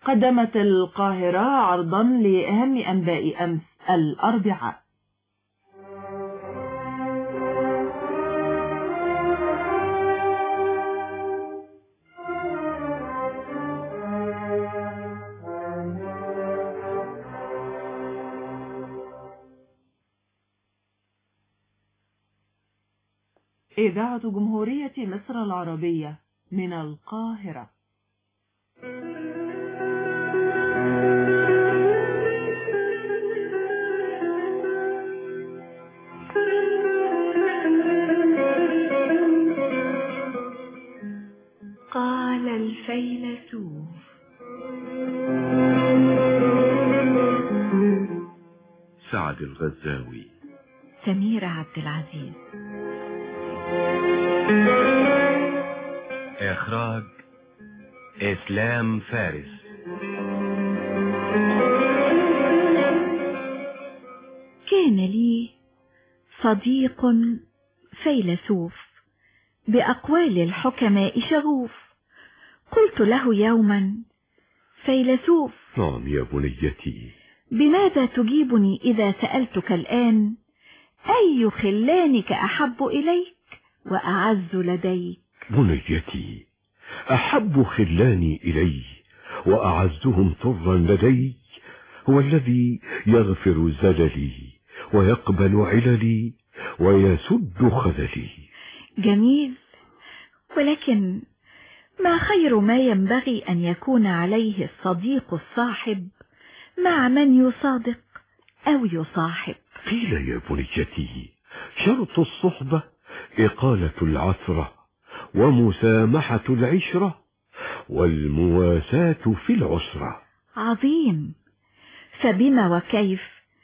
قدمت القاهرة عرضا لأهم أنباء أمس الأربعاء إذاعة جمهورية مصر العربية من القاهرة قال الفيلسوف سعد الغزاوي سمير عبد العزيز إخراج إسلام فارس كان لي صديق فيلسوف بأقوال الحكماء شغوف قلت له يوما فيلسوف نعم يا بنيتي بماذا تجيبني إذا سألتك الآن أي خلانك أحب إليك وأعز لديك بنيتي أحب خلاني إلي وأعزهم طرا لدي هو الذي يغفر زللي ويقبل عللي ويسد خللي جميل ولكن ما خير ما ينبغي أن يكون عليه الصديق الصاحب مع من يصادق أو يصاحب قيل يا بنيتي شرط الصحبة إقالة العثرة ومسامحة العشرة والمواساة في العسرة عظيم فبما وكيف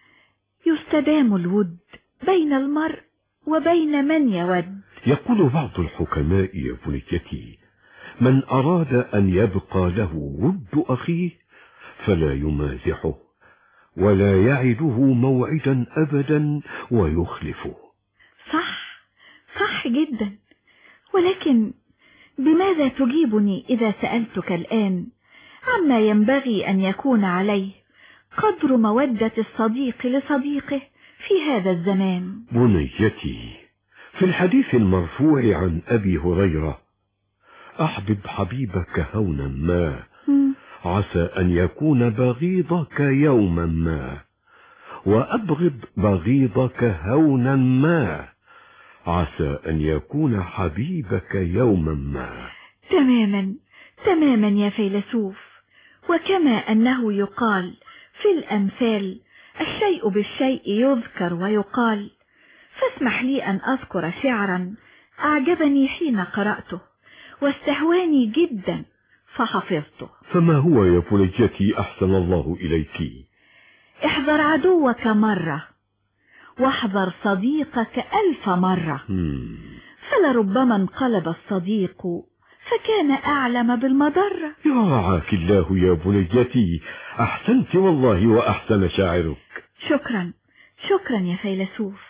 يستدام الود بين المرء وبين من يود يقول بعض الحكماء يا بنيتي من أراد أن يبقى له ود أخيه فلا يمازحه ولا يعده موعدا أبدا ويخلفه صح صح جدا ولكن بماذا تجيبني إذا سألتك الآن عما ينبغي أن يكون عليه قدر مودة الصديق لصديقه في هذا الزمان بنيتي في الحديث المرفوع عن أبي هريرة أحبب حبيبك هونا ما عسى أن يكون بغيضك يوما ما وأبغض بغيضك هونا ما عسى أن يكون حبيبك يوما ما تماما تماما يا فيلسوف وكما أنه يقال في الأمثال الشيء بالشيء يذكر ويقال فاسمح لي أن أذكر شعرا أعجبني حين قرأته واستهواني جدا فحفظته فما هو يا بنيتي أحسن الله إليك احذر عدوك مرة واحذر صديقك ألف مرة مم. فلربما انقلب الصديق فكان أعلم بالمضرة يرعاك الله يا بنيتي أحسنت والله وأحسن شاعرك شكرا شكرا يا فيلسوف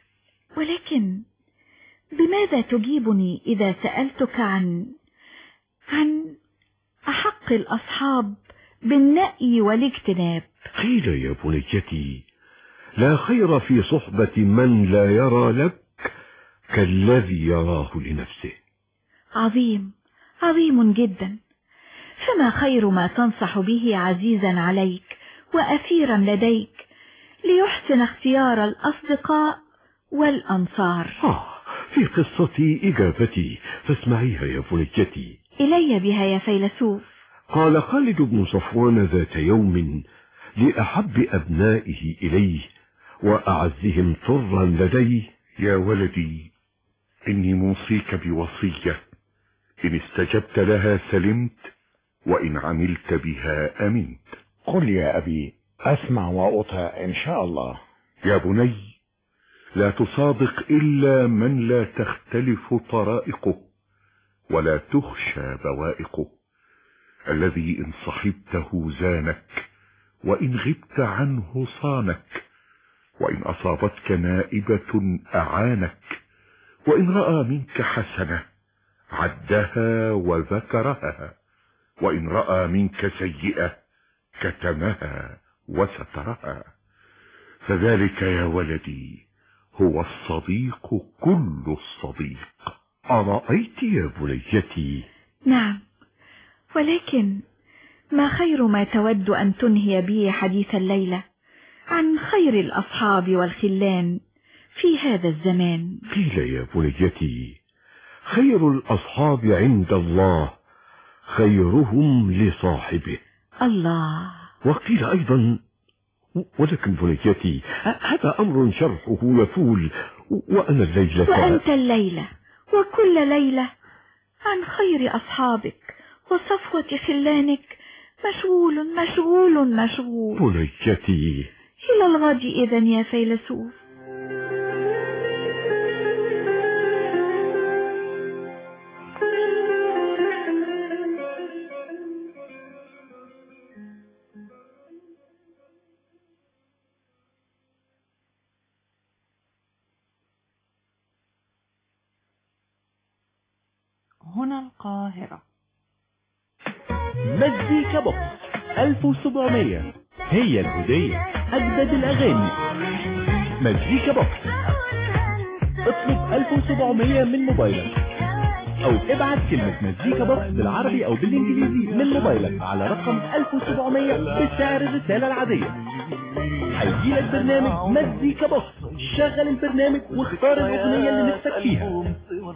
ولكن بماذا تجيبني إذا سألتك عن عن أحق الأصحاب بالنأي والاجتناب قيل يا بنيتي لا خير في صحبة من لا يرى لك كالذي يراه لنفسه عظيم عظيم جدا فما خير ما تنصح به عزيزا عليك وأثيرا لديك ليحسن اختيار الأصدقاء والأنصار آه في قصتي إجابتي فاسمعيها يا بنيتي إلي بها يا فيلسوف قال خالد بن صفوان ذات يوم لأحب أبنائه إليه وأعزهم طرا لديه يا ولدي إني موصيك بوصية إن استجبت لها سلمت وإن عملت بها أمنت قل يا أبي أسمع وأطع إن شاء الله يا بني لا تصادق إلا من لا تختلف طرائقه ولا تخشى بوائقه الذي إن صحبته زانك وإن غبت عنه صانك وإن أصابتك نائبة أعانك وإن رأى منك حسنة عدها وذكرها وإن رأى منك سيئة كتمها وسترها فذلك يا ولدي هو الصديق كل الصديق أرأيت يا بنيتي نعم ولكن ما خير ما تود أن تنهي به حديث الليلة عن خير الأصحاب والخلان في هذا الزمان قيل يا بنيتي خير الأصحاب عند الله خيرهم لصاحبه الله وقيل أيضا ولكن بنيتي هذا أمر شرحه يطول وأنا الليلة وأنت الليلة وكل ليلة عن خير أصحابك وصفوة خلانك مشغول مشغول مشغول بنيتي إلى الغد إذا يا فيلسوف هنا القاهرة مزيكا بوكس 1700 هي الهدية أجدد الأغاني مزيكا بوكس اطلب 1700 من موبايلك أو ابعت كلمة مزيكا بوكس بالعربي أو بالإنجليزي من موبايلك على رقم 1700 بسعر الرسالة العادية هيجيلك برنامج مزيكا بوكس شغل البرنامج واختار الأغنية اللي نفسك فيها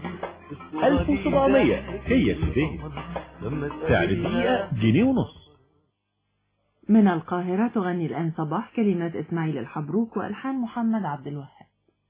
1700 هي الهدية سعر الدقيقة جنيه ونص من القاهرة تغني الآن صباح كلمات إسماعيل الحبروك وألحان محمد عبد الوهاب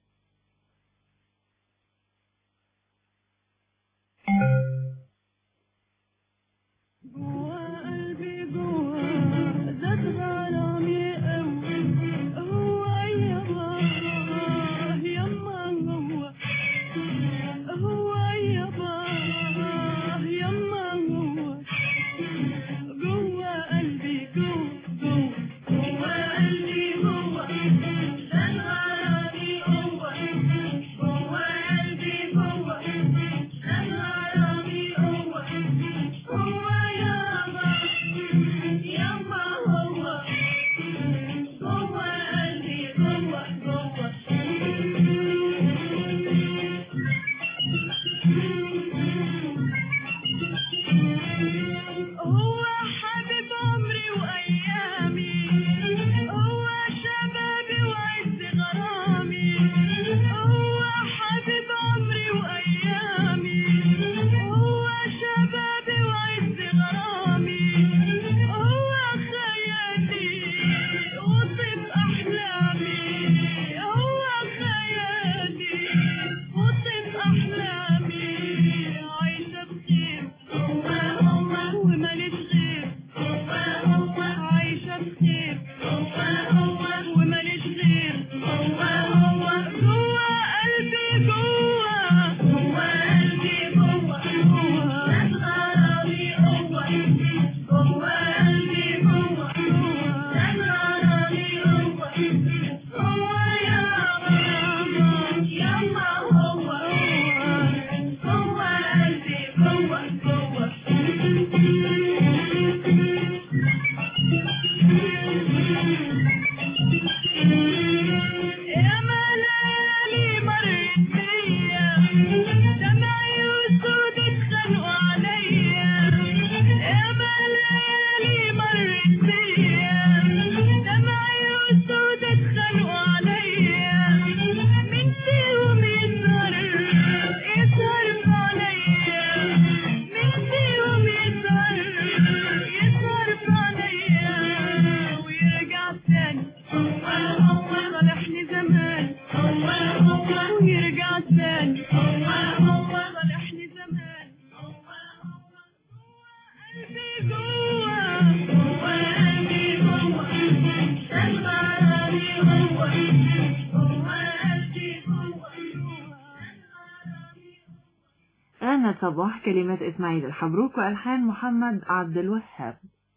آن صباح كلمات إسماعيل الحبروك وألحان محمد عبد الوهاب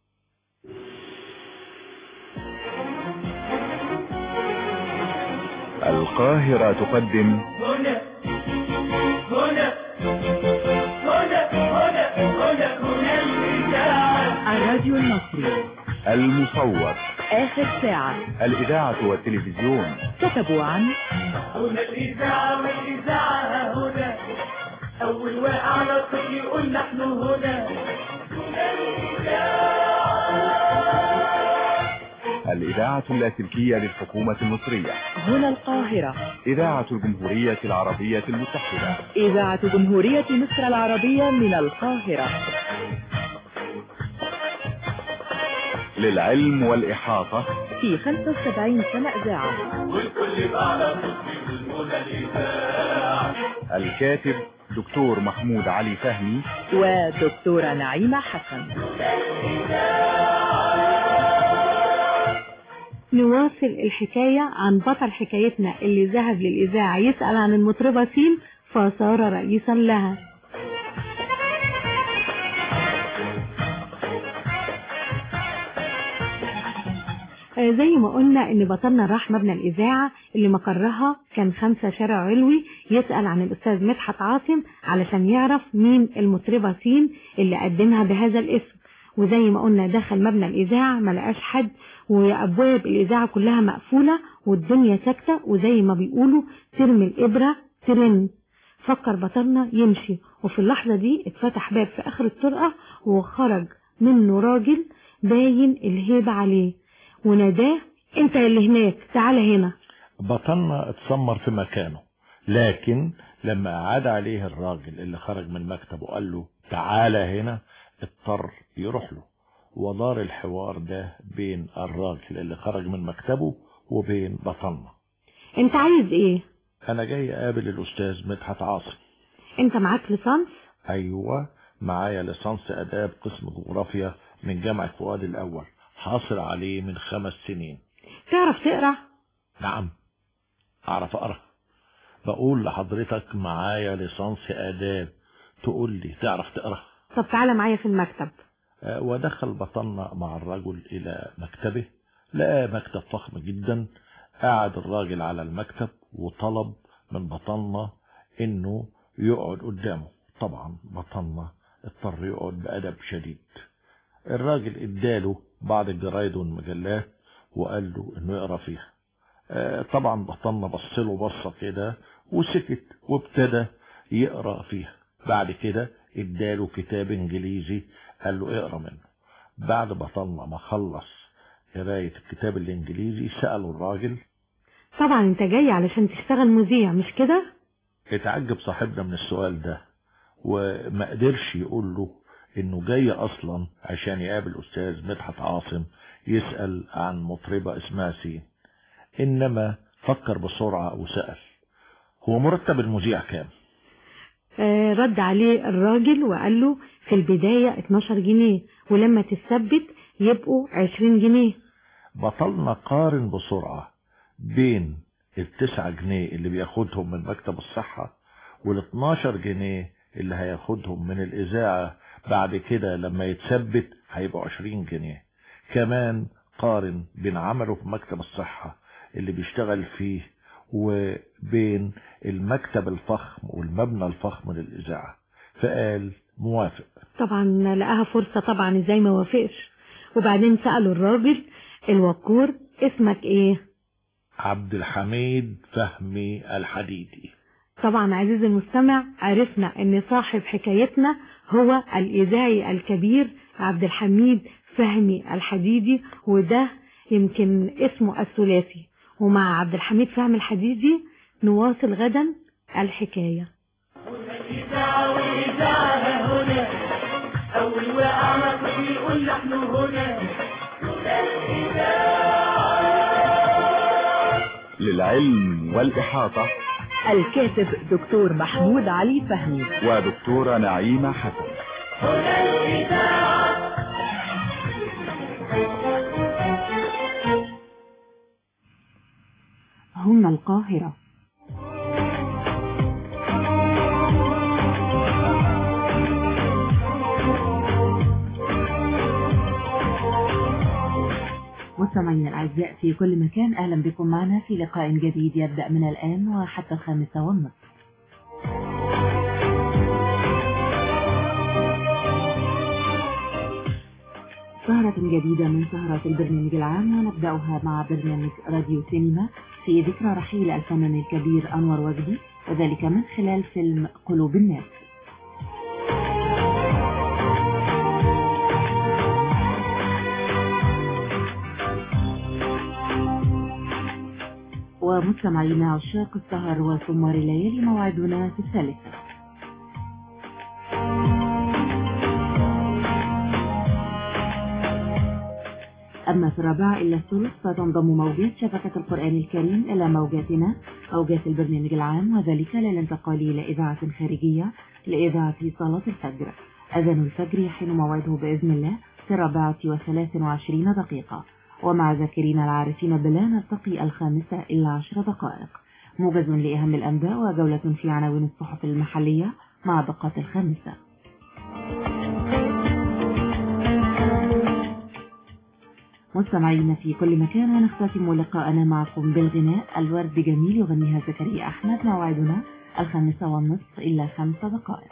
القاهرة تقدم هنا هنا هنا هنا هنا هنا الإذاعة الراديو المصري المصور آخر ساعة الإذاعة والتلفزيون كتبوا عن هنا الإذاعة والإذاعة هنا أول واقع على الصوت يقول نحن هنا الإذاعة اللاسلكية للحكومة المصرية هنا القاهرة إذاعة الجمهورية العربية المتحدة إذاعة جمهورية مصر العربية من القاهرة للعلم والإحاطة في 75 سنة إذاعة والكل بقى على صوت يقول هنا الإذاعة الكاتب دكتور محمود علي فهمي ودكتورة نعيمة حسن نواصل الحكاية عن بطل حكايتنا اللي ذهب للإذاعة يسأل عن المطربة سين فصار رئيسا لها آه، زي ما قلنا ان بطلنا راح مبنى الاذاعه اللي مقرها كان خمسة شارع علوي يسأل عن الاستاذ مدحت عاصم علشان يعرف مين المطربة سين اللي قدمها بهذا الاسم وزي ما قلنا دخل مبنى الاذاعه ما لقاش حد وابواب الاذاعه كلها مقفوله والدنيا ساكته وزي ما بيقولوا ترمي الابره ترن فكر بطلنا يمشي وفي اللحظه دي اتفتح باب في اخر الطرقه وخرج منه راجل باين الهيبه عليه وناداه انت اللي هناك تعالى هنا بطلنا اتسمر في مكانه لكن لما عاد عليه الراجل اللي خرج من المكتب وقال له تعالى هنا اضطر يروح له ودار الحوار ده بين الراجل اللي خرج من مكتبه وبين بطلنا انت عايز ايه انا جاي اقابل الاستاذ مدحت عاصم انت معاك ليسانس ايوه معايا ليسانس اداب قسم جغرافيا من جامعة فؤاد الاول حاصل عليه من خمس سنين تعرف تقرا نعم اعرف اقرا بقول لحضرتك معايا ليسانس اداب تقول لي تعرف تقرا طب تعالى معايا في المكتب آه، ودخل بطلنا مع الرجل إلى مكتبه لقى مكتب فخم جدا قعد الراجل على المكتب وطلب من بطلنا إنه يقعد قدامه طبعا بطلنا اضطر يقعد بأدب شديد الراجل اداله بعض الجرايد والمجلات وقال له إنه يقرأ فيها آه، طبعا بطلنا بصله بصة كده وسكت وابتدى يقرأ فيها بعد كده اداله كتاب انجليزي قال له اقرا منه بعد بطلنا ما خلص قراية الكتاب الانجليزي سأله الراجل طبعا انت جاي علشان تشتغل مذيع مش كده اتعجب صاحبنا من السؤال ده وما قدرش يقول له انه جاي اصلا عشان يقابل استاذ مدحت عاصم يسأل عن مطربة اسمها سين انما فكر بسرعة وسأل هو مرتب المذيع كام آه رد عليه الراجل وقال له في البداية 12 جنيه ولما تثبت يبقوا 20 جنيه بطلنا قارن بسرعة بين التسعة جنيه اللي بياخدهم من مكتب الصحة والاتناشر جنيه اللي هياخدهم من الإذاعة بعد كده لما يتثبت هيبقوا عشرين جنيه كمان قارن بين عمله في مكتب الصحة اللي بيشتغل فيه وبين المكتب الفخم والمبنى الفخم للإذاعة فقال موافق طبعا لقاها فرصة طبعا ازاي ما وافقش وبعدين سألوا الراجل الوقور اسمك ايه عبد الحميد فهمي الحديدي طبعا عزيزي المستمع عرفنا ان صاحب حكايتنا هو الاذاعي الكبير عبد الحميد فهمي الحديدي وده يمكن اسمه الثلاثي ومع عبد الحميد فهمي الحديدي نواصل غدا الحكاية الإذاعة والإذاعة هنا أول واقع على صوت يقول نحن هنا للعلم والإحاطة الكاتب دكتور محمود علي فهمي ودكتورة نعيمة حسن هنا القاهرة مستمعينا الأعزاء في كل مكان أهلا بكم معنا في لقاء جديد يبدأ من الآن وحتى الخامسة والنصف سهرة جديدة من سهرات البرنامج العام ونبدأها مع برنامج راديو سينما في ذكرى رحيل الفنان الكبير أنور وجدي وذلك من خلال فيلم قلوب الناس ومستمعينا عشاق السهر وسمار الليالي موعدنا في الثالثة أما في الرابعة إلى الثلث فتنضم موجات شبكة القرآن الكريم إلى موجاتنا موجات البرنامج العام وذلك للانتقال إلى إذاعة خارجية لإذاعة صلاة الفجر أذان الفجر يحين موعده بإذن الله في الرابعة وثلاث وعشرين دقيقة ومع ذاكرين العارفين بلا نلتقي الخامسة إلا عشر دقائق موجز لأهم الأنباء وجولة في عناوين الصحف المحلية مع دقات الخامسة مستمعين في كل مكان ونختتم لقاءنا معكم بالغناء الورد جميل يغنيها زكريا أحمد موعدنا الخامسة والنصف إلا خمس دقائق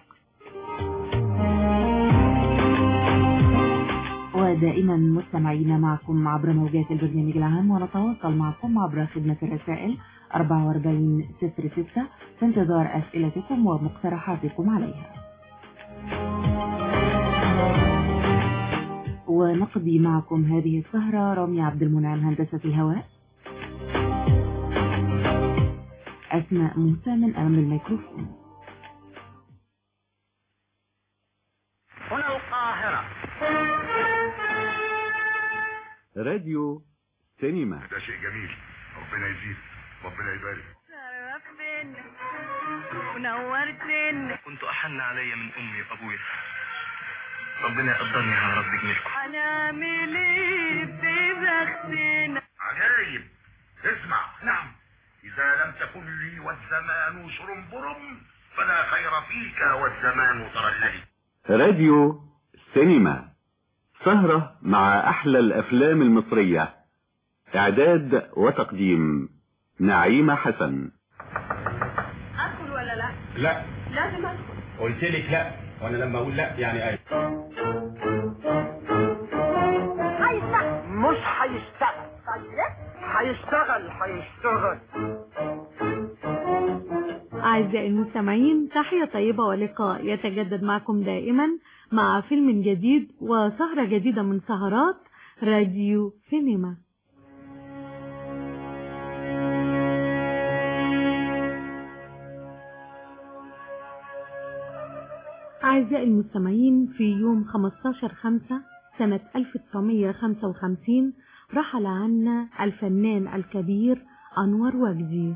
ودائما مستمعين معكم عبر موجات البرنامج العام ونتواصل معكم عبر خدمة الرسائل 4406 في انتظار أسئلتكم ومقترحاتكم عليها ونقضي معكم هذه السهرة رامي عبد المنعم هندسة الهواء أسماء موسى من أمام الميكروفون هنا القاهرة راديو سينما ده شيء جميل ربنا يزيد ربنا يبارك شرفتنا ونورتنا كنت أحن علي من أمي وأبويا ربنا يقدرني على رب جميلكم هنعمل ايه في بختنا عجايب اسمع نعم إذا لم تكن لي والزمان شرنبرم فلا خير فيك والزمان ترللي راديو سينما سهرة مع أحلى الأفلام المصرية إعداد وتقديم نعيمة حسن ادخل ولا لا لا لازم ادخل قلت لك لا وانا لما اقول لا يعني اي هيشتغل مش هيشتغل طيب هيشتغل هيشتغل أعزائي المستمعين تحية طيبة ولقاء يتجدد معكم دائما مع فيلم جديد وسهرة جديدة من سهرات راديو سينما أعزائي المستمعين في يوم 15 خمسة سنة 1955 رحل عنا الفنان الكبير أنور وجدي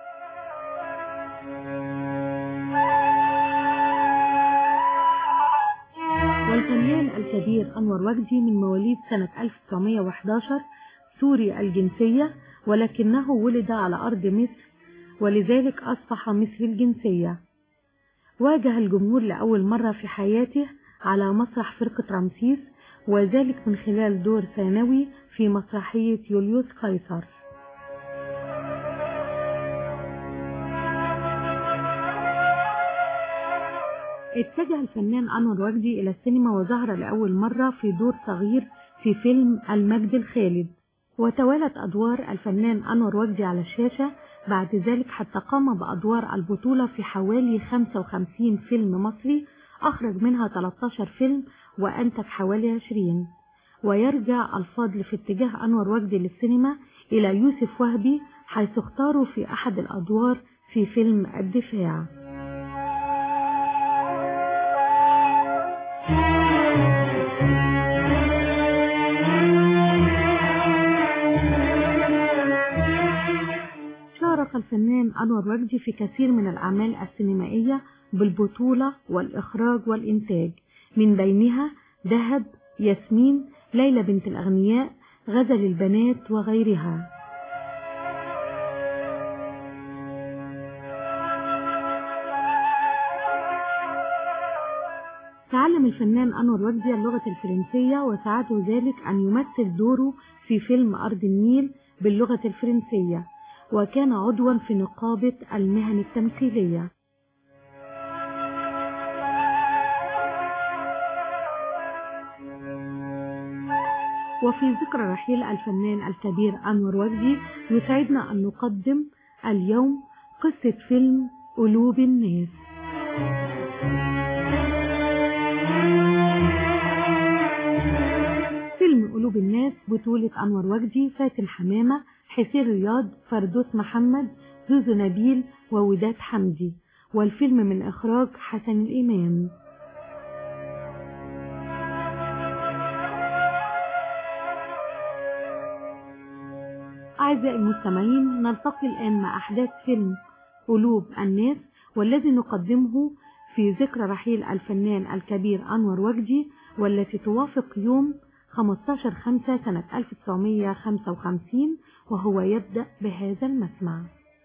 والفنان الكبير أنور وجدي من مواليد سنة 1911 سوري الجنسية ولكنه ولد على أرض مصر ولذلك أصبح مصري الجنسية واجه الجمهور لأول مرة في حياته على مسرح فرقة رمسيس وذلك من خلال دور ثانوي في مسرحية يوليوس قيصر اتجه الفنان أنور وجدي إلى السينما وظهر لأول مرة في دور صغير في فيلم المجد الخالد وتوالت أدوار الفنان أنور وجدي على الشاشة بعد ذلك حتى قام بأدوار البطولة في حوالي 55 فيلم مصري أخرج منها 13 فيلم وأنتج حوالي 20 ويرجع الفضل في اتجاه أنور وجدي للسينما إلى يوسف وهبي حيث اختاروا في أحد الأدوار في فيلم الدفاع شارك الفنان أنور وجدي في كثير من الأعمال السينمائية بالبطولة والإخراج والإنتاج من بينها ذهب ياسمين ليلى بنت الأغنياء غزل البنات وغيرها تعلم الفنان أنور وجدي اللغة الفرنسية وساعده ذلك أن يمثل دوره في فيلم أرض النيل باللغة الفرنسية وكان عضوا في نقابة المهن التمثيلية وفي ذكرى رحيل الفنان الكبير أنور وجدي يسعدنا أن نقدم اليوم قصة فيلم قلوب الناس فيلم قلوب الناس بطولة أنور وجدي فاتن حمامة حسين رياض فردوس محمد زوزو نبيل ووداد حمدي والفيلم من إخراج حسن الإمام أعزائي المستمعين نلتقي الآن مع أحداث فيلم قلوب الناس والذي نقدمه في ذكرى رحيل الفنان الكبير أنور وجدي والتي توافق يوم 15 5 سنة 1955 وهو يبدأ بهذا المسمع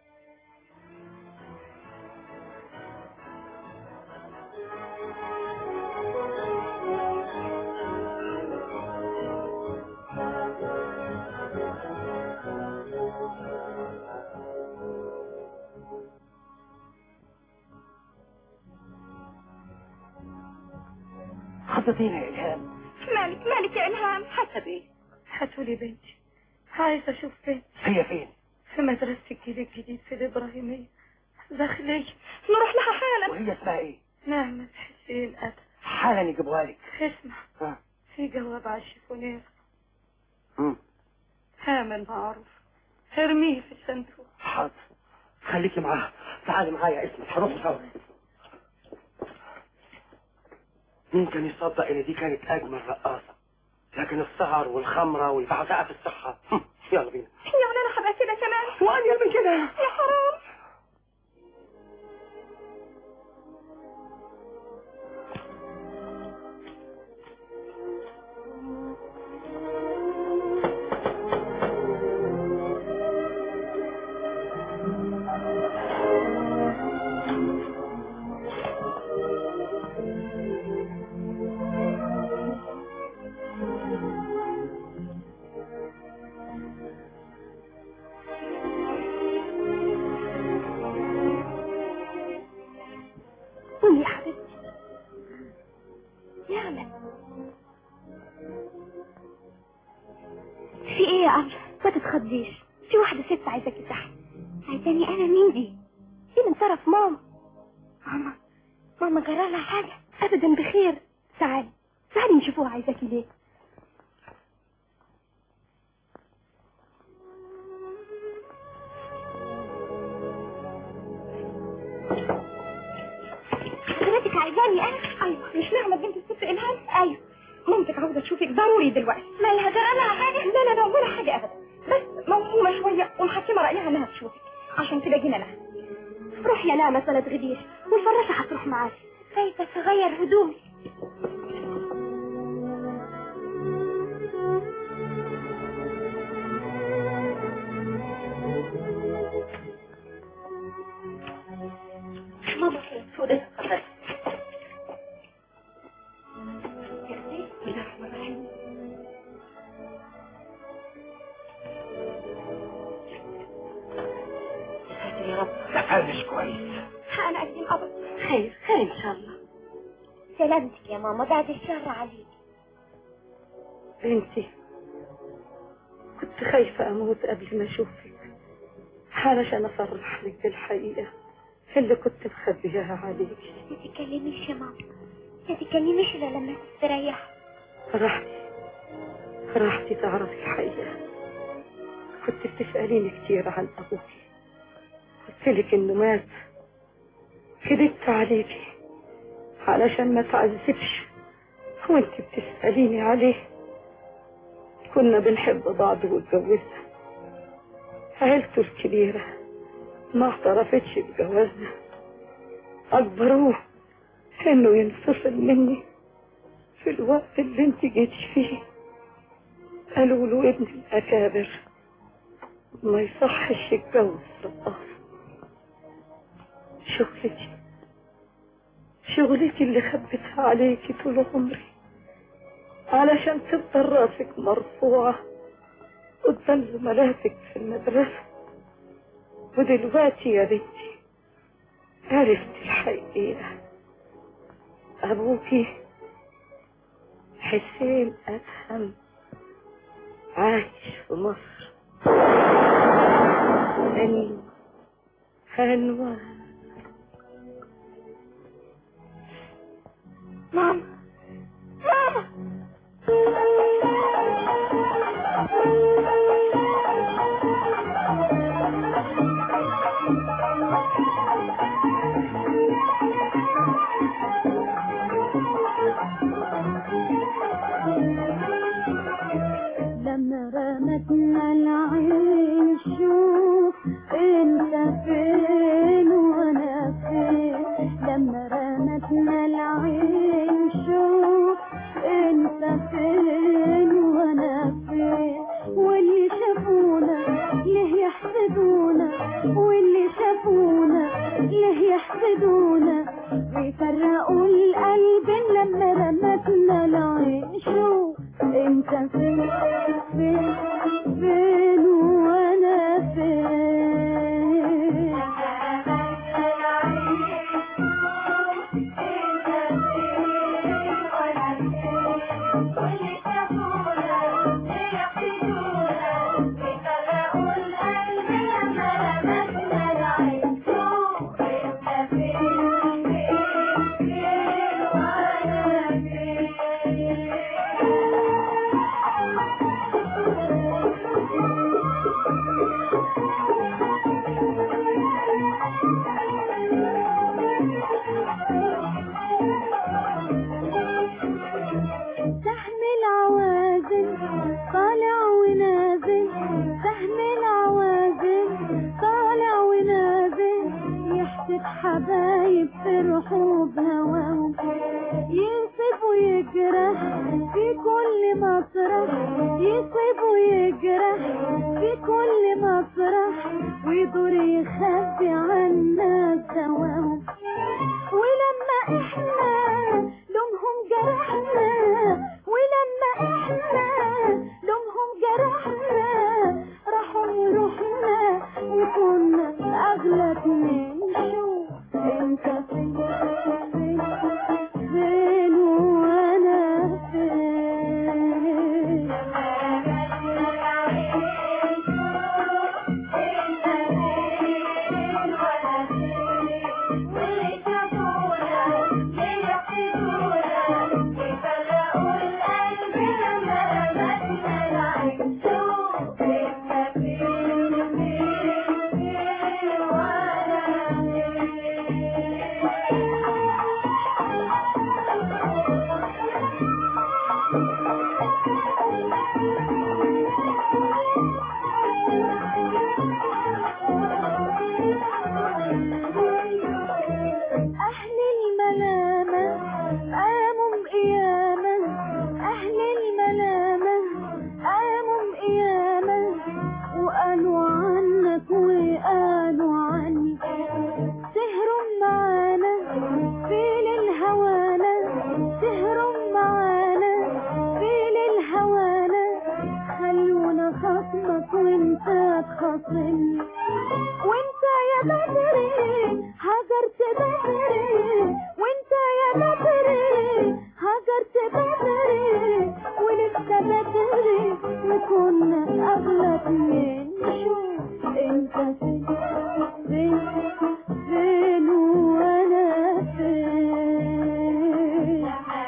خطتينا يا إلهام مالك مالك يا إلهام حسب إيه هاتولي بنتي عايزة أشوف بنتي هي فين؟ في مدرسة الجيل الجديد في الإبراهيمية داخلية نروح لها حالا وهي اسمها إيه؟ نعمة حسين أدم حالا يجيبوها لك اسمع ها. في جواب على الشيفونير مم. هامل معروف ارميه في الصندوق حاضر خليكي معاها تعالي معايا اسمك هنروح سوا مين كان يصدق ان دي كانت اجمل رقاصه لكن السهر والخمره والبعزقه في الصحه هم، يلا بينا يعني أنا هبقى كده كمان وأنيل من كده يا حرام قولي يا حبيبتي نعمة في ايه يا قمر ما تتخضيش في واحدة ست عايزاكي تحت عايزاني انا مين دي دي من طرف ماما ماما ماما جرى لها حاجة ابدا بخير تعالي تعالي نشوفوها عايزاكي ليه حضرتك عايزاني انا ايوه مش نعمة بنت الست الهام ايوه مامتك عاوزة تشوفك ضروري دلوقتي مالها جرى لها حاجة لا لا لا ولا حاجة ابدا بس موهومة شوية ومحكمة رأيها انها تشوفك عشان كده جينا لها روح يا نعمة ما تغيبيش والفراشة هتروح معاك خايفة تغير هدومي ماما فوق يا رب تفرش كويس انا اقدم ابد خير خير ان شاء الله سلامتك يا ماما بعد الشر عليك بنتي كنت خايفة أموت قبل ما أشوفك علشان أصرح لك بالحقيقة اللي كنت مخبيها عليك ما تتكلميش يا ماما ما تتكلميش الا لما تستريح فرحتي فرحتي تعرفي الحقيقة كنت بتسأليني كتير عن أبوكي قلت لك إنه مات كذبت عليكي علشان ما تعذبش وانت بتسأليني عليه كنا بنحب بعض واتجوزنا عيلته الكبيرة ما اعترفتش بجوازنا أجبروه إنه ينفصل مني في الوقت اللي انت جيتش فيه قالوا له ابن الأكابر ما يصحش يتجوز رقاصة شغلتي شغلتي اللي خبيتها عليكي طول عمري علشان تفضل راسك مرفوعة قدام زملاتك في المدرسة ودلوقتي يا بنتي عرفت الحقيقة أبوكي حسين أدهم عايش في مصر أنور أنور ماما ماما لما رمتنا العين شوف انت فين وانا فين لما رمتنا العين شوف انت فين وانا فين واللي شافونا ليه يحسدونا واللي شافونا ليه يحسدونا ويفرقوا القلب لما رمتنا العين شوف انت فين فين فين وانا فين سهم العوازل طالع ونازل سهم العوازل طالع ونازل يحسد حبايب فرحوا بهواهم ينصب ويجرح في كل مسرح يصيب ويجرح في كل مسرح ويدور يخبي عنا سواهم ولما احنا لومهم جرحنا ولما احنا لومهم جرحنا راحوا يروحنا وكنا اغلى اتنين شوف انت فين فين فين وانا فين أهل الملامة قاموا قيامة أهل الملامة قاموا قيامة وقالوا عنك وقالوا عني سهروا معانا في للهوانا سهروا معانا في للهوانا خلونا خصمك وانت تخاصمني وانت يا بدري هجرت بدري وانت يا بدري هجرت بدري ولسه بدري وكنا اغلى اتنين شوف انت فين فين فين وانا فين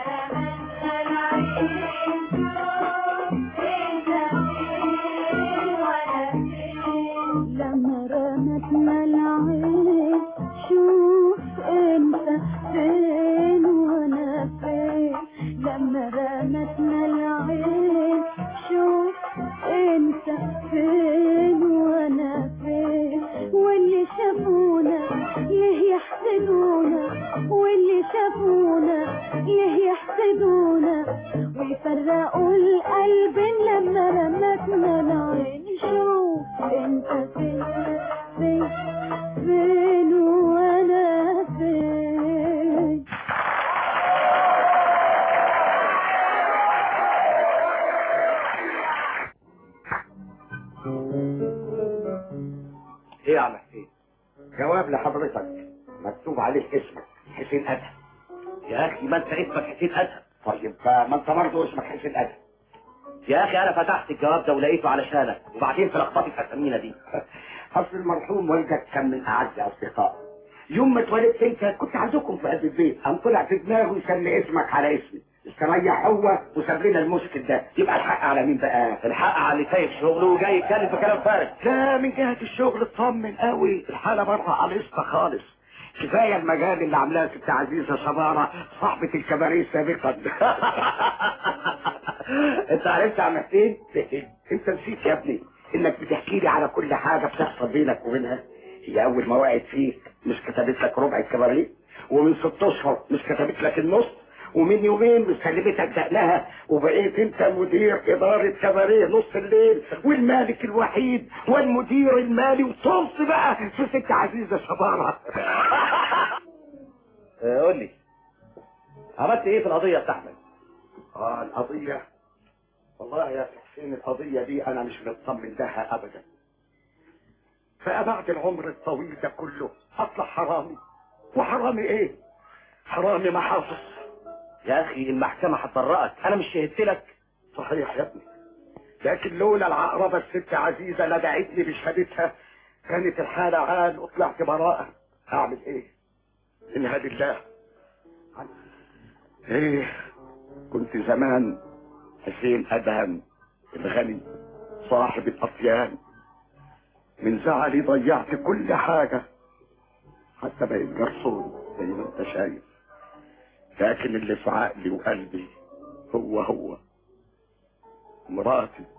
لما رمتنا العين شوف انت فين وانا فين لما رمتنا العين شوف انت فين وانا فين واللي شافونا ليه يحسدونا واللي شافونا ليه يحسدونا ويفرقوا القلب لما رمتنا العين شوف انت فين فين فين وانا فين ايه يا عم حسين جواب لحضرتك مكتوب عليه اسمك حسين ادهم يا اخي ما انت اسمك حسين ادهم طيب ما انت برضه اسمك حسين ادهم يا اخي انا فتحت الجواب ده ولقيته علشانك وبعدين في لخبطه اسامينا دي اصل المرحوم والدك كان من اعز اصدقائي يوم ما اتولدت انت كنت عندكم في قلب البيت قام طلع في دماغه يسمي اسمك على اسمي استريح هو وساب لنا المشكل ده يبقى الحق على مين بقى الحق على اللي سايب شغله وجاي يتكلم في كلام فارغ لا من جهه الشغل اطمن قوي الحاله بره على القصه خالص كفايه المجال اللي عاملاه ست عزيزه صباره صاحبه الكباريه سابقا انت عرفت يا عم حسين انت نسيت يا ابني انك بتحكي لي على كل حاجه بتحصل بينك وبينها هي اول ما وقعت فيك مش كتبت لك ربع الكباريه ومن ست اشهر مش كتبت لك النص ومن يومين مش سلمتك دقنها وبقيت انت مدير اداره كباريه نص الليل والمالك الوحيد والمدير المالي وطمس بقى في ست عزيزه شباره آه، قول لي عملت ايه في القضيه يا احمد اه القضيه والله يا أخي حسين القضيه دي انا مش مطمن لها ابدا بقى بعد العمر الطويل ده كله اطلع حرامي وحرامي ايه حرامي محافظ يا اخي المحكمه هتبرئك انا مش شهدت لك صحيح يا ابني لكن لولا العقربة الست عزيزة لدعتني بشهادتها كانت الحالة عال وطلعت براءة اعمل ايه انها لله ايه كنت زمان حسين ادهم الغني صاحب الاطيان من زعلي ضيعت كل حاجة حتى بقيت جرسون زي ما انت شايف لكن اللي في عقلي وقلبي هو هو مراتي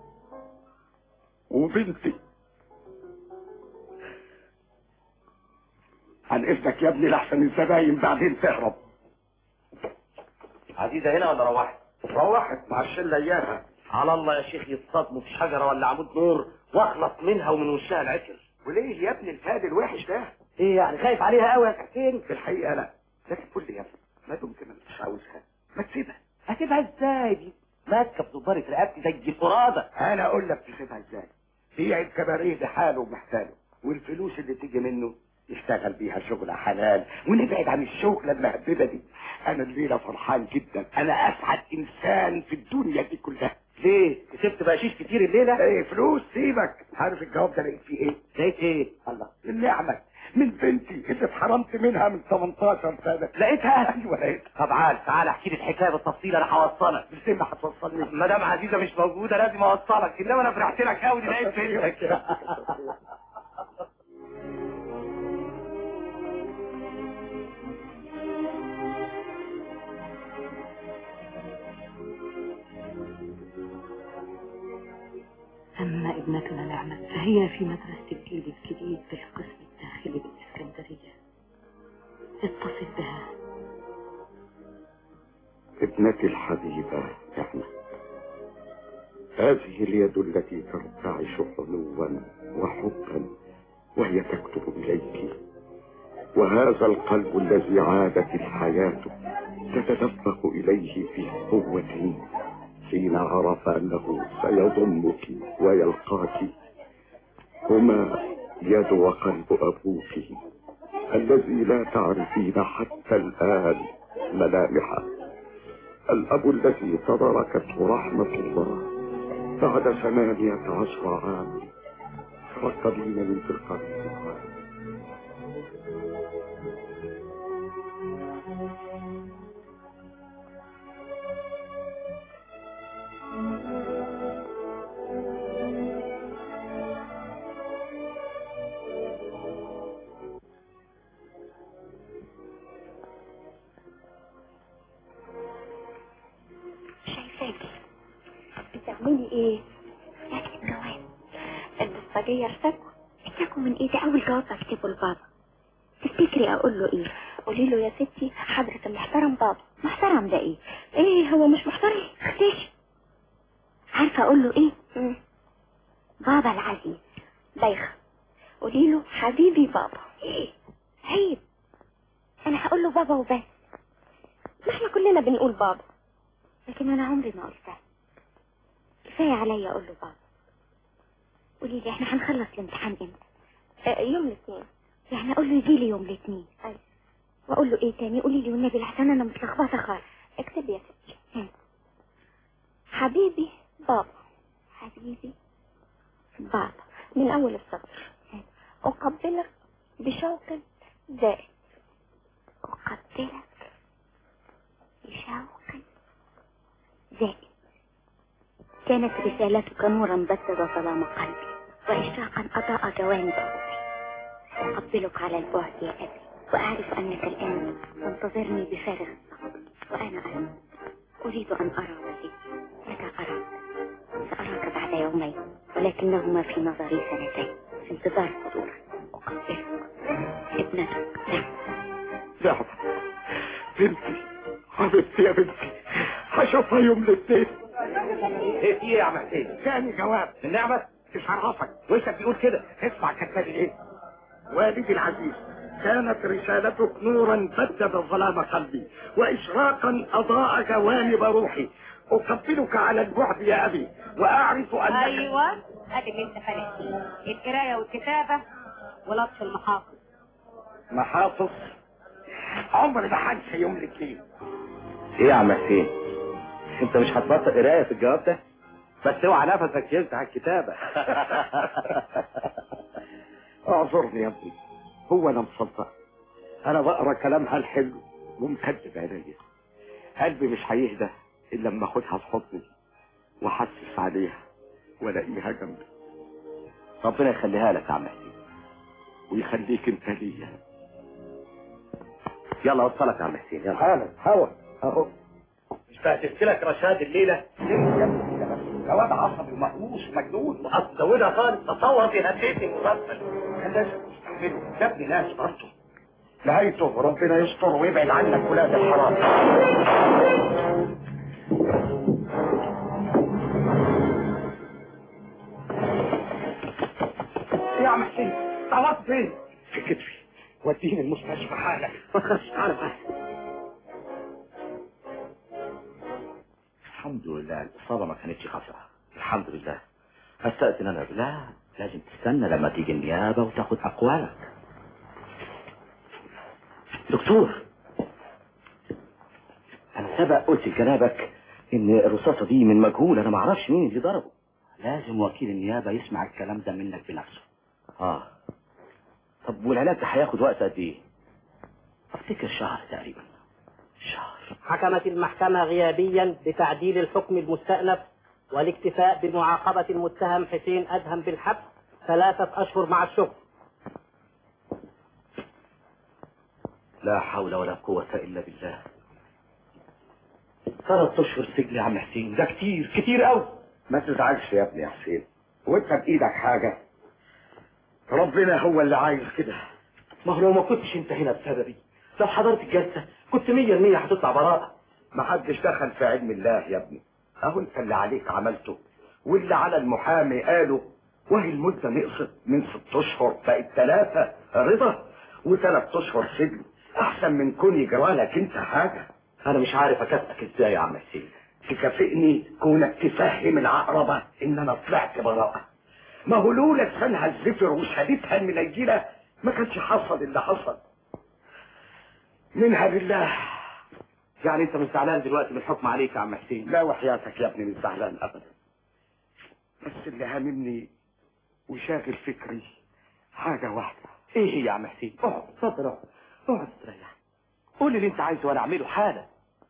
وبنتي عن اذنك يا ابني لحسن الزباين بعدين تهرب عزيزه هنا ولا روحت روحت مع الشله اياها على الله يا شيخ يتصدموا في شجره ولا عمود نور واخلص منها ومن وشها العسل وليه يا ابني الفاد الوحش ده ايه يعني خايف عليها قوي يا كابتن في الحقيقه لا لكن قول لي يا ابني ما دمت ما انتش عاوزها ما تسيبها هتبقى ازاي دي ماسكه بزبارة رقبتي زي القراده انا اقول لك تسيبها ازاي بيع الكباريه لحاله ومحتاله والفلوس اللي تيجي منه يشتغل بيها شغل حلال ونبعد عن الشغلة المهببة دي انا الليلة فرحان جدا انا اسعد انسان في الدنيا دي كلها ليه كسبت بقشيش كتير الليله ايه فلوس سيبك عارف الجواب ده لقيت فيه ايه لقيت ايه الله النعمة من بنتي اللي اتحرمت منها من 18 سنة لقيتها ايوه لقيتها طب تعال تعال احكي لي الحكايه بالتفصيل انا هوصلك مش ما هتوصلني مدام عزيزه مش موجوده لازم اوصلك انما انا فرحت لك قوي لقيت بنتك أما ابنتنا نعمة فهي في مدرسة الجيل الجديد بالقسم الداخلي بالإسكندرية اتصل بها ابنتي الحبيبة نعمة هذه اليد التي ترتعش حنوا وحبا وهي تكتب إليك وهذا القلب الذي عادت الحياة تتدفق إليه في قوة حين عرف أنه سيضمك ويلقاك هما يد وقلب أبوك الذي لا تعرفين حتى الآن ملامحه الأب الذي تدركته رحمة الله بعد ثمانية عشر عاما تركبين من تلقاء الدخان شايفاكي بتعملي ايه؟ اكتب جواب البسطجية ارتكوا ارتكوا من ايه ده اول جواب اكتبه لبابا تفتكري اقول له ايه قولي له يا ستي حضرة المحترم بابا محترم ده ايه ايه هو مش محترم اختشي عارفة اقول له ايه مم. بابا العزيز بايخة قولي له حبيبي بابا ايه عيب انا هقول له بابا وبس ما احنا كلنا بنقول بابا لكن انا عمري ما قلتها كفايه عليا اقول له بابا قولي لي احنا هنخلص الامتحان امتى آه يوم الاثنين يعني اقول له يجي لي يوم الاثنين ايوه واقول له ايه تاني قولي لي والنبي لحسن انا متلخبطه خالص اكتب يا ستي هم. حبيبي بابا حبيبي بابا من أول السطر أقبلك بشوق زائد أقبلك بشوق زائد كانت رسالتك نورا بدد ظلام قلبي وإشراقا أضاء جوانب روحي أقبلك على البعد يا أبي وأعرف أنك الآن تنتظرني بفارغ الصبر وأنا أيضا أريد أن أرى والدي متى أراك سأراك بعد يومين ولكنهما في نظري سنتين في انتظار حضورك أقبلك ابنتك نعم نعم بنتي حبيبتي يا بنتي هشوفها يوم الاثنين ايه في ايه يا عم حسين ثاني جواب من نعمة مش هعرفك وانت بيقول كده اسمع كتابي ايه والدي العزيز كانت رسالتك نورا بدد ظلام قلبي وإشراقا أضاء جوانب روحي أقبلك على البعد يا أبي وأعرف أنك ايوه ادي اللي انت فارق فيه القرايه والكتابه ولطش المحافظ محافظ عمري ما هنسى يوم الاثنين ايه يا عم حسين انت مش هتبطل قرايه في الجواب ده بس اوعى نفسك يفتح الكتابه اعذرني يا ابني هو انا مصدق انا بقرا كلامها الحلو ومكذب عينيا قلبي مش هيهدى الا لما اخدها في حضني واحسس عليها والاقيها جنبي ربنا يخليها لك يا عم حسين ويخليك انت ليا يلا وصلك يا عم حسين يلا حالا هوا اهو مش بهتفت لك رشاد الليله جواب عصبي ومهووس ومجنون وهتزودها خالص تصور بيهديتني مرتب كان لازم تستحمله ده ابن ناس برضه نهايته ربنا يستر ويبعد عنك ولاد الحرام يا عم حسين تعوضت فين؟ في كتفي وديني المستشفى حالا ما تخافش تعالى معايا الحمد لله الإصابة ما كانتش خطرة الحمد لله أستأذن أنا لا لازم تستنى لما تيجي النيابة وتاخد أقوالك دكتور أنا سبق قلت لجنابك إن الرصاصة دي من مجهول أنا ما أعرفش مين اللي ضربه لازم وكيل النيابة يسمع الكلام ده منك بنفسه آه طب والعلاج ده هياخد وقت قد إيه؟ أفتكر شهر تقريبا شهر حكمت المحكمة غيابيا بتعديل الحكم المستأنف والاكتفاء بمعاقبة المتهم حسين أدهم بالحبس ثلاثة أشهر مع الشغل لا حول ولا قوة إلا بالله ثلاث أشهر سجن يا عم حسين ده كتير كتير قوي ما تزعلش يا ابني يا حسين وانت بايدك حاجة ربنا هو اللي عايز كده ما هو لو ما كنتش انت هنا بسببي لو حضرت الجلسة كنت مية المية هتطلع براءة ما حدش دخل في علم الله يا ابني اهو انت اللي عليك عملته واللي على المحامي قاله وهي المدة نقصت من ست اشهر بقت ثلاثة رضا وثلاث اشهر سجن احسن من كون يجرالك انت حاجة انا مش عارف اكافئك ازاي يا عم حسين تكافئني كونك تفهم العقربة ان انا طلعت براءة ما هو لولا لسانها الزفر وشهادتها المنيلة ما كانش حصل اللي حصل منها لله يعني انت مش زعلان دلوقتي من الحكم عليك يا عم حسين لا وحياتك يا ابني مش زعلان ابدا بس اللي هاممني وشاغل فكري حاجة واحدة ايه هي يا عم حسين اقعد اتفضل اقعد اقعد استريح قول لي اللي انت عايزه وانا اعمله حالا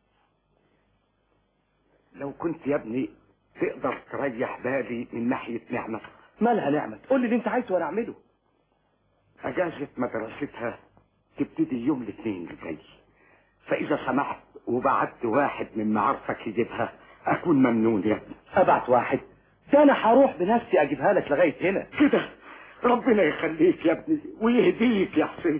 لو كنت يا ابني تقدر تريح بالي من ناحية نعمة مالها نعمة قول لي اللي انت عايزه وانا اعمله اجازة مدرستها تبتدي يوم الاثنين الجاي فاذا سمحت وبعت واحد من معارفك يجيبها اكون ممنون يا ابني ابعت واحد ده انا هروح بنفسي اجيبها لك لغايه هنا كده ربنا يخليك يا ابني ويهديك يا حسين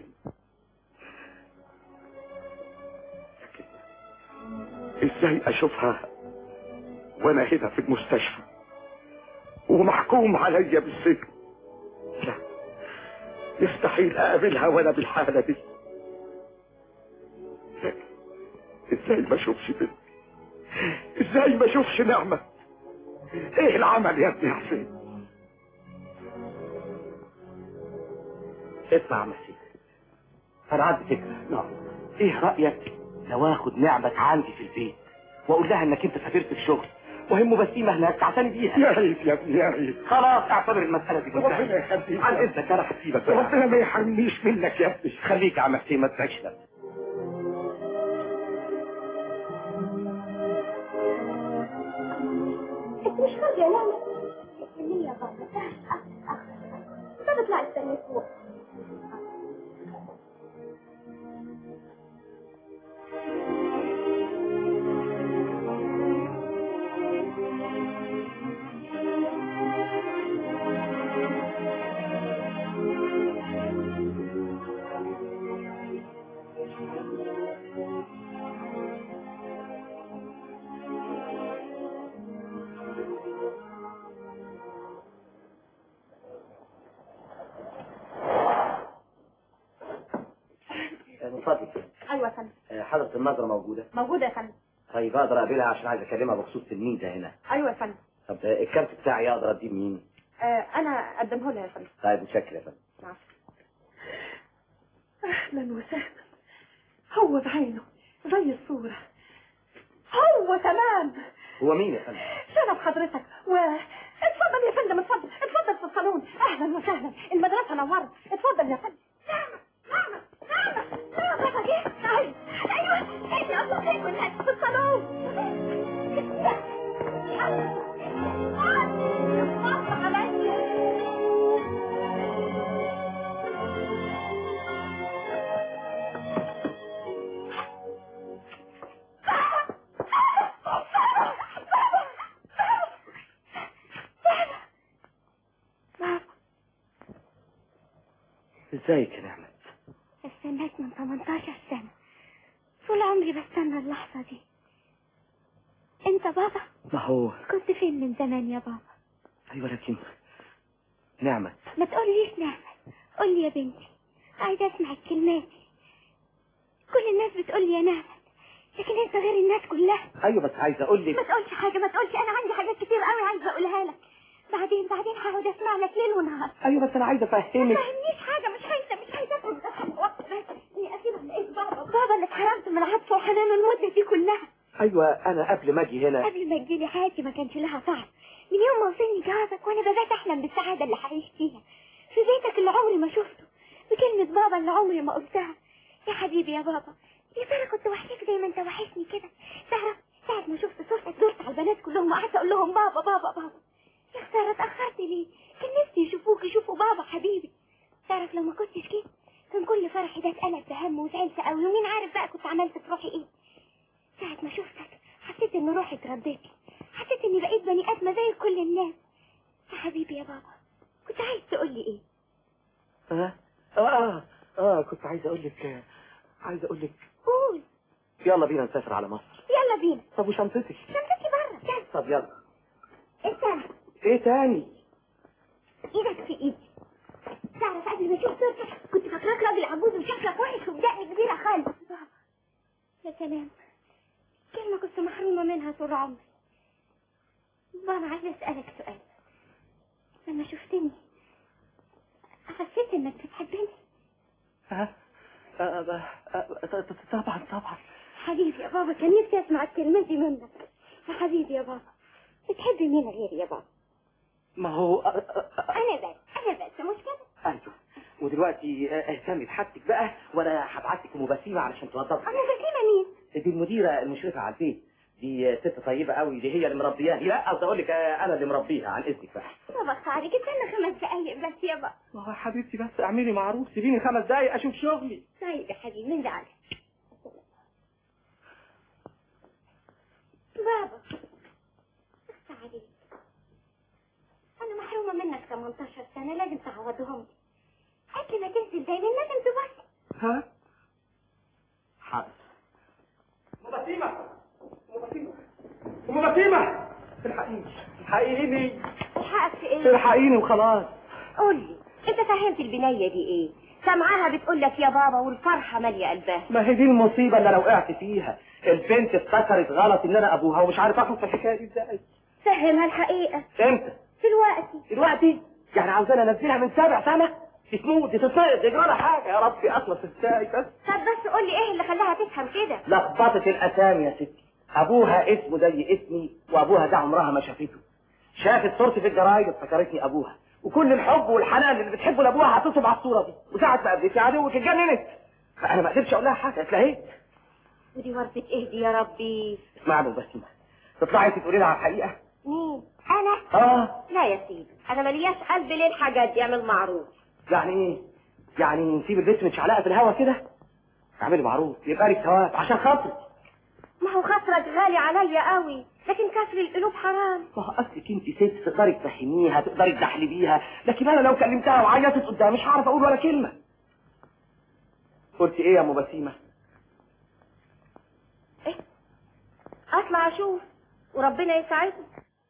ازاي اشوفها وانا هنا في المستشفى ومحكوم عليا بالسجن لا يستحيل اقابلها وانا بالحاله دي لكن ازاي ما اشوفش بنتي ازاي ما اشوفش نعمه ايه العمل يا ابني يا حسين اسمع يا عم حسين انا عندي فكره نعم ايه رايك لو اخد نعمة عندي في البيت واقول لها انك انت سافرت في شغل وهم بسيمة هناك تعتني بيها يا ريت يا ابني يا ريت خلاص اعتبر المسألة دي ربنا منتهية يخليك عن اذنك انا هسيبك بقى. ربنا ما يحرمنيش منك يا ابني خليك يا عم حسين ما تزعجش ده انت مش فاضية يا نعمة استني يا بابا طب اطلع استني فوق من فضلك ايوه يا فندم آه، حضرة النظرة موجودة موجوده يا فندم طيب اقدر اقابلها عشان عايز اكلمها بخصوص تلميذة هنا ايوه يا فندم طب آه، الكارت بتاعي اقدر اديه مين آه انا اقدمه لها يا فندم طيب متشكر يا فندم معلش. اهلا وسهلا هو بعينه زي الصورة هو تمام هو مين يا فندم شرف حضرتك و اتفضل يا فندم اتفضل اتفضل في الصالون اهلا وسهلا المدرسة نورت اتفضل يا فندم نعمة نعمة نعمة نعمة جه ايوه ايوه ايوه الله خير هناك في الصالون ازيك يا نعمة استنيت من 18 سنة طول عمري بستنى اللحظة دي انت بابا ما هو كنت فين من زمان يا بابا ايوه لكن نعمة ما تقوليش نعمة قولي يا بنتي عايزة اسمع الكلمات كل الناس بتقولي يا نعمة لكن انت غير الناس كلها ايوه بس عايز اقول ما لك تقولش حاجة ما تقولش انا عندي حاجات كتير قوي عايزة اقولها لك بعدين بعدين هقعد اسمع لك ليل ونهار ايوه بس انا عايز ما افهمك فهمنيش حاجة مش عايزة مش عايزة افهم وقت بس اني اخيرا لقيت بابا بابا اللي اتحرمت من عطفه وحنان المدة دي كلها ايوه انا قبل ما اجي هنا قبل ما تجيلي حياتي ما كانش لها طعم من يوم ما وصلني جوازك وانا بدات احلم بالسعاده اللي هعيش فيها في بيتك اللي عمري ما شفته بكلمه بابا اللي عمري ما قلتها يا حبيبي يا بابا يا ترى كنت وحشك زي ما انت وحشني كده تعرف ساعة ما شفت صورتك دورت على البنات كلهم وقعدت اقول لهم بابا بابا بابا يا خسارة اتأخرت ليه؟ كان نفسي يشوفوك يشوفوا بابا حبيبي تعرف لو ما كنتش كده كان كل فرحي ده اتقلب بهم وزعلت قوي ومين عارف بقى كنت عملت في روحي ايه ساعة ما شفتك حسيت ان روحي اتردت لي حسيت اني بقيت بني ادمة زي كل الناس يا حبيبي يا بابا كنت عايز تقول لي ايه اه اه اه كنت عايز اقول لك آه، عايز اقول لك قول يلا بينا نسافر على مصر يلا بينا طب وشنطتك شنطتي بره يلا طب يلا استنى ايه تاني ايدك في ايدي تعرف قبل ما اشوف صورتك كنت فاكراك راجل عجوز وشكلك وحش وبدقن كبيرة خالص بابا يا سلام كلمة كنت محرومة منها طول عمري بابا عايز اسألك سؤال لما شفتني حسيت انك بتحبني ها آه، آه، آه، ط- ط- طبعا طبعا حبيبي يا بابا كان نفسي اسمع الكلمة دي منك يا حبيبي يا بابا بتحب مين غيري يا بابا ما هو آه، آه، آه، انا بس انا بس مش كده ايوه ودلوقتي آه، اهتمي بحاجتك بقى وانا هبعت لك مبسمه علشان توضبها انا بسيمة مين دي المديره المشرفه على البيت دي آه، ست طيبه قوي دي هي اللي مربياني لا قصدي اقول لك آه، انا اللي مربيها عن اذنك بقى بابا عليك استنى خمس دقايق بس يا بابا ما هو يا حبيبتي بس اعملي معروف سيبيني خمس دقايق اشوف شغلي طيب يا حبيبي من زعلك بابا بس عليك انا محرومه منك 18 سنه لازم تعوضهم لي قبل ما تنزل دايما لازم تبص ها حاضر مبسمة مبسمة مبسمة الحقيني الحقيني الحقك في ايه الحقيني وخلاص قول لي انت فهمت البنية دي ايه سامعاها بتقول لك يا بابا والفرحة مالية قلبها ما هي دي المصيبة اللي انا وقعت فيها البنت افتكرت غلط ان انا ابوها ومش عارف اخد في الحكاية دي ازاي فهمها الحقيقة امتى دلوقتي دلوقتي يعني عاوزاني انزلها من سبع سنة دي تموت دي تتصيد دي جرالها حاجة يا ربي اخلص ازاي بس طب بس قول لي ايه اللي خلاها تفهم كده لخبطت الاسامي يا ستي ابوها اسمه زي اسمي وابوها ده عمرها ما شافته شافت صورتي في الجرايد افتكرتني ابوها وكل الحب والحنان اللي بتحبه لابوها حطيته على الصوره دي وساعه ما قابلتني عدوك اتجننت فانا ما قدرتش اقول لها حاجه اتلهيت ودي وردة ايه دي يا ربي اسمع له بس تطلعي انت تقولي لها على الحقيقه مين انا اه لا يا سيدي انا ملياش قلب ليه الحاجات دي اعمل معروف يعني ايه يعني نسيب البيت متشعلقه في الهوا كده اعملي معروف يبقى لك ثواب عشان خاطري ما هو خاطرك غالي عليا قوي لكن كسر القلوب حرام ما هو اصلك انت ست تقدري تفهميها تقدري تحلبيها لكن انا لو كلمتها وعيطت قدامي مش هعرف اقول ولا كلمه قلت ايه يا ام بسيمه اطلع اشوف وربنا يساعدني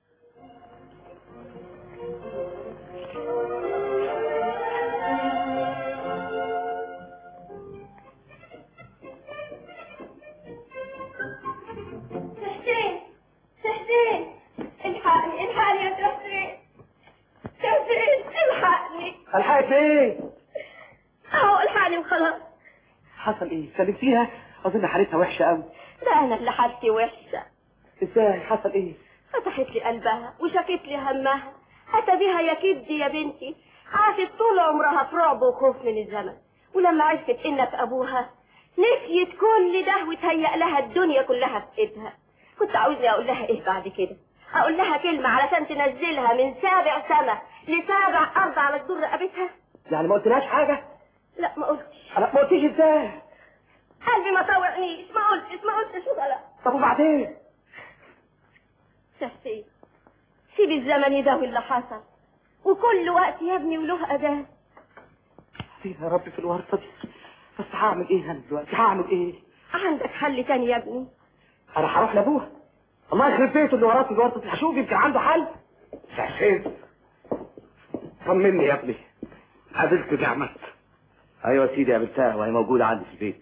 حسين حسين الحقني الحقني يا حسين حسين الحقني الحقت ايه اهو الحقني وخلاص حصل ايه سلمتيها اظن حالتها وحشه قوي لا انا اللي حالتي وحشه ازاي حصل ايه فتحت لي قلبها وشكت لي همها أتى بها يا كبدي يا بنتي عاشت طول عمرها في رعب وخوف من الزمن ولما عرفت انك ابوها نسيت كل ده وتهيأ لها الدنيا كلها في ايدها كنت عاوزني اقول لها ايه بعد كده اقول لها كلمة علشان تنزلها من سابع سما لسابع ارض على جدور رقبتها يعني ما قلتلهاش حاجه لا ما قلتش انا ما قلتيش ازاي قلبي ما طوعنيش ما قلتش ما قلتش ولا طب وبعدين تحسين سيب الزمن يداوي اللي حصل وكل وقت يا ابني وله أذان فين يا رب في الورطه دي بس هعمل ايه انا دلوقتي هعمل ايه عندك حل تاني يا ابني انا هروح لابوها الله يخرب بيته اللي وراه في الورطه دي هشوف يمكن عنده حل حسين طمني يا ابني قابلت نعمت ايوه يا سيدي قابلتها وهي موجوده عندي في البيت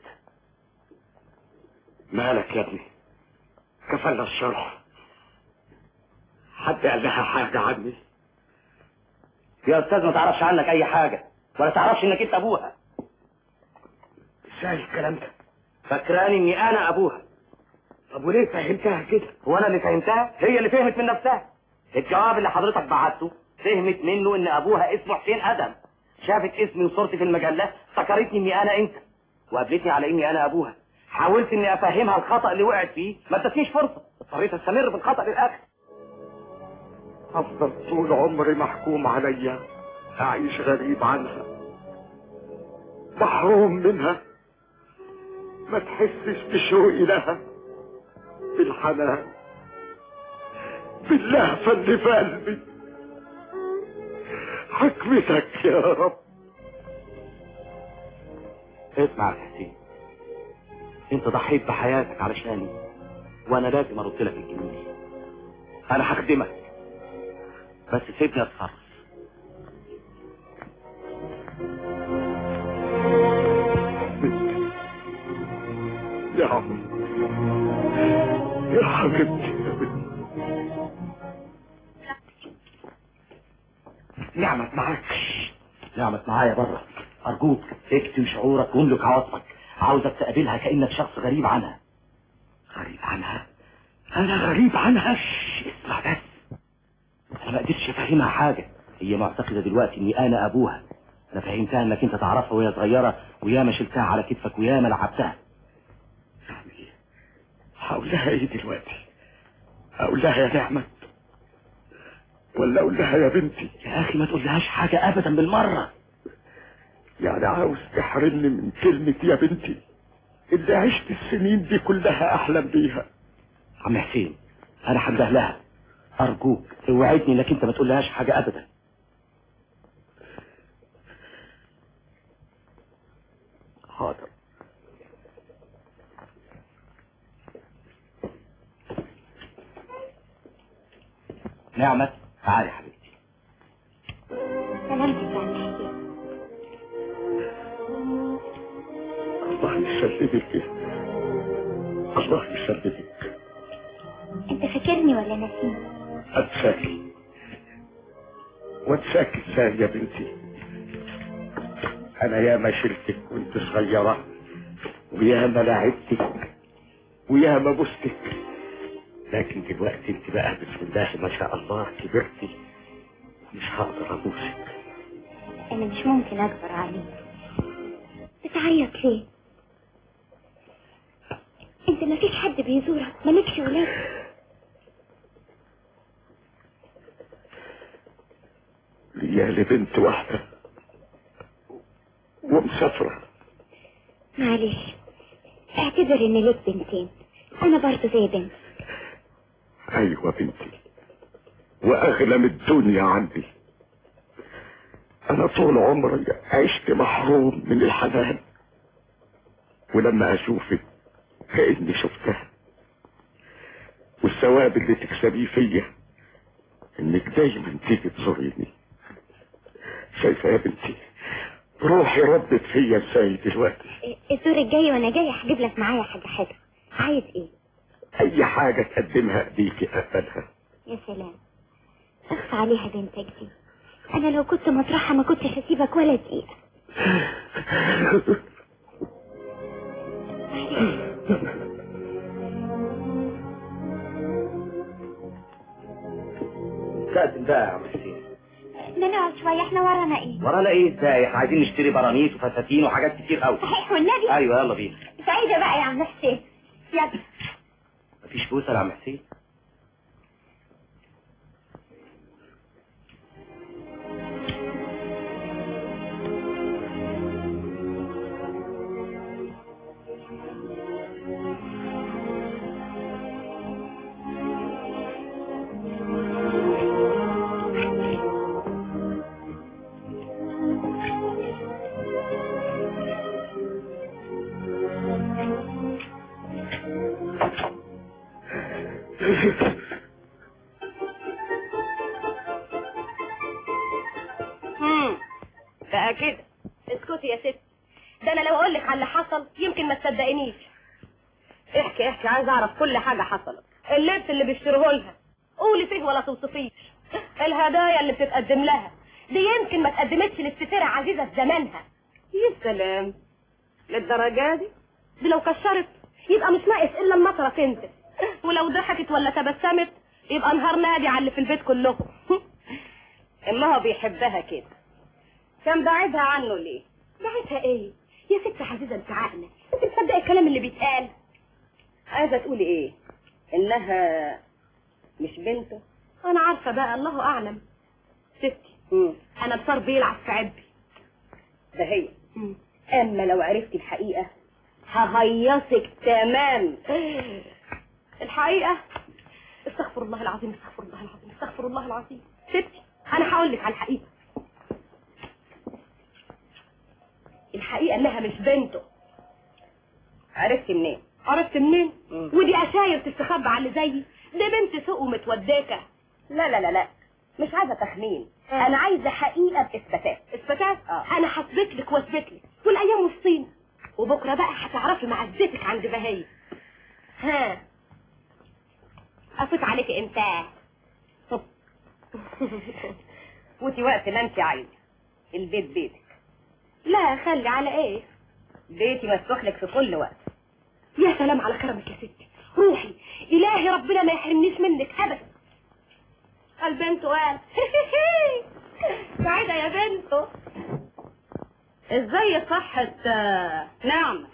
مالك يا ابني كفلنا الشرح حد قال لها حاجة عني يا استاذ ما تعرفش عنك اي حاجه ولا تعرفش انك انت ابوها ازاي الكلام ده فاكراني اني انا ابوها طب وليه فهمتها كده هو انا اللي فهمتها هي اللي فهمت من نفسها الجواب اللي حضرتك بعته فهمت منه ان ابوها اسمه حسين ادم شافت اسمي وصورتي في المجله افتكرتني اني انا انت وقابلتني على اني انا ابوها حاولت اني افهمها الخطا اللي وقعت فيه ما ادتنيش فرصه اضطريت استمر في الخطا للاخر افضل طول عمري محكوم عليا اعيش غريب عنها محروم منها ما تحسش بشوقي لها بالحنان باللهفة اللي في قلبي حكمتك يا رب اسمع يا حسين انت ضحيت بحياتك علشاني وانا لازم ارد لك الجميل انا هخدمك بس سيبني اتصرف يا عمي يا حبيبتي يا بنتي نعمت معاك نعمت معايا بره ارجوك اكتم شعورك واملك عواطفك عاوزك تقابلها كانك شخص غريب عنها غريب عنها انا غريب عنها شش، اسمع بس انا ما قدرتش افهمها حاجه هي معتقده دلوقتي اني انا ابوها انا فهمتها انك انت تعرفها وهي صغيره وياما شلتها على كتفك وياما لعبتها هقول لها ايه دلوقتي اقول لها يا نعمت ولا اقول لها يا بنتي يا اخي ما تقولهاش حاجه ابدا بالمره يعني عاوز تحرمني من كلمة يا بنتي اللي عشت السنين دي كلها احلم بيها عم حسين انا هنده لها ارجوك اوعدني انك انت ما تقولهاش حاجه ابدا حاضر نعمت تعالي يا حبيبتي سلامتك يا عم حسين الله يسلمك الله يسلمك انت فاكرني ولا ناسيني انساكي وانساك ازاي يا بنتي انا ياما شلتك وانت صغيرة وياما لعبتك وياما بوستك لكن دلوقتي انت بقى بسم الله ما شاء الله كبرتي مش هقدر ابوسك انا مش ممكن اكبر عليك بتعيط ليه انت ما فيش حد بيزورك مالكش ولاد ليالي بنت واحدة ومسافرة معلش اعتبر ان ليك بنتين انا برضه زي بنت ايوه بنتي واغلى من الدنيا عندي انا طول عمري عشت محروم من الحنان ولما اشوفك كاني شفتها والثواب اللي تكسبيه فيا انك دايما تيجي تزوريني شايفه يا بنتي روحي ردت فيا ازاي دلوقتي الدور الجاي وانا جاي هجيب لك معايا حاجه حلوه عايز ايه اي حاجه تقدمها ايديكي اقبلها يا سلام اخف عليها بنتك دي انا لو كنت مطرحها ما كنتش هسيبك ولا دقيقه استأذن بقى يا عم حسين ده نقعد شويه احنا ورانا ايه ورانا ايه ازاي احنا عايزين نشتري برانيس وفساتين وحاجات كتير قوي صحيح والنبي ايوه يلا بينا سعيده بقى يا عم حسين يلا مفيش فلوس يا عم حسين امم بقى كده اسكتي يا ست ده انا لو اقول لك على اللي حصل يمكن ما تصدقينيش احكي احكي عايز اعرف كل حاجه حصلت اللبس اللي بيشتروه لها قولي فيه ولا توصفيش الهدايا اللي بتتقدم لها دي يمكن ما تقدمتش للستيرة عزيزة في زمانها يا سلام للدرجة دي دي لو كشرت يبقى مش ناقص الا المطره تنزل ولو ضحكت ولا تبسمت يبقى نهار نادي على اللي في البيت كلهم امها بيحبها كده كان بعدها عنه ليه بعدها ايه يا ست عزيزه انت عاقله انت مصدقه الكلام اللي بيتقال عايزه تقولي ايه انها مش بنته انا عارفه بقى الله اعلم ستي انا بصار بيلعب في عبي ده هي اما لو عرفتي الحقيقه ههيصك تمام الحقيقه استغفر الله العظيم استغفر الله العظيم استغفر الله العظيم ستي انا هقول لك على الحقيقه الحقيقه انها مش بنته عرفت منين عرفت منين ودي اشاير تستخبى على اللي زيي دي بنت سوق ومتوداكه لا لا لا لا مش عايزه تخمين انا عايزه حقيقه باثباتات اثباتات آه. انا هثبت لك واثبت لك والايام والصين وبكره بقى هتعرفي معزتك عند بهي ها افوت عليك امتى فوتي وقت ما انت عايزه البيت بيتك لا خلي على ايه بيتي مفتوح لك في كل وقت يا سلام على كرمك يا ستي روحي الهي ربنا ما يحرمنيش منك ابدا البنت قال سعيدة يا بنته ازاي صحة آه، نعم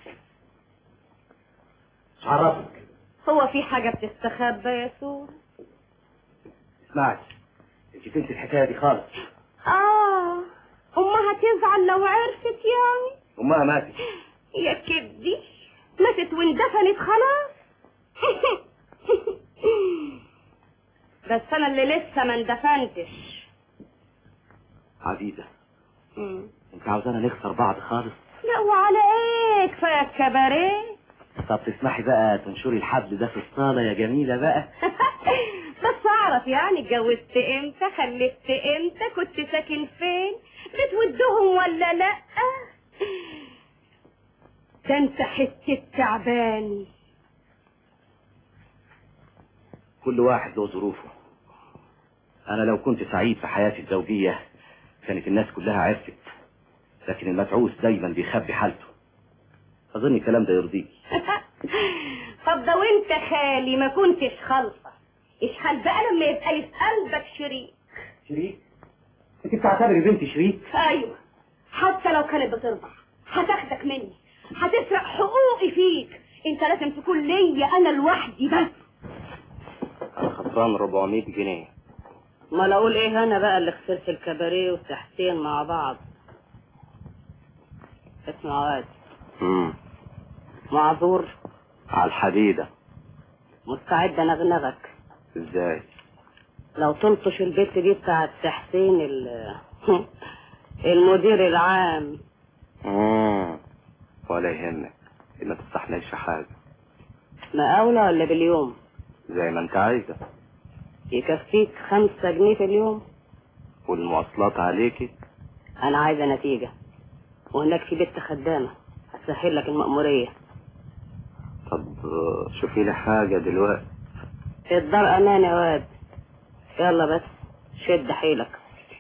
عرفك هو في حاجة بتستخبى يا سور اسمعي انت تنسي الحكايه دي خالص اه امها تزعل لو عرفت يعني امها ماتت يا كدي ماتت واندفنت خلاص بس انا اللي لسه ما اندفنتش عزيزه انت عاوزانا نخسر بعض خالص لا وعلى ايه كفايه الكباريه طب تسمحي بقى تنشري الحبل ده في الصاله يا جميله بقى بس اعرف يعني اتجوزت امتى خلفت امتى كنت ساكن فين بتودهم ولا لا ده انت حته تعبان كل واحد له ظروفه انا لو كنت سعيد في حياتي الزوجيه كانت الناس كلها عرفت لكن المتعوس دايما بيخبي حالته اظن الكلام ده يرضيك طب ده وانت خالي ما كنتش خالصه اشحال بقى لما يبقى لي في قلبك شريك شريك انت بتعتبري بنتي شريك ايوه حتى لو كانت بترضع هتاخدك مني هتسرق حقوقي فيك انت لازم تكون ليا انا لوحدي بس انا خسران 400 جنيه ما اقول ايه انا بقى اللي خسرت الكباريه والتحسين مع بعض اسمع واد امم معذور على الحديدة مستعد انغنغك ازاي لو تلطش البيت دي بتاعت تحسين ال- المدير العام امم ولا يهمك ما تستحملش حاجة مقاولة ولا باليوم زي ما انت عايزة يكفيك خمسة جنيه في اليوم والمواصلات عليكي انا عايزة نتيجة وهناك في بنت خدامة هتسهل لك المأمورية طب آه، شوفي لي حاجة دلوقتي الدار امان يا واد يلا بس شد حيلك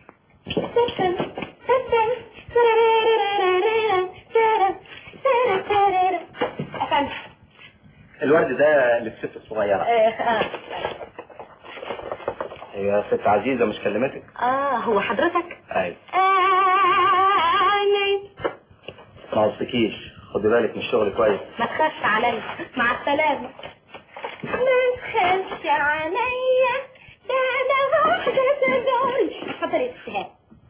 أفندم الورد ده للست الصغيرة هي ست عزيزة مش كلمتك اه هو حضرتك ايوه آه ما قصدكيش خدي بالك من الشغل كويس ما تخافش عليا مع السلامة ما تخافش عليا ده انا واحدة صدوري اتفضلي يا استاذ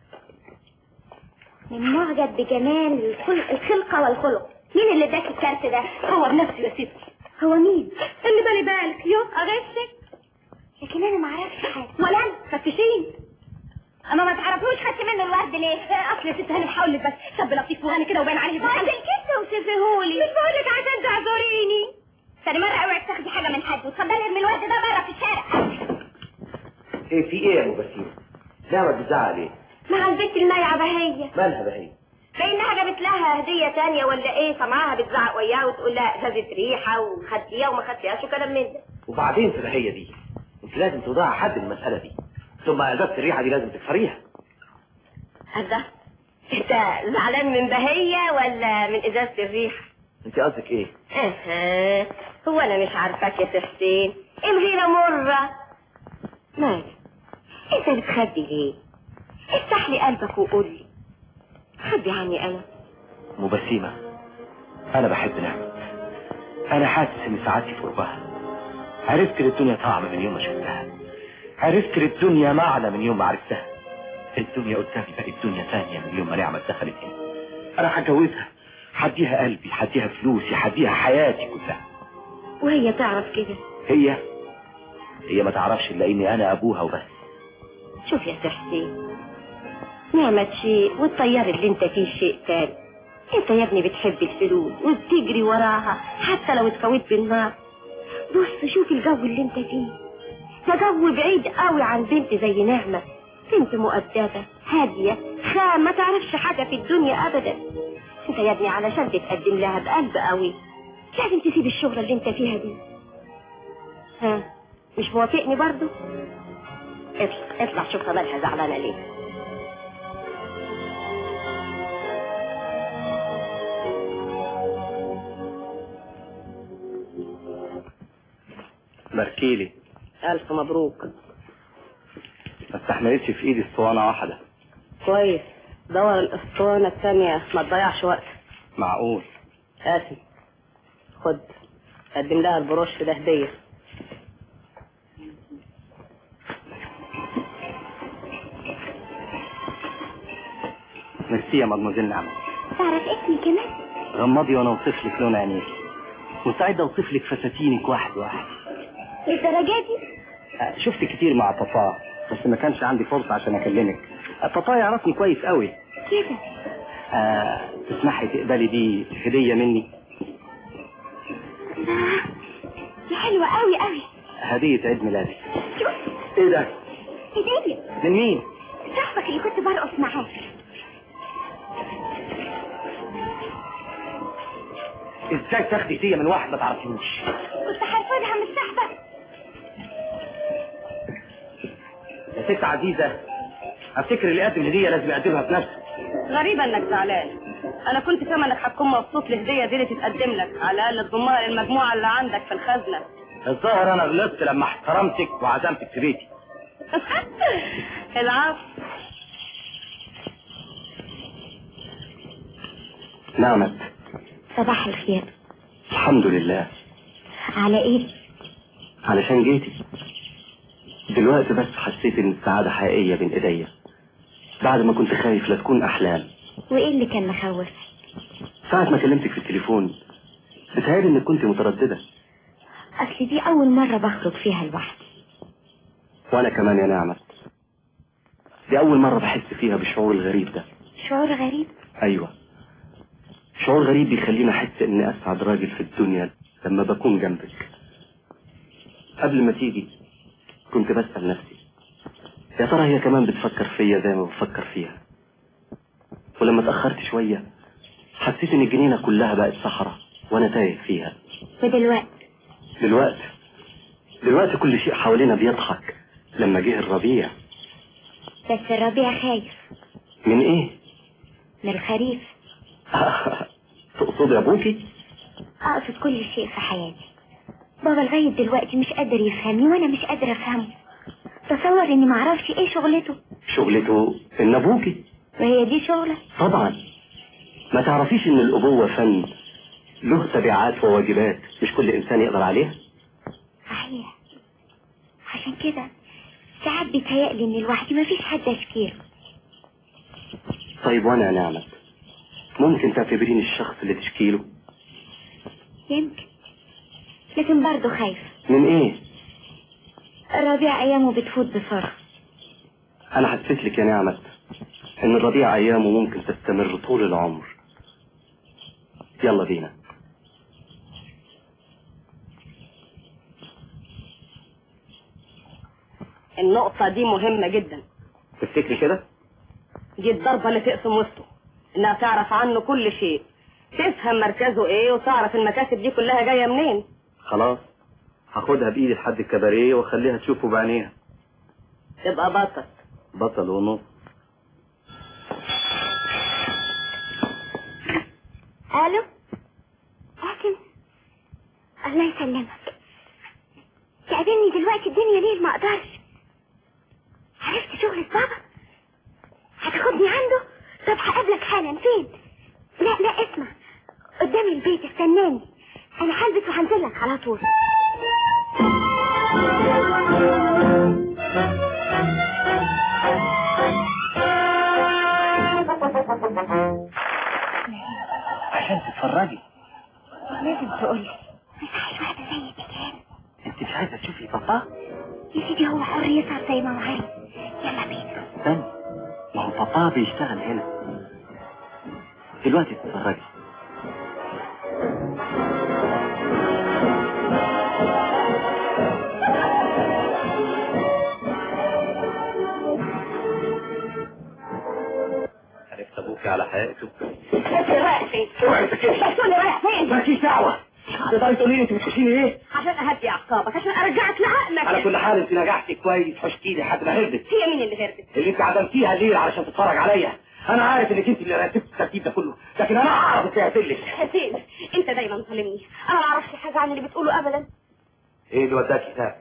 من معجب بجمال الخلق, الخلقة والخلق مين اللي اداك الكارت ده هو بنفسه يا ستي هو مين اللي بالي بالك يبقى غشك لكن انا ما اعرفش حاجة ولا انت فتشين اما ما تعرفوش خدت منه الورد ليه اصل يا ست هاني هقول لك بس شاب لطيف وهاني كده وباين عليه وقت الكسة وصفهولي مش بقولك عشان تعذريني ثاني مرة اوعي تاخدي حاجة من حد وتفضلي ارمي الورد ده بره في الشارع ايه في ايه يا ابو بسيم لا بتزعل ايه مع البنت المايعة بهية مالها بهي بانها جابت لها هدية تانية ولا ايه سمعها بتزعق وياها وتقول لها ازازة ريحة وخدتيها وما خدتيهاش وكلام من ده وبعدين في بهية دي انت لازم توضعي حد المسألة دي ثم ازازة الريحة دي لازم تكسريها هذا انت زعلان من بهية ولا من ازازة الريحة انت قصدك ايه اها هو انا مش عارفاك يا سي حسين الغيرة مرة مالك انت بتخبي ليه افتح لي قلبك وقول لي خبي عني انا مبسمة انا بحب نعمة انا حاسس ان سعادتي في قربها عرفت للدنيا طعم من يوم ما شفتها عرفت للدنيا معنى من يوم ما عرفتها الدنيا قدامي بقت دنيا ثانية من يوم ما نعمة دخلت هنا انا هتجوزها هديها قلبي هديها فلوسي هديها حياتي كلها وهي تعرف كده هي هي ما تعرفش الا اني انا ابوها وبس شوف يا سي حسين نعمة شيء والطيار اللي انت فيه شيء تاني انت يا ابني بتحب الفلوس وبتجري وراها حتى لو اتكويت بالنار بص شوف الجو اللي انت فيه ده جو بعيد قوي عن بنت زي نعمة بنت مؤدبة هادية خام ما تعرفش حاجة في الدنيا ابدا انت يا ابني علشان تتقدم لها بقلب قوي لازم تسيب الشغلة اللي انت فيها دي ها مش موافقني برضو اطلع اطلع شوف مالها زعلانة ليه باركيلي الف مبروك ما استحملتش في ايدي اسطوانة واحدة كويس دور الاسطوانة الثانية ما تضيعش وقت معقول قاسم خد قدم لها البروش ده هدية ميرسي يا مدموزيل نعمة تعرف اسمي كمان غمضي وانا اوصف لك لون عينيكي مستعد اوصف لك فساتينك واحد واحد للدرجة دي آه، شفت كتير مع بابا بس ما كانش عندي فرصة عشان اكلمك آه، بابا يعرفني كويس قوي كده آه تسمحي تقبلي دي هدية مني دي حلوة قوي قوي هدية عيد ميلادي شوف ايه ده هدية من مين صاحبك اللي كنت برقص معاه ازاي تاخدي هدية من واحد ما تعرفيهوش كنت هرفضها من صاحبك يا ست عزيزة افتكر اللي يقدم هدية لازم يقدمها بنفسه غريبة انك زعلان انا كنت فاهمة انك هتكون مبسوط لهدية دي اللي تتقدم لك على الاقل تضمها للمجموعة اللي عندك في الخزنة الظاهر انا غلطت لما احترمتك وعزمتك في بيتي العفو نعمت صباح الخير الحمد لله على ايه علشان جيتي دلوقتي بس حسيت ان السعادة حقيقية بين ايديا بعد ما كنت خايف لا تكون احلام وايه اللي كان مخوف ساعة ما كلمتك في التليفون بتهيألي انك كنت مترددة اصل دي اول مرة بخرج فيها لوحدي وانا كمان يا نعمت دي اول مرة بحس فيها بالشعور الغريب ده شعور غريب ايوه شعور غريب بيخليني احس اني اسعد راجل في الدنيا لما بكون جنبك قبل ما تيجي كنت بسأل نفسي يا ترى هي كمان بتفكر فيا زي ما بفكر فيها ولما اتأخرت شوية حسيت ان الجنينة كلها بقت صحراء وانا تايه فيها ودلوقتي دلوقتي دلوقتي كل شيء حوالينا بيضحك لما جه الربيع بس الربيع خايف من ايه من الخريف تقصد يا ابوكي اقصد كل شيء في حياتي بابا لغاية دلوقتي مش قادر يفهمني وانا مش قادر افهمه تصور اني معرفش ايه شغلته شغلته ان ابوكي وهي دي شغلة طبعا ما تعرفيش ان الابوة فن له تبعات وواجبات مش كل انسان يقدر عليها صحيح عشان كده ساعات بيتهيألي اني لوحدي مفيش حد اشكيله طيب وانا يا نعمت ممكن تعتبريني الشخص اللي تشكيله يمكن لكن برضه خايف من ايه الربيع ايامه بتفوت بسرعة انا حسيت لك يا نعمت ان الربيع ايامه ممكن تستمر طول العمر يلا بينا النقطة دي مهمة جدا تفتكري كده دي الضربة اللي تقسم وسطه انها تعرف عنه كل شيء تفهم مركزه ايه وتعرف المكاسب دي كلها جاية منين خلاص هاخدها بايدي لحد الكباريه واخليها تشوفه بعينيها تبقى بطل بطل ونص الو قاسم الله يسلمك تقابلني دلوقتي الدنيا ليل ما اقدرش عرفت شغل بابا هتاخدني عنده طب هقابلك حالا فين لا لا اسمع قدام البيت استناني انا هلبس وهنزلك على طول عشان تتفرجي لازم تقولي مش عايز واحدة زي كده انت مش عايزه تشوفي بابا يا سيدي هو حر يسهر زي ما هو عايز يلا بينا استنى ما هو بابا بيشتغل هنا دلوقتي تتفرجي عرفت ابوك على حقيقته انت رايح فين؟ اوعي تكشف بس تقول لي رايح فين؟ مالكيش دعوه تقدري تقولي لي انت بتخشيني ايه عشان اهدي اعصابك عشان ارجعك لعقلك على كل حال انت نجحتي كويس حشتي لي لحد ما هربت هي مين اللي هربت؟ اللي انت عدمتيها الليل علشان تتفرج عليا انا عارف انك انت اللي رتبت الترتيب ده كله لكن انا اعرف انت هتقلك حسين انت دايما ظالمني انا ما اعرفش حاجه عن اللي بتقوله ابدا ايه اللي وداك هناك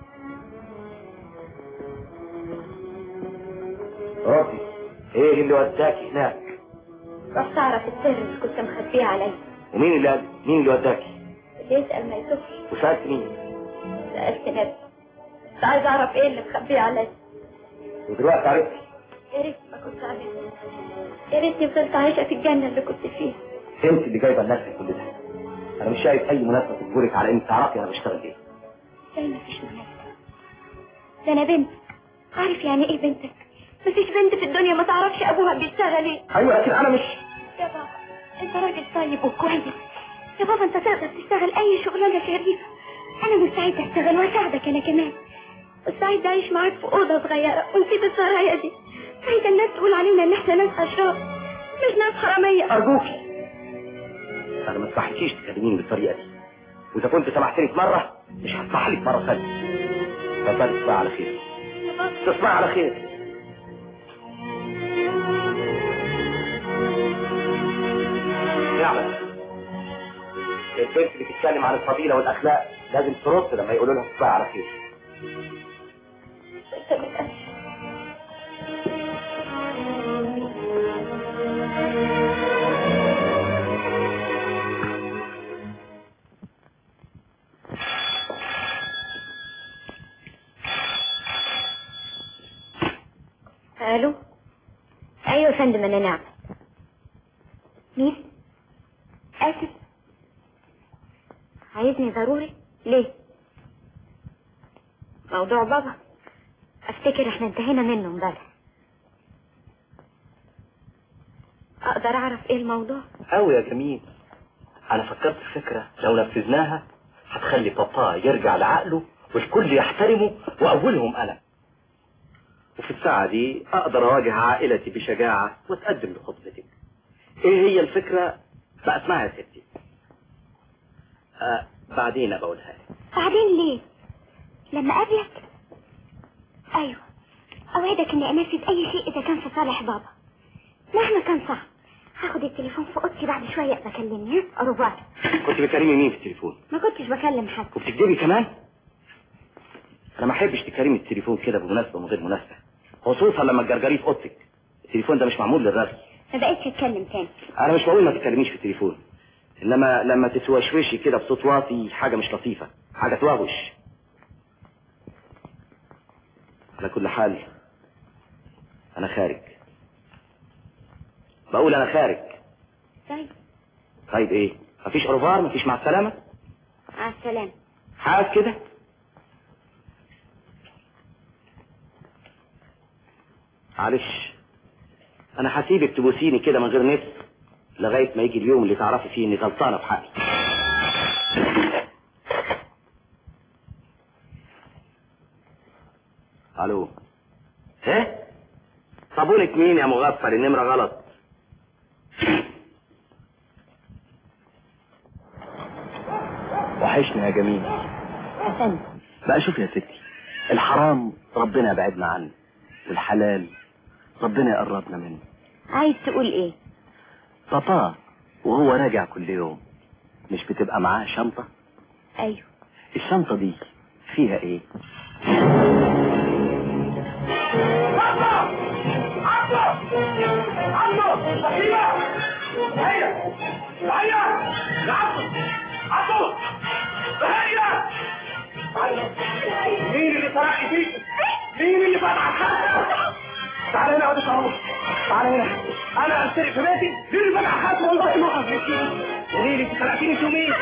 ربي ايه اللي وداك هناك رحت اعرف السر اللي كنت مخبيه عليا ومين اللي قال مين اللي وداك اللي يسأل ما يشوفش وسالت مين سألت نبي كنت عايز اعرف ايه اللي مخبيه عليا ودلوقتي عرفت يا ريت ما كنت عارفه يا ريتني فضلت عايشة في الجنة اللي كنت فيها انت اللي جايبه لنفسك كل ده انا مش شايف اي مناسبه تجبرك على انك تعرفي انا بشتغل ايه ازاي مفيش مناسبة ده انا بنت عارف يعني ايه بنتك مفيش بنت في الدنيا ما تعرفش ابوها بيشتغل ايه ايوه لكن انا مش يا بابا انت راجل طيب وكويس يا بابا انت تقدر تشتغل اي شغلانه شريفه انا مستعده اشتغل واساعدك انا كمان مستعده اعيش معاك في اوضه صغيره ونسيب السرايا دي عايزه الناس تقول علينا ان احنا ناس اشرار مش ناس حراميه ارجوكي انا ما اسمحلكيش تكلميني بالطريقه دي واذا كنت سمحتني في مره مش هسمح لك مره ثانيه اتفضلي تصبحي على خير تصبحي على خير نعمة البنت بتتكلم عن الفضيلة والأخلاق لازم ترد لما يقولوا لها تصبح على خير الو ايوه يا فندم انا نعم مين اسف عايزني ضروري ليه موضوع بابا افتكر احنا انتهينا منه امبارح اقدر اعرف ايه الموضوع أوي يا جميل أنا فكرت في فكرة لو نفذناها هتخلي بابا يرجع لعقله والكل يحترمه وأولهم أنا وفي الساعة دي أقدر أواجه عائلتي بشجاعة وأتقدم لخطبتك إيه هي الفكرة؟ بقى اسمعها يا ستي آه بعدين بقولها لك بعدين ليه لما اقابلك ايوه اوعدك اني انفذ اي شيء اذا كان في صالح بابا مهما كان صعب هاخد التليفون في اوضتي بعد شويه ابقى كلمني ها اوروبار كنت بتكلمي مين في التليفون؟ ما كنتش بكلم حد وبتكذبي كمان؟ أنا ما أحبش تكلمي التليفون كده بمناسبة ومن غير مناسبة خصوصا لما تجرجريه في أوضتك التليفون ده مش معمول للرغي ما بقتش اتكلم تاني انا مش بقول ما تتكلميش في التليفون انما لما تتوشوشي كده بصوت واطي حاجه مش لطيفه حاجه توغش على كل حال انا خارج بقول انا خارج طيب طيب ايه مفيش اوروفار مفيش مع السلامه مع السلامه حاس كده معلش انا هسيبك تبوسيني كده من غير نفس لغايه ما يجي اليوم اللي تعرفي فيه اني غلطانه في حقي الو ايه صابونة مين يا مغفل النمرة غلط وحشني يا جميل أفندم بقى شوف يا ستي الحرام ربنا يبعدنا عنه والحلال ربنا يقربنا منه عايز تقول ايه بابا وهو راجع كل يوم مش بتبقى معاه شنطة ايوه الشنطة دي فيها ايه مين اللي سرق فيك؟ مين اللي فتح الحاسة؟ تعالى هنا يا واد الصاروخ تعالى هنا انا اسرق في بيتي مين اللي فتح الحاسة والله ما اعرف قولي لي انت سرقتيني انت ومين؟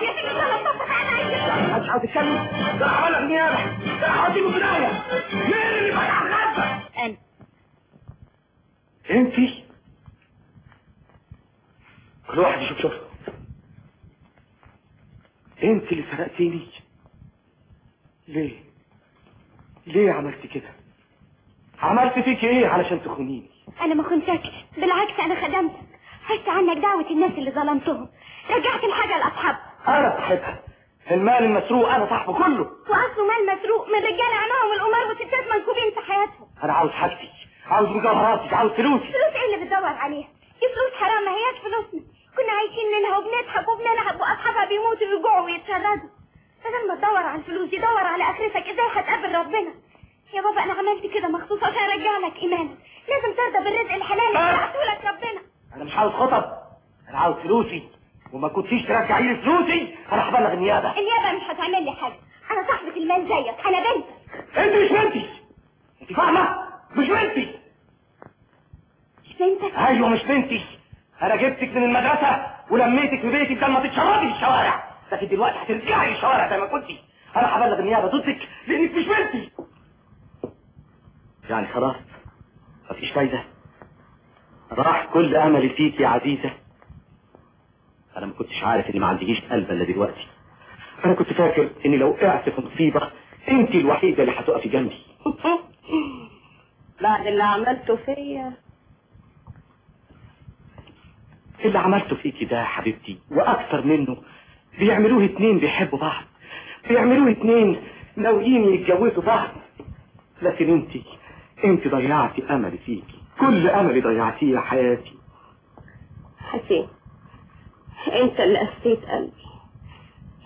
محدش عاوز يتكلم ده انا هبلغ النيابة ده انا هوديكوا في داهية مين اللي فتح الحاسة؟ انا انتي كل واحد يشوف شوف انت اللي سرقتيني ليه ليه عملتي كده عملت فيك ايه علشان تخونيني انا ما خنتكش بالعكس انا خدمتك حس عنك دعوة الناس اللي ظلمتهم رجعت الحاجة لاصحابها انا صاحبها المال المسروق انا صاحبه كله واصله مال مسروق من رجال عماهم الامار وستات منكوبين في حياتهم انا عاوز حاجتي عاوز مجوهراتي عاوز فلوسي فلوس ايه اللي بتدور عليها دي فلوس حرام ما هياش فلوسنا كنا عايشين منها وبنضحك وبنلعب واصحابها بيموتوا ويجوعوا ويتشردوا بدل ما تدور على الفلوس دي دور على اخرتك ازاي هتقابل ربنا يا بابا انا عملت كده مخصوص عشان ارجع لك ايمانك لازم ترضى بالرزق الحلال اللي بعته لك ربنا انا مش عاوز خطب انا عاوز فلوسي وما كنتيش ترجعي لي فلوسي انا هبلغ النيابه النيابه مش هتعمل لي حاجه انا صاحبه المال زيك انا بنت انت مش بنتي انت فاهمه مش بنتي مش بنتك ايوه مش بنتي انا جبتك من المدرسه ولميتك في بيتي بدل ما تتشردي في الشوارع لكن دلوقتي هترجعي الشوارع زي ما كنتي انا هبلغ النيابه ضدك لانك مش بنتي يعني خلاص مفيش فايده راح كل املي فيك يا عزيزه انا ما كنتش عارف اني ما عنديش قلب الا دلوقتي انا كنت فاكر اني لو وقعت في مصيبه انت الوحيده اللي هتقفي جنبي بعد اللي عملته فيا اللي عملته فيكي ده يا حبيبتي واكثر منه بيعملوه اتنين بيحبوا بعض بيعملوه اتنين ناويين يتجوزوا بعض لكن انت انت ضيعتي املي فيكي كل املي ضيعتيه يا حياتي حسين انت اللي قسيت قلبي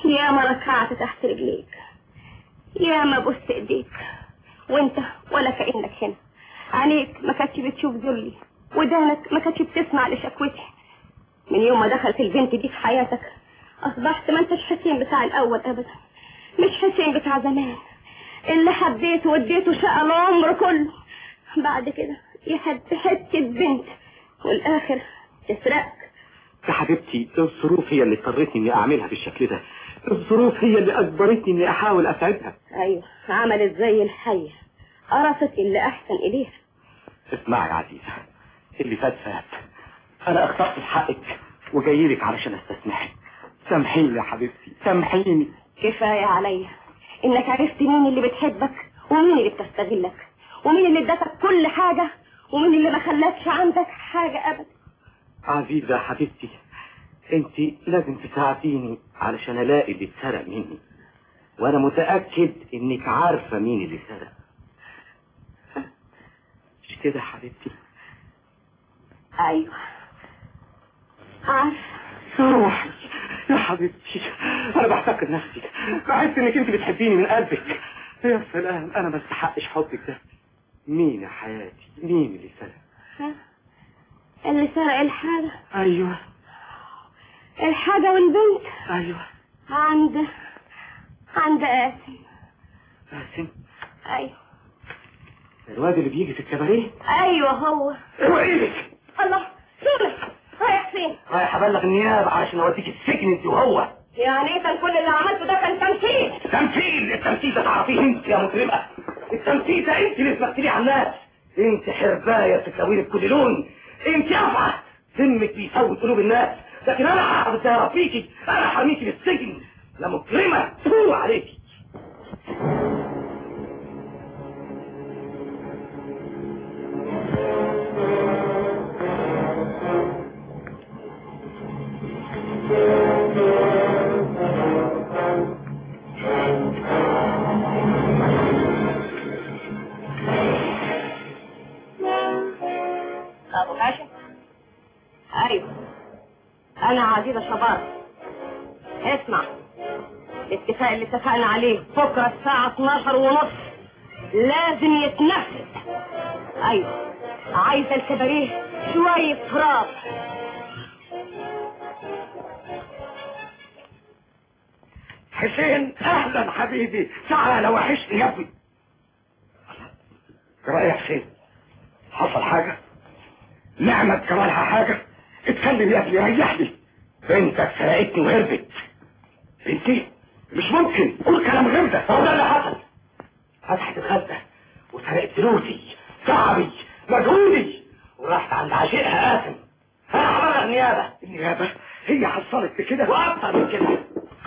يا ما ركعت تحت رجليك يا ما بصت ايديك وانت ولا كأنك هنا عينيك ما كانتش بتشوف ذلي ودانك ما كانتش بتسمع لشكوتي من يوم ما دخلت البنت دي في حياتك اصبحت ما انتش حسين بتاع الاول ابدا مش حسين بتاع زمان اللي حبيته واديته شقة العمر كله بعد كده يحب حتة بنت والاخر تسرقك يا حبيبتي الظروف هي اللي اضطرتني اني اعملها بالشكل ده الظروف هي اللي اجبرتني اني احاول اساعدها ايوه عملت زي الحية قرصت اللي احسن اليها اسمعي يا عزيزة اللي فات فات انا اخطأت في حقك وجاي لك علشان استسمحك سامحيني يا حبيبتي سامحيني كفاية عليا انك عرفت مين اللي بتحبك ومين اللي بتستغلك ومين اللي ادتك كل حاجة ومين اللي ما خلاكش عندك حاجة ابدا عزيزة يا حبيبتي انت لازم تساعديني علشان الاقي اللي اتسرق مني وانا متأكد انك عارفة مين اللي سرق مش كده يا حبيبتي ايوه عارفة روحي يا حبيبتي انا بحتقر نفسي بحس انك انت بتحبيني من قلبك يا سلام انا ما استحقش حبك ده مين يا حياتي مين اللي سرق ها؟ اللي سرق الحاجة ايوه الحاجة والبنت ايوه عند عند قاسم قاسم ايوه الواد اللي بيجي في الكباريه ايوه هو اوعي لك الله فينك رايح فين رايح ابلغ النيابه علشان اوديك السجن انت وهو يعني انت كل اللي عملته ده كان تمثيل تمثيل التمثيل ده تعرفيه انت يا مجرمه التمثيل ده انت اللي تمثليه على الناس انت حربايه تساوي بكل لون انت افعى سمك بيسوي قلوب الناس لكن انا هحفظ يا رفيقي انا حرميكي للسجن يا مجرمه تقول عليكي ابو هاشم ايوه انا عزيزة شباب اسمع الاتفاق اللي اتفقنا عليه بكرة الساعة 12 ونص لازم يتنفذ ايوه عايزة الكباريه شوية تراب حسين اهلا حبيبي تعال وحشني يا ابني رايح يا حسين حصل حاجه نعمة جرالها حاجه اتكلم يا ابني ريحني بنتك سرقتني وهربت بنتي مش ممكن قول كلام غير ده هو ده اللي حصل فتحت الخزنة وسرقت فلوسي تعبي مجهودي وراحت عند عشيقها قاسم انا هبلغ النيابة النيابة هي حصلت بكده واكتر من كده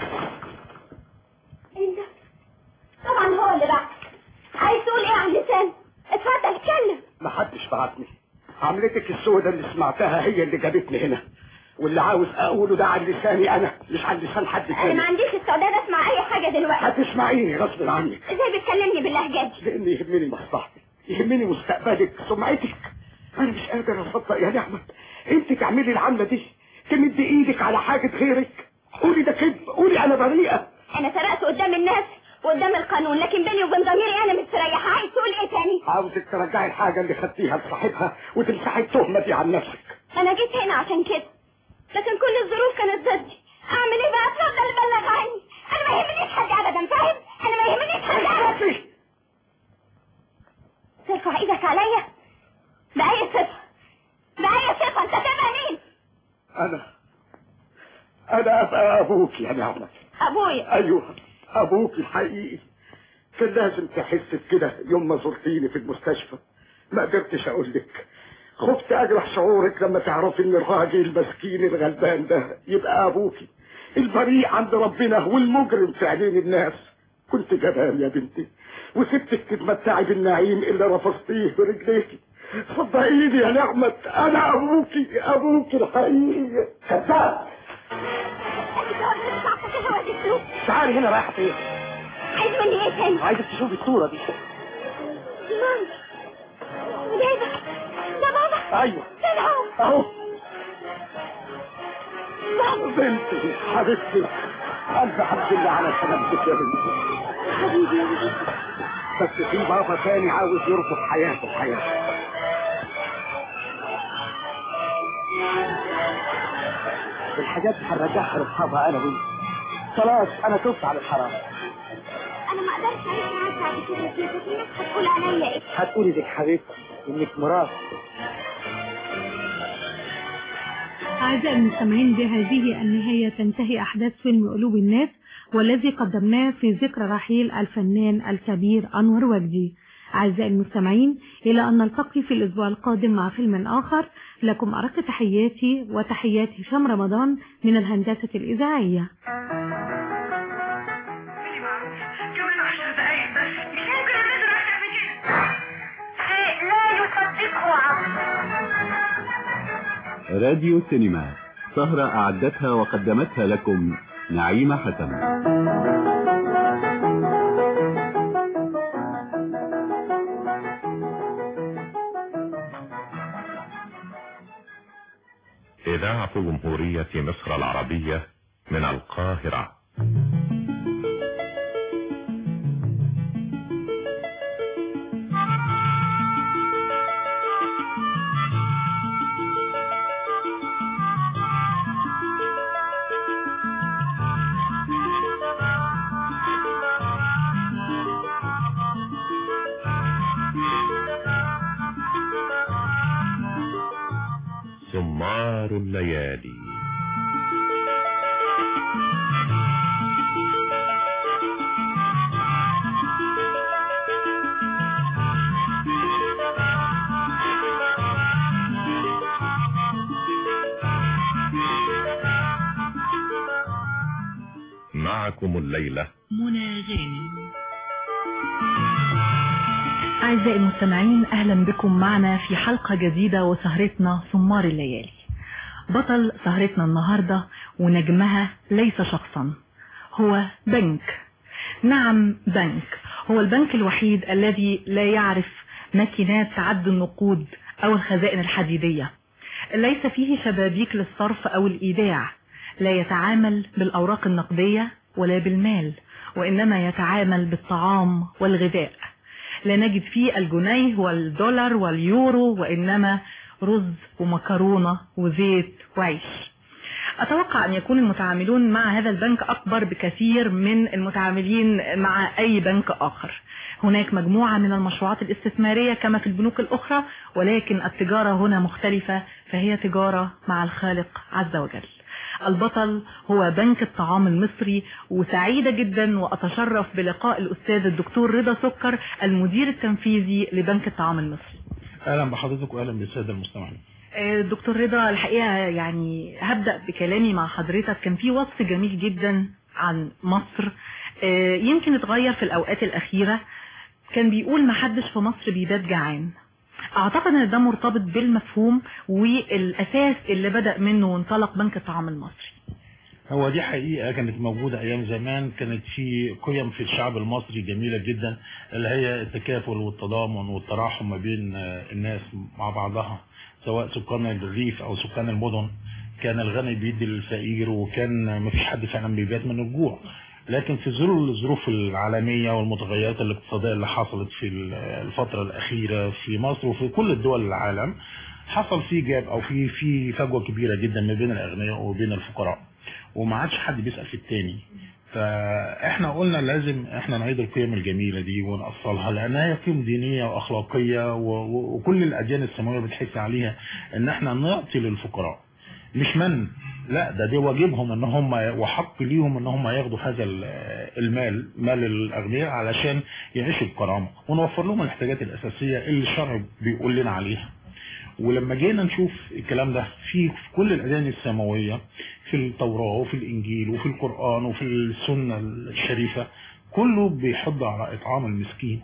انت طبعا هو اللي بعت عايز تقول ايه عن لسان اتفضل اتكلم محدش بعتني عملتك السودة اللي سمعتها هي اللي جابتني هنا واللي عاوز اقوله ده عن لساني انا مش عن لسان حد انا ما تاني عنديش استعداد اسمع اي حاجه دلوقتي هتسمعيني غصب عنك ازاي بتكلمني باللهجه دي لان يهمني مصلحتك يهمني مستقبلك سمعتك انا مش قادر اصدق يا نعمة انت تعملي العملة دي تمد ايدك على حاجة غيرك قولي ده كذب قولي انا بريئة انا سرقت قدام الناس وقدام القانون لكن بيني وبين ضميري انا مستريحه عايز تقول ايه تاني عاوزك ترجعي الحاجة اللي خدتيها لصاحبها وتمسحي التهمة دي عن نفسك انا جيت هنا عشان كده لكن كل الظروف كانت ضدي اعمل ايه بقى اتفضل بلغ عني انا ما يهمنيش حد ابدا فاهم انا ما يهمنيش حد ابدا ترفع ايدك عليا بأي صفة بأي صفة انت تبقى مين انا انا ابقى ابوك يا نعمة ابويا ايوه ابوك الحقيقي كان لازم تحس بكده يوم ما زرتيني في المستشفى ما قدرتش اقول لك خفت اجرح شعورك لما تعرفي ان الراجل المسكين الغلبان ده يبقى ابوكي البريء عند ربنا والمجرم في عينين الناس كنت جبان يا بنتي وسبتك تتمتعي بالنعيم اللي رفضتيه برجليكي صدقيني يا نعمة انا ابوكي ابوكي الحقيقي كذاب تعالي هنا رايحة فين عايز مني ايه تاني عايزك تشوفي الصورة دي ماما وده ايه ده ده بابا ايوه ده العم اهو بابا بنتي حبيبتي الف حمد لله على سلامتك يا بنتي حبيبي يا ولدي بس في بابا تاني عاوز يربط حياته بحياتك الحاجات دي هنرجعها لاصحابها انا وانت خلاص انا تبت على الحرام انا ما اقدرش اعيش معاك بعد كده يا تيتا في ناس هتقول عليا ايه هتقولي لك حبيبتي انك مرات أعزائي المستمعين بهذه النهاية تنتهي أحداث فيلم قلوب الناس والذي قدمناه في ذكرى رحيل الفنان الكبير أنور وجدي أعزائي المستمعين إلى أن نلتقي في الأسبوع القادم مع فيلم آخر لكم أرق تحياتي وتحيات هشام رمضان من الهندسة الإذاعية كمان عشر دقايق بس مش ممكن الناس اكتر من كده شيء لا يصدقه عقل راديو سينما سهرة أعدتها وقدمتها لكم نعيمة حسن إذاعة جمهورية مصر العربية من القاهرة سمار الليالي معكم الليلة منى غانم أعزائي المستمعين أهلا بكم معنا في حلقة جديدة وسهرتنا سمار الليالي بطل سهرتنا النهاردة ونجمها ليس شخصا هو بنك نعم بنك هو البنك الوحيد الذي لا يعرف ماكينات عد النقود أو الخزائن الحديدية ليس فيه شبابيك للصرف أو الإيداع لا يتعامل بالأوراق النقدية ولا بالمال وإنما يتعامل بالطعام والغذاء لا نجد فيه الجنيه والدولار واليورو وإنما رز ومكرونة وزيت وعيش أتوقع أن يكون المتعاملون مع هذا البنك أكبر بكثير من المتعاملين مع أي بنك آخر هناك مجموعة من المشروعات الاستثمارية كما في البنوك الأخرى ولكن التجارة هنا مختلفة فهي تجارة مع الخالق عز وجل البطل هو بنك الطعام المصري وسعيدة جدا وأتشرف بلقاء الأستاذ الدكتور رضا سكر المدير التنفيذي لبنك الطعام المصري اهلا بحضرتك واهلا بالساده المستمعين آه، دكتور رضا الحقيقة يعني هبدأ بكلامي مع حضرتك كان في وصف جميل جدا عن مصر آه، يمكن اتغير في الأوقات الأخيرة كان بيقول محدش في مصر بيبات جعان اعتقد ان ده مرتبط بالمفهوم والاساس اللي بدأ منه وانطلق بنك الطعام المصري هو دي حقيقة كانت موجودة أيام زمان كانت في قيم في الشعب المصري جميلة جدا اللي هي التكافل والتضامن والتراحم ما بين آه، الناس مع بعضها سواء سكان الريف أو سكان المدن كان الغني بيدي للفقير وكان ما فيش حد فعلا بيبات من الجوع لكن في ظل الظروف العالمية والمتغيرات الاقتصادية اللي حصلت في الفترة الأخيرة في مصر وفي كل الدول العالم حصل في جاب أو في في فجوة كبيرة جدا ما بين الأغنياء وبين الفقراء وما عادش حد بيسأل في التاني فاحنا قلنا لازم احنا نعيد القيم الجميلة دي ونأصلها لانها هي قيم دينية واخلاقية و- و- وكل الاديان السماوية بتحس عليها ان احنا نعطي للفقراء مش من لا ده دي واجبهم ان هم وحق ليهم ان هم ياخدوا هذا ال- المال مال الاغنياء علشان يعيشوا بكرامة ونوفر لهم الاحتياجات الاساسية اللي الشرع بيقول لنا عليها ولما جينا نشوف الكلام ده في في كل الاديان السماويه في التوراه وفي الانجيل وفي القران وفي السنه الشريفه كله بيحض على اطعام المسكين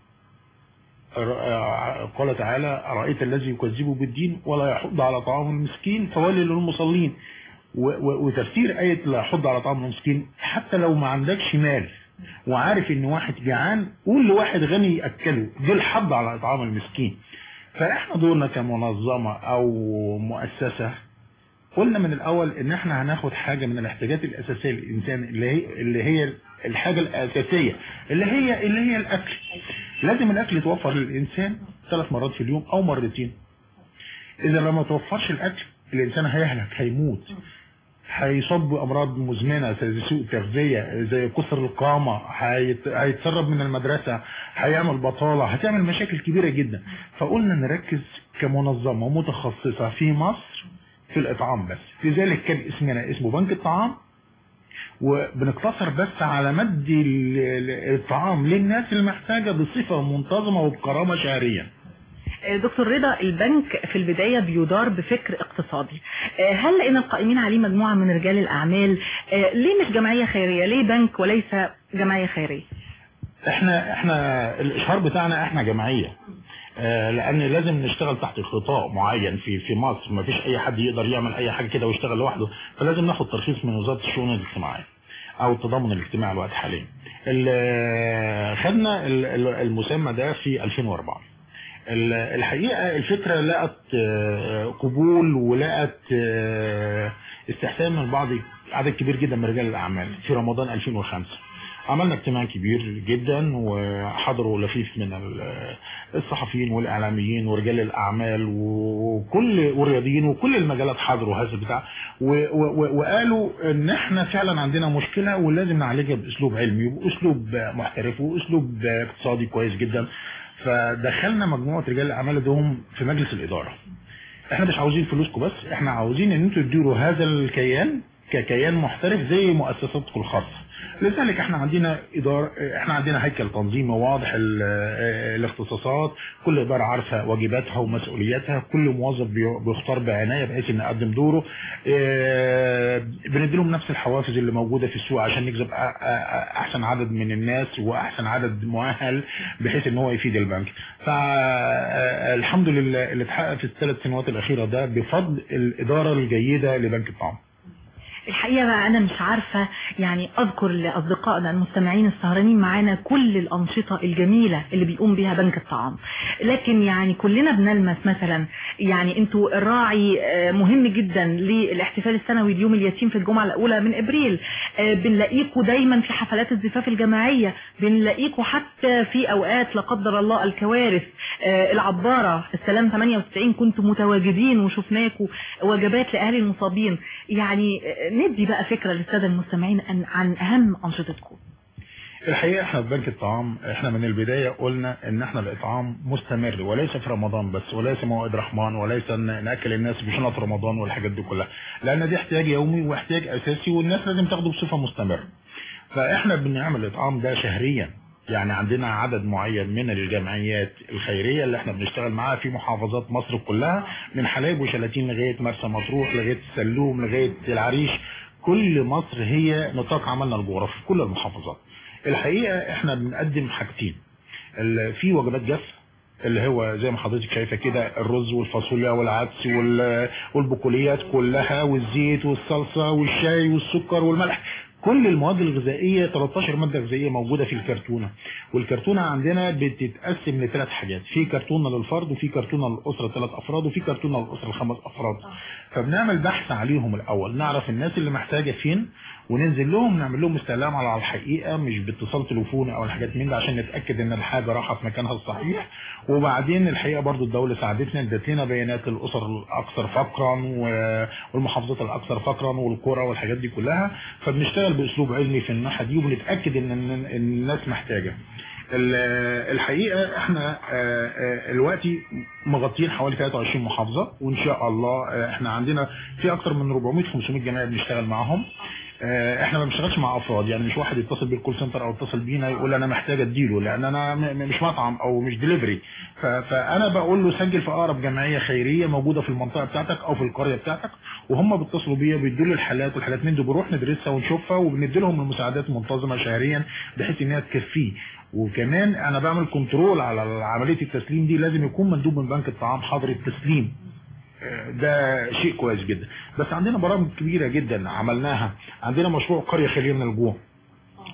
ر- قال تعالى أرأيت الذي يكذب بالدين ولا يحض على طعام المسكين فويل للمصلين و- و- وتفسير آية لا يحض على طعام المسكين حتى لو ما عندكش مال وعارف ان واحد جعان قول لواحد غني يأكله دي الحض على إطعام المسكين فاحنا دورنا كمنظمة او مؤسسة قلنا من الاول ان احنا هناخد حاجه من الاحتياجات الاساسيه للانسان اللي هي اللي هي الحاجه الاساسيه اللي هي اللي هي الاكل لازم الاكل يتوفر للانسان ثلاث مرات في اليوم او مرتين اذا لما توفرش الاكل الانسان هيهلك هيموت هيصاب بامراض مزمنه زي سوء تغذيه زي كسر القامه هيت- هيتسرب من المدرسه هيعمل بطاله هتعمل مشاكل كبيره جدا فقلنا نركز كمنظمه متخصصه في مصر في الاطعام بس لذلك كان اسمنا اسمه بنك الطعام وبنقتصر بس على مد ال- ال- الطعام للناس المحتاجه بصفه منتظمه وبكرامه شهريا دكتور رضا البنك في البداية بيدار بفكر اقتصادي آه، هل لقينا القائمين عليه مجموعة من رجال الأعمال آه، ليه مش جمعية خيرية ليه بنك وليس جمعية خيرية احنا احنا الاشهار بتاعنا احنا جمعيه آه، لان لازم نشتغل تحت خطاء معين في في مصر ما فيش اي حد يقدر يعمل اي حاجه كده ويشتغل لوحده فلازم ناخد ترخيص من وزاره الشؤون الاجتماعيه او التضامن الاجتماعي الوقت حاليا ال- خدنا ال- ال- المسمى ده في 2004 ال- الحقيقه الفكره لقت آه، قبول ولقت آه، استحسان من بعض عدد كبير جدا من رجال الاعمال في رمضان 2005 عملنا اجتماع كبير جدا وحضروا لفيف من ال- الصحفيين والاعلاميين ورجال الاعمال وكل والرياضيين وكل المجالات حضروا هذا البتاع و- و- وقالوا ان احنا فعلا عندنا مشكله ولازم نعالجها باسلوب علمي واسلوب محترف واسلوب اقتصادي كويس جدا فدخلنا مجموعه رجال الاعمال دوهم في مجلس الاداره احنا مش عاوزين فلوسكم بس احنا عاوزين ان انتوا تديروا هذا الكيان ككيان محترف زي مؤسساتكم الخاصه لذلك احنا عندنا اداره احنا عندنا هيكل تنظيمي واضح ال- اه الاختصاصات كل اداره عارفه واجباتها ومسؤولياتها كل موظف بي- بيختار بعنايه بحيث انه يقدم دوره اه بنديلهم نفس الحوافز اللي موجوده في السوق عشان نجذب أ- أ- أ- احسن عدد من الناس واحسن عدد مؤهل بحيث ان هو يفيد البنك فالحمد لله اللي اتحقق في الثلاث سنوات الاخيره ده بفضل الاداره الجيده لبنك الطعام الحقيقة بقى أنا مش عارفة يعني أذكر لأصدقائنا المستمعين السهرانين معانا كل الأنشطة الجميلة اللي بيقوم بها بنك الطعام لكن يعني كلنا بنلمس مثلا يعني انتوا الراعي آه، مهم جدا للاحتفال السنوي ليوم اليتيم في الجمعة الأولى من إبريل آه، بنلاقيكوا دايما في حفلات الزفاف الجماعية بنلاقيكوا حتى في أوقات لا قدر الله الكوارث آه، العبارة السلام 98 كنتوا متواجدين وشفناكوا وجبات لأهل المصابين يعني آه، ندي بقى فكرة للسادة المستمعين عن- عن أهم أنشطتكم الحقيقه احنا في بنك الطعام احنا من البدايه قلنا ان احنا الاطعام مستمر وليس في رمضان بس وليس موعد رحمن وليس ان ناكل الناس بشنط رمضان والحاجات دي كلها لان دي احتياج يومي واحتياج اساسي والناس لازم تاخده بصفه مستمره فاحنا بنعمل الاطعام ده شهريا يعني عندنا عدد معين من الجمعيات الخيريه اللي احنا بنشتغل معاها في محافظات مصر كلها من حلايب وشلاتين لغايه مرسى مطروح لغايه السلوم لغايه العريش كل مصر هي نطاق عملنا الجغرافي في كل المحافظات الحقيقه احنا بنقدم حاجتين ال- في وجبات جاف اللي هو زي ما حضرتك شايفه كده الرز والفاصوليا والعدس وال- والبقوليات كلها والزيت والصلصه والشاي والسكر والملح كل المواد الغذائيه 13 ماده غذائيه موجوده في الكرتونه والكرتونه عندنا بتتقسم لثلاث حاجات في كرتونه للفرد وفي كرتونه للاسره ثلاث افراد وفي كرتونه للاسره خمس افراد فبنعمل بحث عليهم الاول نعرف الناس اللي محتاجه فين وننزل لهم نعمل لهم استعلام على الحقيقه مش باتصال تليفوني او الحاجات من ده عشان نتاكد ان الحاجه رايحه في مكانها الصحيح وبعدين الحقيقه برضو الدوله ساعدتنا ادت لنا بيانات الاسر الاكثر فقرا و- والمحافظات الاكثر فقرا والقرى والحاجات دي كلها فبنشتغل باسلوب علمي في الناحيه دي وبنتاكد ان إن- إن الناس محتاجه ال- الحقيقه احنا آه، آه، دلوقتي مغطيين حوالي 23 محافظه وان شاء الله آه، احنا عندنا في اكتر من 400 500 جمعيه بنشتغل معاهم آه، احنا ما بنشتغلش مع افراد يعني مش واحد يتصل بالكول سنتر او يتصل بينا يقول انا محتاج اديله لان انا م- م- مش مطعم او مش دليفري ف- فانا بقول له سجل في اقرب جمعيه خيريه موجوده في المنطقه بتاعتك او في القريه بتاعتك وهم بيتصلوا بيا بيدوا لي الحالات والحاجات من دي بنروح ندرسها ونشوفها وبندي لهم المساعدات منتظمه شهريا بحيث انها تكفيه وكمان انا بعمل كنترول على عمليه التسليم دي لازم يكون مندوب من بنك الطعام حاضر التسليم آه، ده شيء كويس جدا بس عندنا برامج كبيره جدا عملناها عندنا مشروع قريه خاليه من الجوع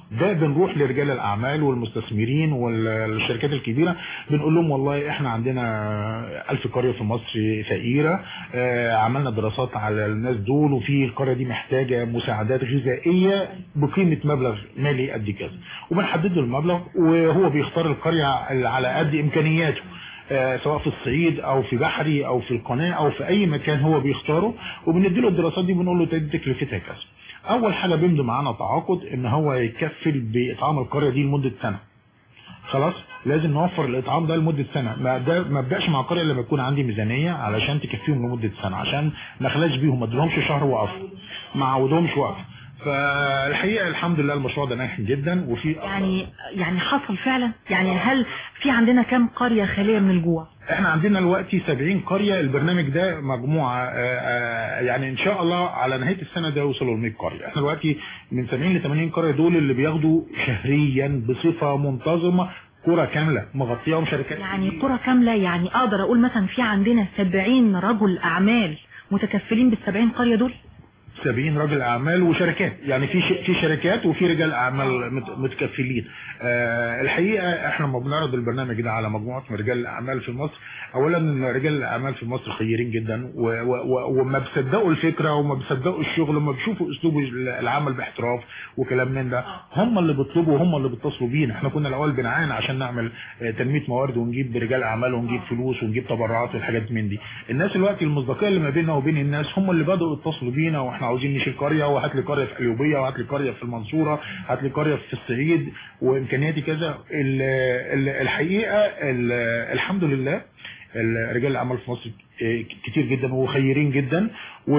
ده بنروح لرجال الاعمال والمستثمرين والشركات الكبيره بنقول لهم والله احنا عندنا ألف قريه في مصر فقيره آه، عملنا دراسات على الناس دول وفي القريه دي محتاجه مساعدات غذائيه بقيمه مبلغ مالي قد كذا وبنحدد له المبلغ وهو بيختار القريه اللي على قد امكانياته آه، سواء في الصعيد او في بحري او في القناه او في اي مكان هو بيختاره وبندي له الدراسات دي بنقول له دي تكلفتها كذا اول حاجه بيمضي معانا تعاقد ان هو يكفل باطعام القريه دي لمده سنه خلاص لازم نوفر الاطعام ده لمده سنه ما ده ما ابداش مع القريه لما يكون عندي ميزانيه علشان تكفيهم لمده سنه عشان ما اخلاش بيهم ما ادلهمش شهر وقف ما عودهمش وقف فالحقيقه الحمد لله المشروع ده ناجح جدا وفي يعني يعني حصل فعلا يعني هل في عندنا كم قرية خالية من الجوع احنا عندنا دلوقتي 70 قريه البرنامج ده مجموعه آه، آه، يعني ان شاء الله على نهايه السنه ده يوصلوا ل 100 قريه احنا دلوقتي من 70 ل 80 قريه دول اللي بياخدوا شهريا بصفه منتظمه قرى كامله مغطياهم شركات يعني قرى كاملة يعني اقدر اقول مثلا في عندنا 70 رجل اعمال متكفلين بالسبعين قرية دول 70 راجل اعمال وشركات يعني في ش- في شركات وفي رجال اعمال مت- متكفلين آه، الحقيقه احنا لما بنعرض البرنامج ده على مجموعه من رجال الاعمال في مصر اولا إن رجال الاعمال في مصر خيرين جدا و- و- و- وما بيصدقوا الفكره وما بيصدقوا الشغل وما بيشوفوا اسلوب العمل باحتراف وكلام من ده هم اللي بيطلبوا وهم اللي بيتصلوا بينا احنا كنا الاول بنعاني عشان نعمل آه، تنميه موارد ونجيب رجال اعمال ونجيب فلوس ونجيب تبرعات والحاجات من دي الناس دلوقتي المصداقيه اللي ما بيننا وبين الناس هم اللي بداوا يتصلوا بينا واحنا عاوزين نشيل قريه وهات لي قريه في قليوبيه وهات لي قريه في المنصوره هات لي قريه في الصعيد وامكانياتي كذا ال- ال- الحقيقه ال- الحمد لله ال- رجال الاعمال في مصر آه، كتير جدا وخيرين جدا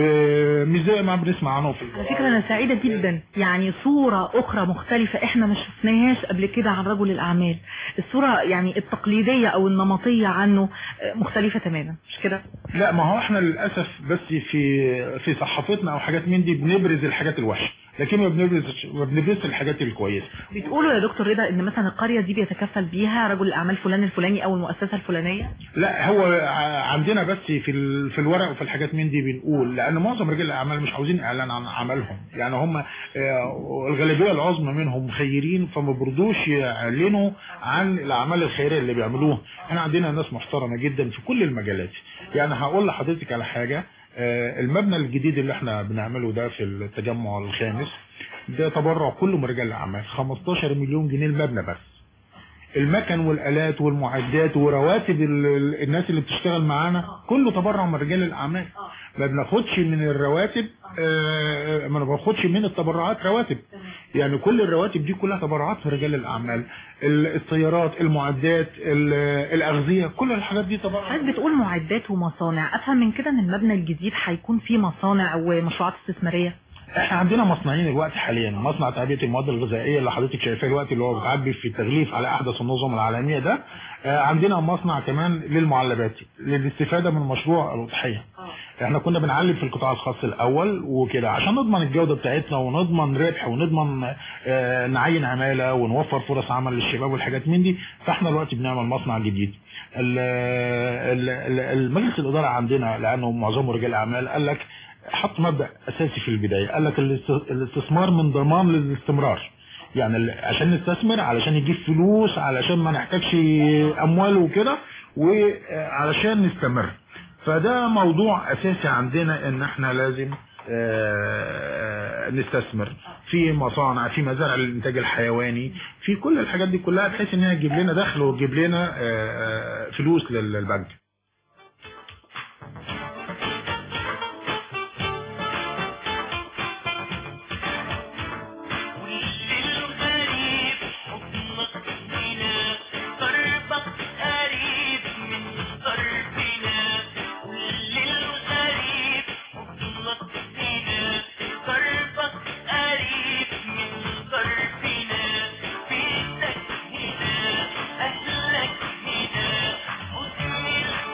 ومش زي ما بنسمع عنه في على فكرة انا سعيدة جدا يعني صورة اخرى مختلفة احنا ما شفناهاش قبل كده عن رجل الاعمال الصورة يعني التقليدية او النمطية عنه آه، مختلفة تماما مش كده لا ما هو احنا للاسف بس في في صحافتنا او حاجات من دي بنبرز الحاجات الوحشه لكن ما بنبرز ما بنبرز الحاجات الكويسه بتقولوا يا دكتور رضا ان مثلا القرية دي بيتكفل بيها رجل الاعمال فلان الفلاني او المؤسسة الفلانية لا هو ع- عندنا بس في ال- في الورق وفي الحاجات من دي بنقول لان معظم رجال الاعمال مش عاوزين اعلان عن عملهم يعني هم آه، الغالبيه العظمى منهم خيرين فما بيرضوش يعلنوا عن الاعمال الخيريه اللي بيعملوها احنا عندنا ناس محترمه جدا في كل المجالات يعني هقول لحضرتك على حاجه آه، المبنى الجديد اللي احنا بنعمله ده في التجمع الخامس ده تبرع كله من رجال الاعمال 15 مليون جنيه المبنى بس المكن والالات والمعدات ورواتب ال- ال- الناس اللي بتشتغل معانا كله تبرع من رجال الاعمال ما بناخدش من الرواتب آه، ما بناخدش من التبرعات رواتب يعني كل الرواتب دي كلها تبرعات من رجال الاعمال ال- السيارات المعدات ال- الاغذيه كل الحاجات دي تبرع حضرتك بتقول معدات ومصانع افهم من كده ان المبنى الجديد هيكون فيه مصانع ومشروعات استثمارية احنا عندنا مصنعين دلوقتي حاليا مصنع تعبئه المواد الغذائيه اللي حضرتك شايفاه دلوقتي اللي هو بتعبي في التغليف على احدث النظم العالميه ده آه، عندنا مصنع كمان للمعلبات للاستفاده من مشروع الاضحيه احنا كنا بنعلم في القطاع الخاص الاول وكده عشان نضمن الجوده بتاعتنا ونضمن ربح ونضمن آه، نعين عماله ونوفر فرص عمل للشباب والحاجات من دي فاحنا دلوقتي بنعمل مصنع جديد ال- ال- ال- المجلس الاداره عندنا لانه معظمه رجال اعمال قال لك حط مبدا اساسي في البدايه قال لك الاست- الاستثمار من ضمان للاستمرار يعني ال- عشان نستثمر علشان يجيب فلوس علشان ما نحتاجش اموال وكده وعلشان نستمر فده موضوع اساسي عندنا ان احنا لازم آه، نستثمر في مصانع في مزارع للانتاج الحيواني في كل الحاجات دي كلها بحيث انها تجيب لنا دخل وتجيب لنا آه، آه، فلوس لل- للبنك قربك قريب من قربنا كل الغريب حضنك هنا قربك قريب من قربنا بيتك هنا أهلك هنا حضن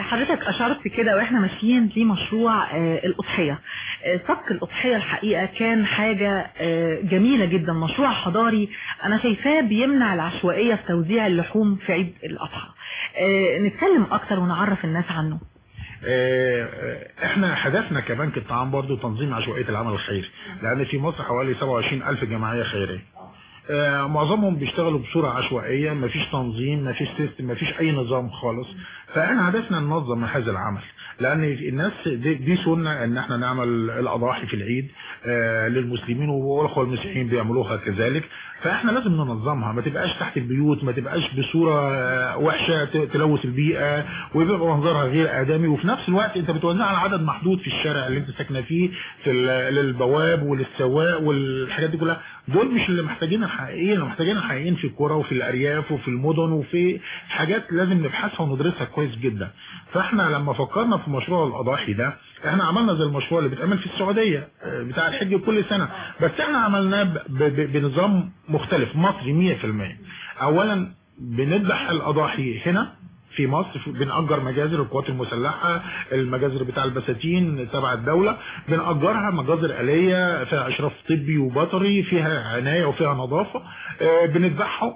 حضرتك اشرت كده واحنا ماشيين لمشروع آه، الاضحيه آه، سبق الاضحيه الحقيقه كان حاجه آه، جميله جدا مشروع حضاري انا شايفاه بيمنع العشوائيه في توزيع اللحوم في عيد الاضحى آه، نتكلم اكتر ونعرف الناس عنه آه، آه، احنا هدفنا كبنك الطعام برضو تنظيم عشوائية العمل الخيري لان في مصر حوالي 27 الف جمعية خيرية آه، معظمهم بيشتغلوا بصورة عشوائية مفيش تنظيم مفيش سيستم مفيش اي نظام خالص فاحنا هدفنا ننظم هذا العمل لان الناس دي, دي سنة ان احنا نعمل الاضاحي في العيد آه، للمسلمين والاخوة المسيحيين بيعملوها كذلك فاحنا لازم ننظمها ما تبقاش تحت البيوت ما تبقاش بصورة آه، وحشة ت- تلوث البيئة ويبقى منظرها غير ادمي وفي نفس الوقت انت بتوزعها على عدد محدود في الشارع اللي انت ساكنه فيه في ال- للبواب وللسواق والحاجات دي كلها دول مش اللي محتاجين الحقيقيين اللي محتاجين الحقيقيين في القرى وفي الارياف وفي المدن وفي حاجات لازم نبحثها وندرسها كويس جدا فاحنا لما فكرنا في مشروع الاضاحي ده احنا عملنا زي المشروع اللي بيتعمل في السعوديه آه، بتاع الحج كل سنه بس احنا عملناه ب- ب- بنظام مختلف مصري 100% اولا بنذبح الاضاحي هنا في مصر في- بنأجر مجازر القوات المسلحة المجازر بتاع البساتين تبع الدولة بنأجرها مجازر آلية فيها إشراف طبي وبطري فيها عناية وفيها نظافة آه، بنذبحها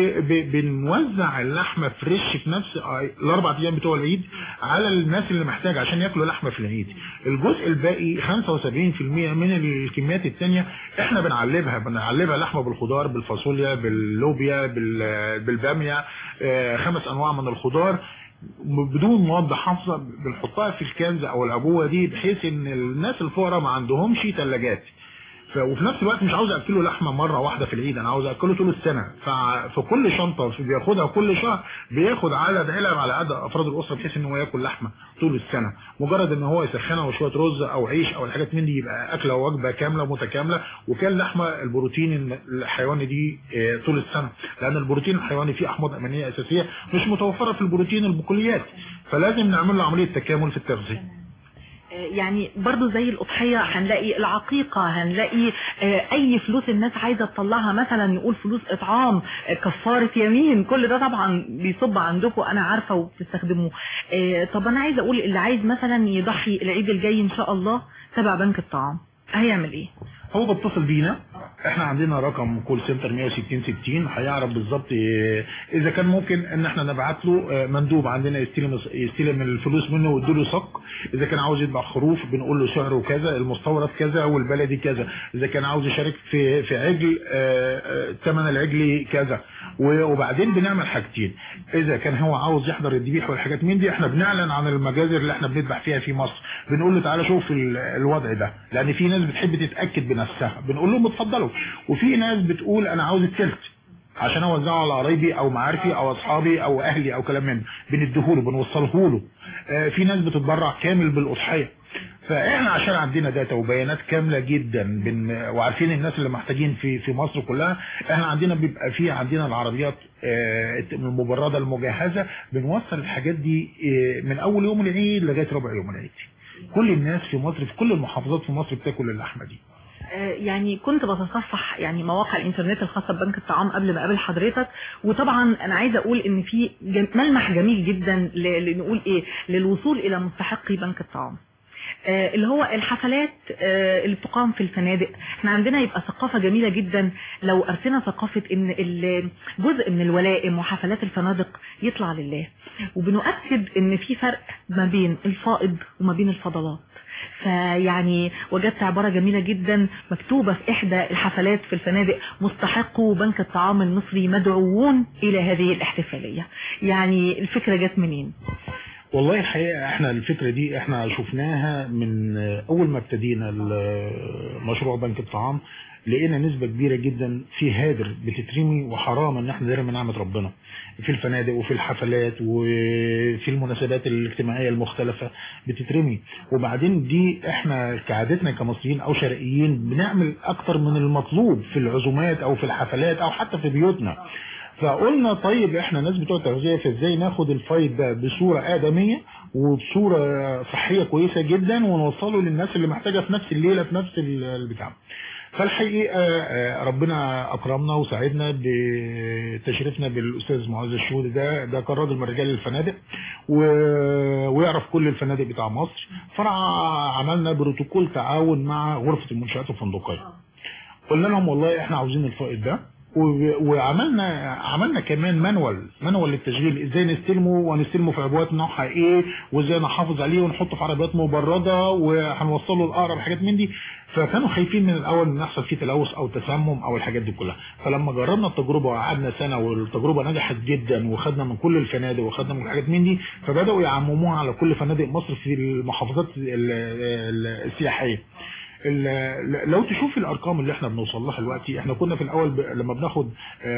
وبنوزع اللحمة فريش في نفس آه، الأربع أيام بتوع العيد على الناس اللي محتاجة عشان ياكلوا لحمة في العيد الجزء الباقي 75% من الكميات التانية احنا بنعلبها بنعلبها لحمة بالخضار بالفاصوليا باللوبيا بال- بالبامية آه، خمس أنواع من الخضار بدون مواد حافظة بنحطها في الكنز او العبوة دي بحيث ان الناس الفقراء ما عندهمش ثلاجات ف... وفي نفس الوقت مش عاوز اكله لحمه مره واحده في العيد انا عاوز اكله طول السنه ففي كل شنطه بياخدها كل شهر بياخد عدد علب على عدد افراد الاسره بحيث ان هو ياكل لحمه طول السنه مجرد ان هو يسخنها وشويه رز او عيش او الحاجات من دي يبقى اكله وجبه كامله متكامله وكان لحمه البروتين الحيواني دي آه، طول السنه لان البروتين الحيواني فيه احماض امينيه اساسيه مش متوفره في البروتين البقوليات فلازم نعمل له عمليه تكامل في التغذيه يعني برضو زي الأضحية هنلاقي العقيقة هنلاقي آه، أي فلوس الناس عايزة تطلعها مثلا نقول فلوس إطعام آه، كفارة يمين كل ده طبعا بيصب عندكم أنا عارفة وبتستخدموه آه، طب أنا عايزة أقول اللي عايز مثلا يضحي العيد الجاي إن شاء الله تبع بنك الطعام هيعمل إيه؟ هو بيتصل بينا احنا عندنا رقم كول سنتر 160 60 هيعرف بالظبط اه، اذا كان ممكن ان احنا نبعت له اه، مندوب عندنا يستلم يستلم الفلوس منه ويديله صك اذا كان عاوز يذبح خروف بنقول له سعره كذا المستورد كذا والبلدي كذا اذا كان عاوز يشارك في في عجل اه، اه، ثمن العجل كذا و- وبعدين بنعمل حاجتين اذا كان هو عاوز يحضر الذبيح والحاجات من دي احنا بنعلن عن المجازر اللي احنا بنذبح فيها في مصر بنقول له تعالى شوف ال- الوضع ده لان في ناس بتحب تتاكد بنفسها بنقول لهم اتفضلوا وفي ناس بتقول انا عاوز التلت عشان اوزعه على قرايبي او معارفي او اصحابي او اهلي او كلام من بنديهوله بنوصله له آه، في ناس بتتبرع كامل بالاضحيه فاحنا عشان عندنا داتا وبيانات كامله جدا بن وعارفين الناس اللي محتاجين في في مصر كلها احنا عندنا بيبقى في عندنا العربيات آه، المبرده المجهزه بنوصل الحاجات دي آه، من اول يوم العيد لغايه ربع يوم العيد كل الناس في مصر في كل المحافظات في مصر بتاكل اللحمه دي آه، يعني كنت بتصفح يعني مواقع الانترنت الخاصه ببنك الطعام قبل ما اقابل حضرتك وطبعا انا عايزه اقول ان في جم- ملمح جميل جدا ل- لنقول ايه للوصول الى مستحقي بنك الطعام آه، اللي هو الحفلات آه، اللي بتقام في الفنادق احنا عندنا يبقى ثقافة جميلة جدا لو أرسنا ثقافة ان ال- جزء من الولائم وحفلات الفنادق يطلع لله وبنؤكد ان في فرق ما بين الفائض وما بين الفضلات فيعني وجدت عبارة جميلة جدا مكتوبة في إحدى الحفلات في الفنادق مستحقو بنك الطعام المصري مدعوون إلى هذه الاحتفالية يعني الفكرة جت منين؟ والله الحقيقة احنا الفكرة دي احنا شفناها من اول ما ابتدينا ال- مشروع بنك الطعام لقينا نسبة كبيرة جدا في هادر بتترمي وحرام ان احنا نرمي نعمة ربنا في الفنادق وفي الحفلات وفي المناسبات الاجتماعية المختلفة بتترمي وبعدين دي احنا كعادتنا كمصريين او شرقيين بنعمل اكتر من المطلوب في العزومات او في الحفلات او حتى في بيوتنا فقلنا طيب احنا ناس بتوع تغذية فازاي ناخد الفايد ده بصورة آدمية وبصورة صحية كويسة جدا ونوصله للناس اللي محتاجة في نفس الليلة في نفس ال- البتاع فالحقيقه آه، ربنا اكرمنا وساعدنا بتشريفنا بالاستاذ معاذ الشهودي ده ده كان راجل من رجال الفنادق و- ويعرف كل الفنادق بتاع مصر فعملنا بروتوكول تعاون مع غرفه المنشات الفندقيه قلنا لهم والله احنا عاوزين الفائض ده و- وعملنا عملنا كمان مانوال مانوال للتشغيل ازاي نستلمه ونستلمه في عبوات نوعها ايه وازاي نحافظ عليه ونحطه في عربيات مبرده وهنوصله لاقرب حاجات من دي فكانوا خايفين من الاول ان يحصل فيه تلوث او تسمم او الحاجات دي كلها فلما جربنا التجربه وقعدنا سنه والتجربه نجحت جدا وخدنا من كل الفنادق وخدنا من الحاجات من دي فبداوا يعمموها على كل فنادق مصر في المحافظات ال- ال- السياحيه ال- لو تشوف الارقام اللي احنا بنوصل لها دلوقتي احنا كنا في الاول ب... لما بناخد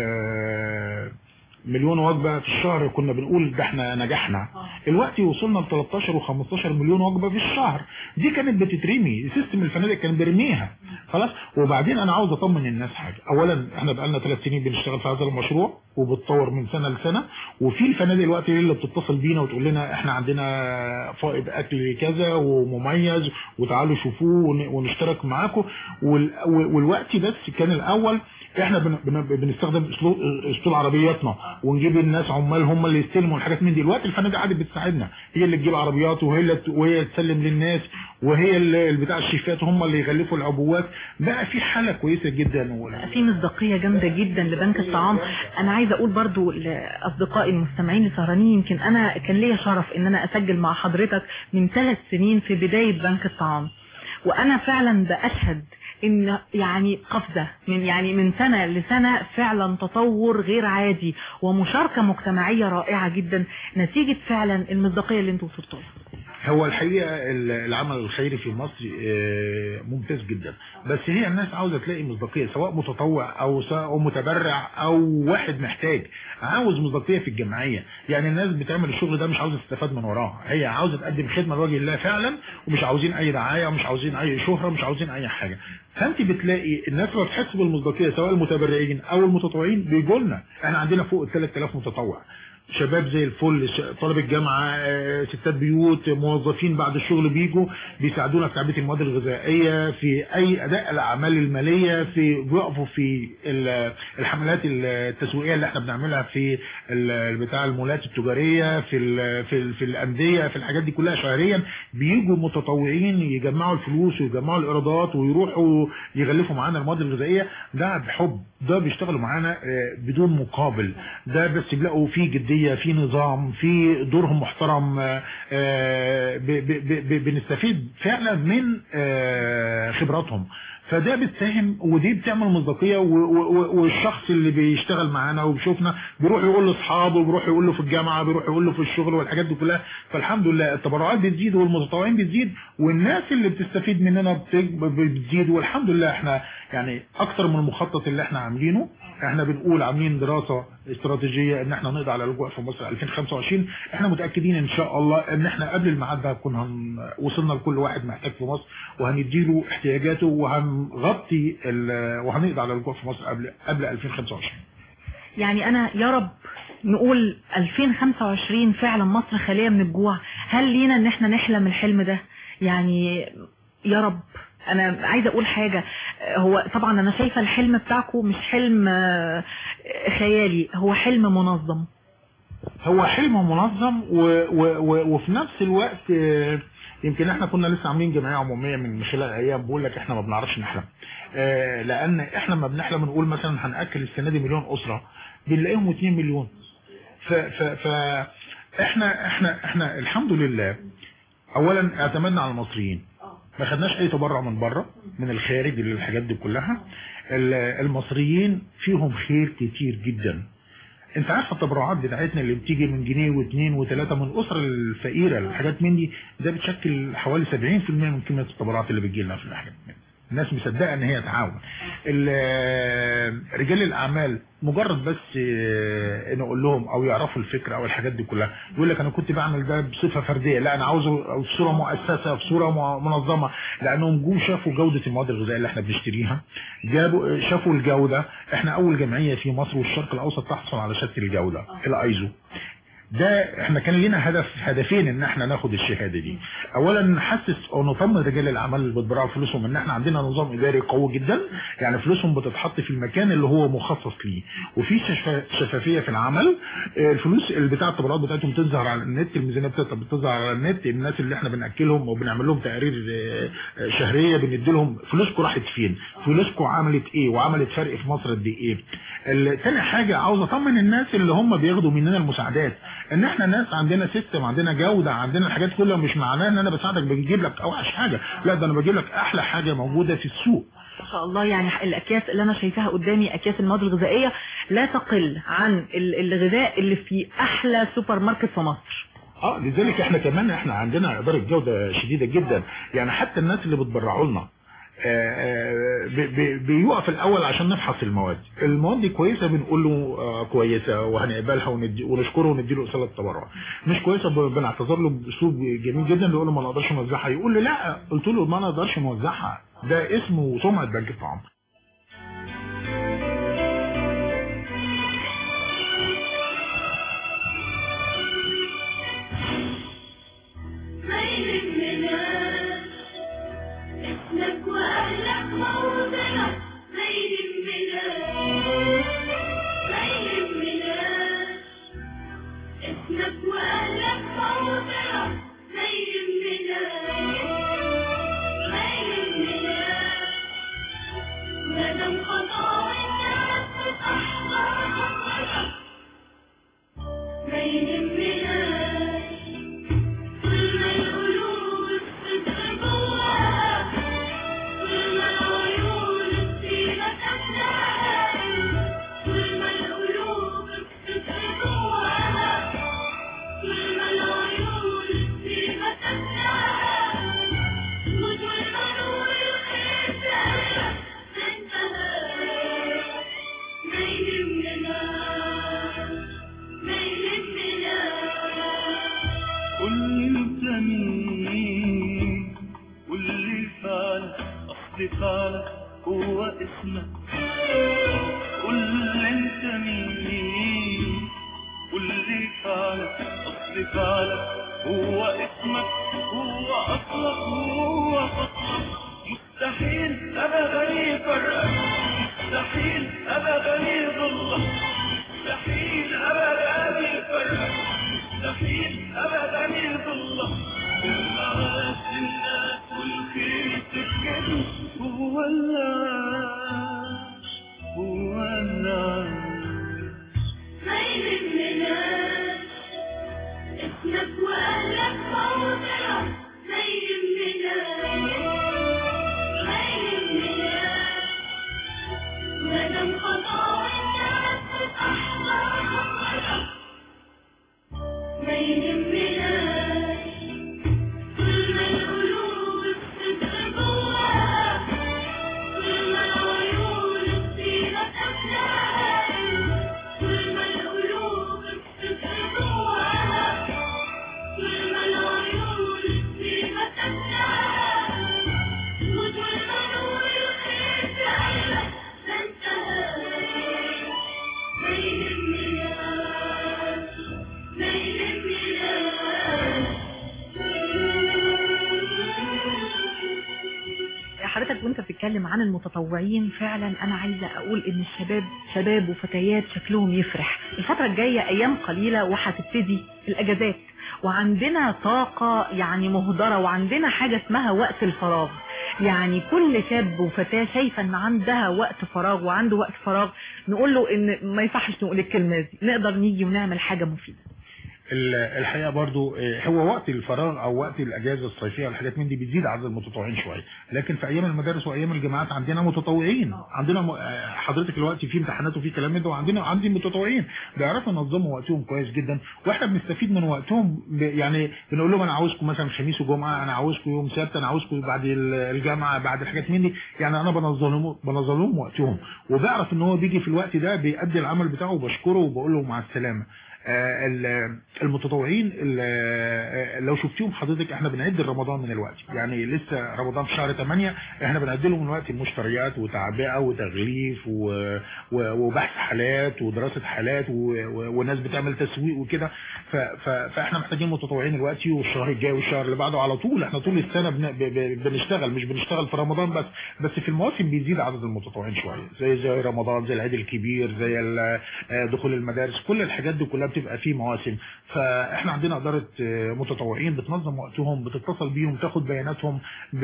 آه، مليون وجبه في الشهر كنا بنقول ده احنا نجحنا دلوقتي وصلنا ل 13 و15 مليون وجبه في الشهر دي كانت بتترمي سيستم الفنادق كان بيرميها خلاص وبعدين انا عاوز اطمن الناس حاجه اولا احنا بقالنا ثلاث سنين بنشتغل في هذا المشروع وبتطور من سنه لسنه وفي الفنادق دلوقتي اللي بتتصل بينا وتقول لنا احنا عندنا فائض اكل كذا ومميز وتعالوا شوفوه ون- ونشترك معاكم وال- والوقت بس كان الاول احنا بن بن بنستخدم اسلوب اسلوب عربياتنا ونجيب الناس عمال هم اللي يستلموا الحاجات من دي دلوقتي الفنادق قاعده بتساعدنا هي اللي تجيب عربيات وهي اللي ت- وهي تسلم للناس وهي اللي اللي بتاع الشيفات هم اللي يغلفوا العبوات بقى في حاله كويسه جدا وال- في مصداقية جامدة جدا لبنك الطعام انا عايزة اقول برضو لاصدقائي المستمعين السهرانين يمكن انا كان ليا شرف ان انا اسجل مع حضرتك من ثلاث سنين في بداية بنك الطعام وانا فعلا باشهد ان يعني قفزة من يعني من سنة لسنة فعلا تطور غير عادي ومشاركة مجتمعية رائعة جدا نتيجة فعلا المصداقية اللي انتوا وصلتوا لها هو الحقيقه ال- العمل الخيري في مصر آه، ممتاز جدا بس هي الناس عاوزه تلاقي مصداقيه سواء متطوع او سواء متبرع او واحد محتاج عاوز مصداقيه في الجمعيه يعني الناس بتعمل الشغل ده مش عاوزه تستفاد من وراه هي عاوزه تقدم خدمه لوجه الله فعلا ومش عاوزين اي دعايه ومش عاوزين اي شهره مش عاوزين اي حاجه فانت بتلاقي الناس لما بتحس بالمصداقيه سواء المتبرعين او المتطوعين بيجوا لنا احنا عندنا فوق ال 3000 متطوع شباب زي الفل ش- طلبة جامعة آه، ستات بيوت موظفين بعد الشغل بيجوا بيساعدونا في تعبئة المواد الغذائية في أي أداء الأعمال المالية في بيقفوا في ال- الحملات التسويقية اللي احنا بنعملها في ال- بتاع المولات التجارية في ال في, ال في الأندية في الحاجات دي كلها شهريا بيجوا متطوعين يجمعوا الفلوس ويجمعوا الإيرادات ويروحوا يغلفوا معانا المواد الغذائية ده بحب ده بيشتغلوا معانا آه، بدون مقابل ده بس بيلاقوا فيه جدية في نظام في دورهم محترم آه، آه، ب- ب- ب- ب- بنستفيد فعلا من آه، خبراتهم فده بتساهم ودي بتعمل مصداقيه و- و- و- والشخص اللي بيشتغل معانا وبيشوفنا بيروح يقول لاصحابه بيروح يقول له في الجامعه بيروح يقول له في الشغل والحاجات دي كلها فالحمد لله التبرعات بتزيد والمتطوعين بتزيد والناس اللي بتستفيد مننا بت- بتزيد والحمد لله احنا يعني اكتر من المخطط اللي احنا عاملينه احنا بنقول عاملين دراسة استراتيجية ان احنا نقضي على الرجوع في مصر 2025 احنا متأكدين ان شاء الله ان احنا قبل الميعاد ده هنكون هن وصلنا لكل واحد محتاج في مصر وهنديله احتياجاته وهنغطي ال- وهنقضي على الرجوع في مصر قبل قبل 2025 يعني انا يا رب نقول 2025 فعلا مصر خالية من الجوع هل لينا ان احنا نحلم الحلم ده يعني يا رب انا عايزه اقول حاجه هو طبعا انا شايفه الحلم بتاعكم مش حلم آه، خيالي هو حلم منظم هو حلم منظم و و و وفي نفس الوقت آه، يمكن احنا كنا لسه عاملين جمعيه عموميه من خلال ايام بقول لك احنا ما بنعرفش نحلم آه، لان احنا ما بنحلم نقول مثلا هناكل السنه دي مليون اسره بنلاقيهم 2 مليون ف ف ف احنا احنا احنا الحمد لله اولا اعتمدنا على المصريين ما خدناش اي تبرع من بره من الخارج للحاجات دي كلها ال- المصريين فيهم خير كتير جدا انت عارف التبرعات بتاعتنا اللي بتيجي من جنيه واثنين وثلاثة من الاسر الفقيرة الحاجات من دي ده بتشكل حوالي 70% من كمية التبرعات اللي بتجي لنا في الحاجات دي. الناس مصدقه ان هي تعاون ال- رجال الاعمال مجرد بس آه، نقول لهم او يعرفوا الفكره او الحاجات دي كلها يقول لك انا كنت بعمل ده بصفه فرديه لا انا عاوزه في صوره مؤسسه في صوره م- منظمه لانهم جم شافوا جوده المواد الغذائيه اللي احنا بنشتريها جابوا شافوا الجوده احنا اول جمعيه في مصر والشرق الاوسط تحصل على شهاده الجوده الايزو ده احنا كان لنا هدف هدفين ان احنا ناخد الشهاده دي اولا نحسس او نطمن رجال الاعمال اللي بيتبرعوا فلوسهم ان احنا عندنا نظام اداري قوي جدا يعني فلوسهم بتتحط في المكان اللي هو مخصص ليه وفي شفا- شفافيه في العمل آه، الفلوس اللي بتاع التبرعات بتاعتهم بتظهر على النت الميزانيه بتاعتها بتظهر على النت الناس اللي احنا بناكلهم وبنعمل لهم تقارير آه، آه، شهريه بندي لهم فلوسكم راحت فين فلوسكم عملت ايه وعملت فرق في مصر قد ايه ال- تاني حاجه عاوز اطمن الناس اللي هم بياخدوا مننا المساعدات ان احنا ناس عندنا سيستم عندنا جوده عندنا الحاجات كلها مش معناه ان انا بساعدك بجيب لك اوحش حاجه لا ده انا بجيب لك احلى حاجه موجوده في السوق ما شاء الله يعني الاكياس اللي انا شايفاها قدامي اكياس المواد الغذائيه لا تقل عن ال- الغذاء اللي في احلى سوبر ماركت في مصر اه لذلك احنا كمان احنا عندنا اداره جوده شديده جدا يعني حتى الناس اللي بتبرعوا لنا آه، آه، بي- بي- بيقف الاول عشان نفحص المواد المواد دي كويسه بنقول له آه، كويسه وهنقبلها وندي ونشكره وندي له رساله تبرع مش كويسه ب- بنعتذر له باسلوب جميل جدا نقول له ما نقدرش نوزعها يقول لي لا قلت له ما نقدرش نوزعها ده اسمه وسمعه بنك الطعام ما يهمنا اسمك واهلك موضعك ما يهمنا ما يهمنا اسمك واهلك موضعك ما يهمنا ما يهمنا ما دام خطا الناس تتأحضر خطرك ما يهمنا كل ما القلوب الصدق جواها كل ما العيون الطيبة تملاها كل ما القلوب الصدق جواها كل ما العيون الطيبة تملاها وطول ما نور الخير في قلبك ما انتهى ما يهمنا ما يهمنا قل انت مين واللي فعلك اصل فعلك هو اسمك قل انت مين واللي فعلك اصل فعلك هو اسمك هو اصلك هو فصلك مستحيل ابدا يفرقك مستحيل ابدا يضلك مستحيل ابدا يفرقك مستحيل ابدا يضلك المعاش الناس والخير تفكر هو الناس هو الناس ما يهمنا اسمك واهلك موضعك ما يهمنا ما يهمنا ما دام خطا الناس تتأحضر خطرك ما يهمنا كل ما القلوب الصدق جواها كل ما العيون الطيبة تملاها كل ما القلوب الصدق جواها كل ما العيون الطيبة تملاها وطول ما نور الخير في قلبك ما انتهى ما يهمنا ما يهمنا حضرتك وانت بتتكلم عن المتطوعين فعلا انا عايزه اقول ان الشباب شباب وفتيات شكلهم يفرح الفتره الجايه ايام قليله وهتبتدي الاجازات وعندنا طاقه يعني مهدره وعندنا حاجه اسمها وقت الفراغ يعني كل شاب وفتاه شايفه ان عندها وقت فراغ وعنده وقت فراغ نقول له ان ما يصحش نقول الكلمه دي نقدر نيجي ونعمل حاجه مفيده ال- الحقيقه برضو آه، هو وقت الفراغ او وقت الاجازه الصيفيه والحاجات من دي بتزيد عدد المتطوعين شويه لكن في ايام المدارس وايام الجامعات عندنا متطوعين عندنا م- آه، حضرتك دلوقتي في امتحانات وفي كلام من ده وعندنا عندي متطوعين بيعرفوا ينظموا وقتهم كويس جدا واحنا بنستفيد من وقتهم ب- يعني بنقول لهم انا عاوزكم مثلا خميس وجمعه انا عاوزكم يوم سبت انا عاوزكم بعد ال- الجامعه بعد الحاجات من دي يعني انا بنظم لهم بنظم لهم وقتهم وبعرف ان هو بيجي في الوقت ده بيأدي العمل بتاعه وبشكره وبقول له مع السلامه آه، ال- المتطوعين ال- آه، لو شفتيهم حضرتك احنا بنعد رمضان من الوقت يعني لسه رمضان في شهر 8 احنا بنعد لهم من الوقت المشتريات وتعبئه وتغليف و- و- وبحث حالات ودراسه حالات و- و- وناس بتعمل تسويق وكده ف- ف- فاحنا محتاجين متطوعين دلوقتي والشهر الجاي والشهر اللي بعده على طول احنا طول السنه بن- ب- ب- بنشتغل مش بنشتغل في رمضان بس بس في المواسم بيزيد عدد المتطوعين شويه زي زي رمضان زي العيد الكبير زي ال- آه، دخول المدارس كل الحاجات دي كلها بتبقى في مواسم فاحنا عندنا اداره آه، متطوعين بتنظم وقتهم بتتصل بيهم تاخد بياناتهم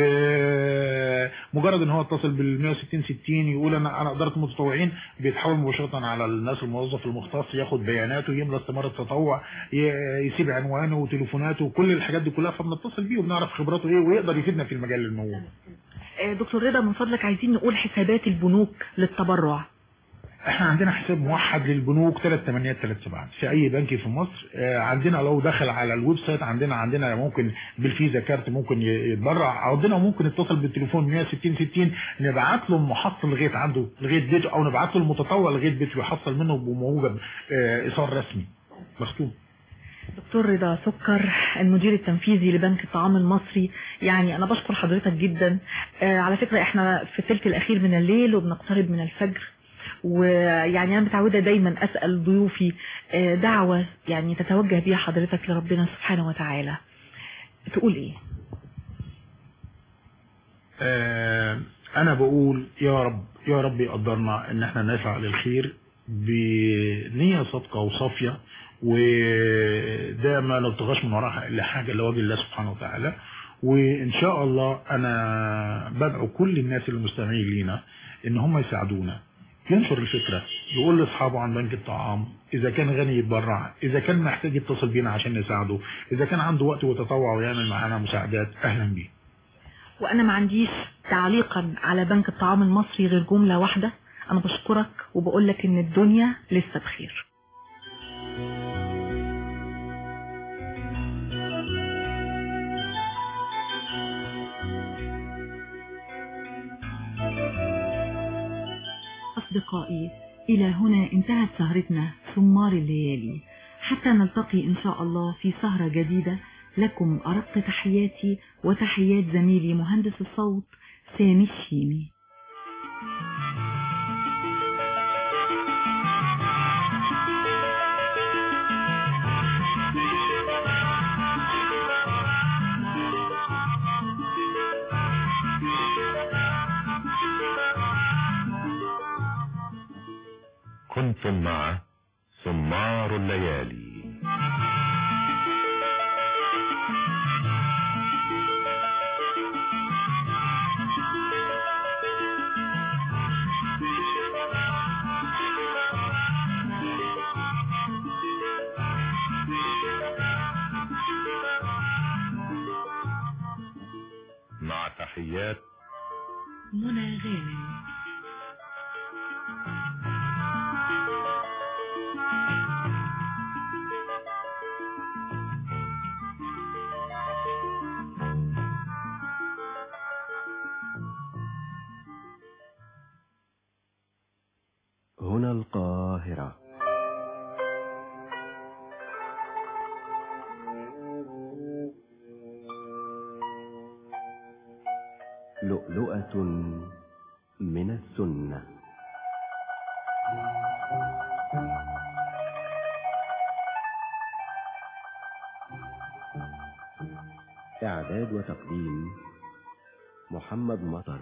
بمجرد ان هو اتصل بال 160 60 يقول انا انا اداره المتطوعين بيتحول مباشره على الناس الموظف المختص ياخد بياناته يملى استماره تطوع ي- يسيب عنوانه وتليفوناته وكل الحاجات دي كلها فبنتصل بيه وبنعرف خبراته ايه ويقدر يفيدنا في المجال الموجود آه، دكتور رضا من فضلك عايزين نقول حسابات البنوك للتبرع احنا عندنا حساب موحد للبنوك ثلاث ثمانيات ثلاث سبعات في اي بنك في مصر آه، عندنا لو دخل على الويب سايت عندنا عندنا ممكن بالفيزا كارت ممكن ي- يتبرع عندنا ممكن يتصل بالتليفون 160 60 نبعت له المحصل لغايه عنده لغايه بيته او نبعت له المتطوع لغايه بيته يحصل منه بموجب آه، ايصال رسمي مختوم دكتور رضا سكر المدير التنفيذي لبنك الطعام المصري يعني انا بشكر حضرتك جدا آه، على فكرة احنا في الثلث الاخير من الليل وبنقترب من الفجر ويعني انا متعودة دايما اسأل ضيوفي آه، دعوة يعني تتوجه بيها حضرتك لربنا سبحانه وتعالى تقول ايه آه، انا بقول يا رب يا رب يقدرنا ان احنا نسعى للخير بنية صادقة وصافية وده ما نبتغاش من وراها الا حاجة لوجه الله سبحانه وتعالى وان شاء الله انا بدعو كل الناس المستمعين لينا ان هم يساعدونا ينشر الفكرة يقول لاصحابه عن بنك الطعام اذا كان غني يتبرع اذا كان محتاج يتصل بينا عشان نساعده اذا كان عنده وقت وتطوع ويعمل معانا مساعدات اهلا بيه وانا ما عنديش تعليقا على بنك الطعام المصري غير جملة واحدة انا بشكرك وبقول لك ان الدنيا لسه بخير أصدقائي إلى هنا انتهت سهرتنا سمار الليالي حتى نلتقي إن شاء الله في سهرة جديدة لكم أرق تحياتي وتحيات زميلي مهندس الصوت سامي الشيمي كنتم مع سمار الليالي مع تحيات منى غانم هنا القاهرة لؤلؤة من السنة إعداد وتقديم محمد مطر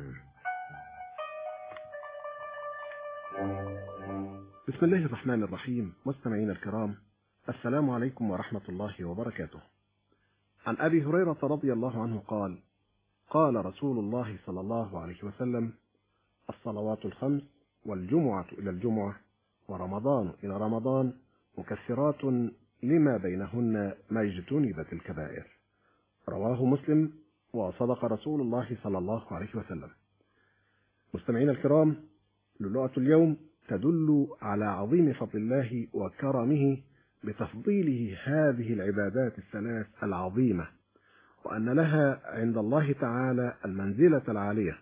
بسم الله الرحمن الرحيم مستمعينا الكرام السلام عليكم ورحمة الله وبركاته عن أبي هريرة رضي الله عنه قال قال رسول الله صلى الله عليه وسلم الصلوات الخمس والجمعة إلى الجمعة ورمضان إلى رمضان مكفرات لما بينهن ما اجتنبت الكبائر رواه مسلم وصدق رسول الله صلى الله عليه وسلم مستمعينا الكرام لؤلؤة اليوم تدل على عظيم فضل الله وكرمه بتفضيله هذه العبادات الثلاث العظيمة وأن لها عند الله تعالى المنزلة العالية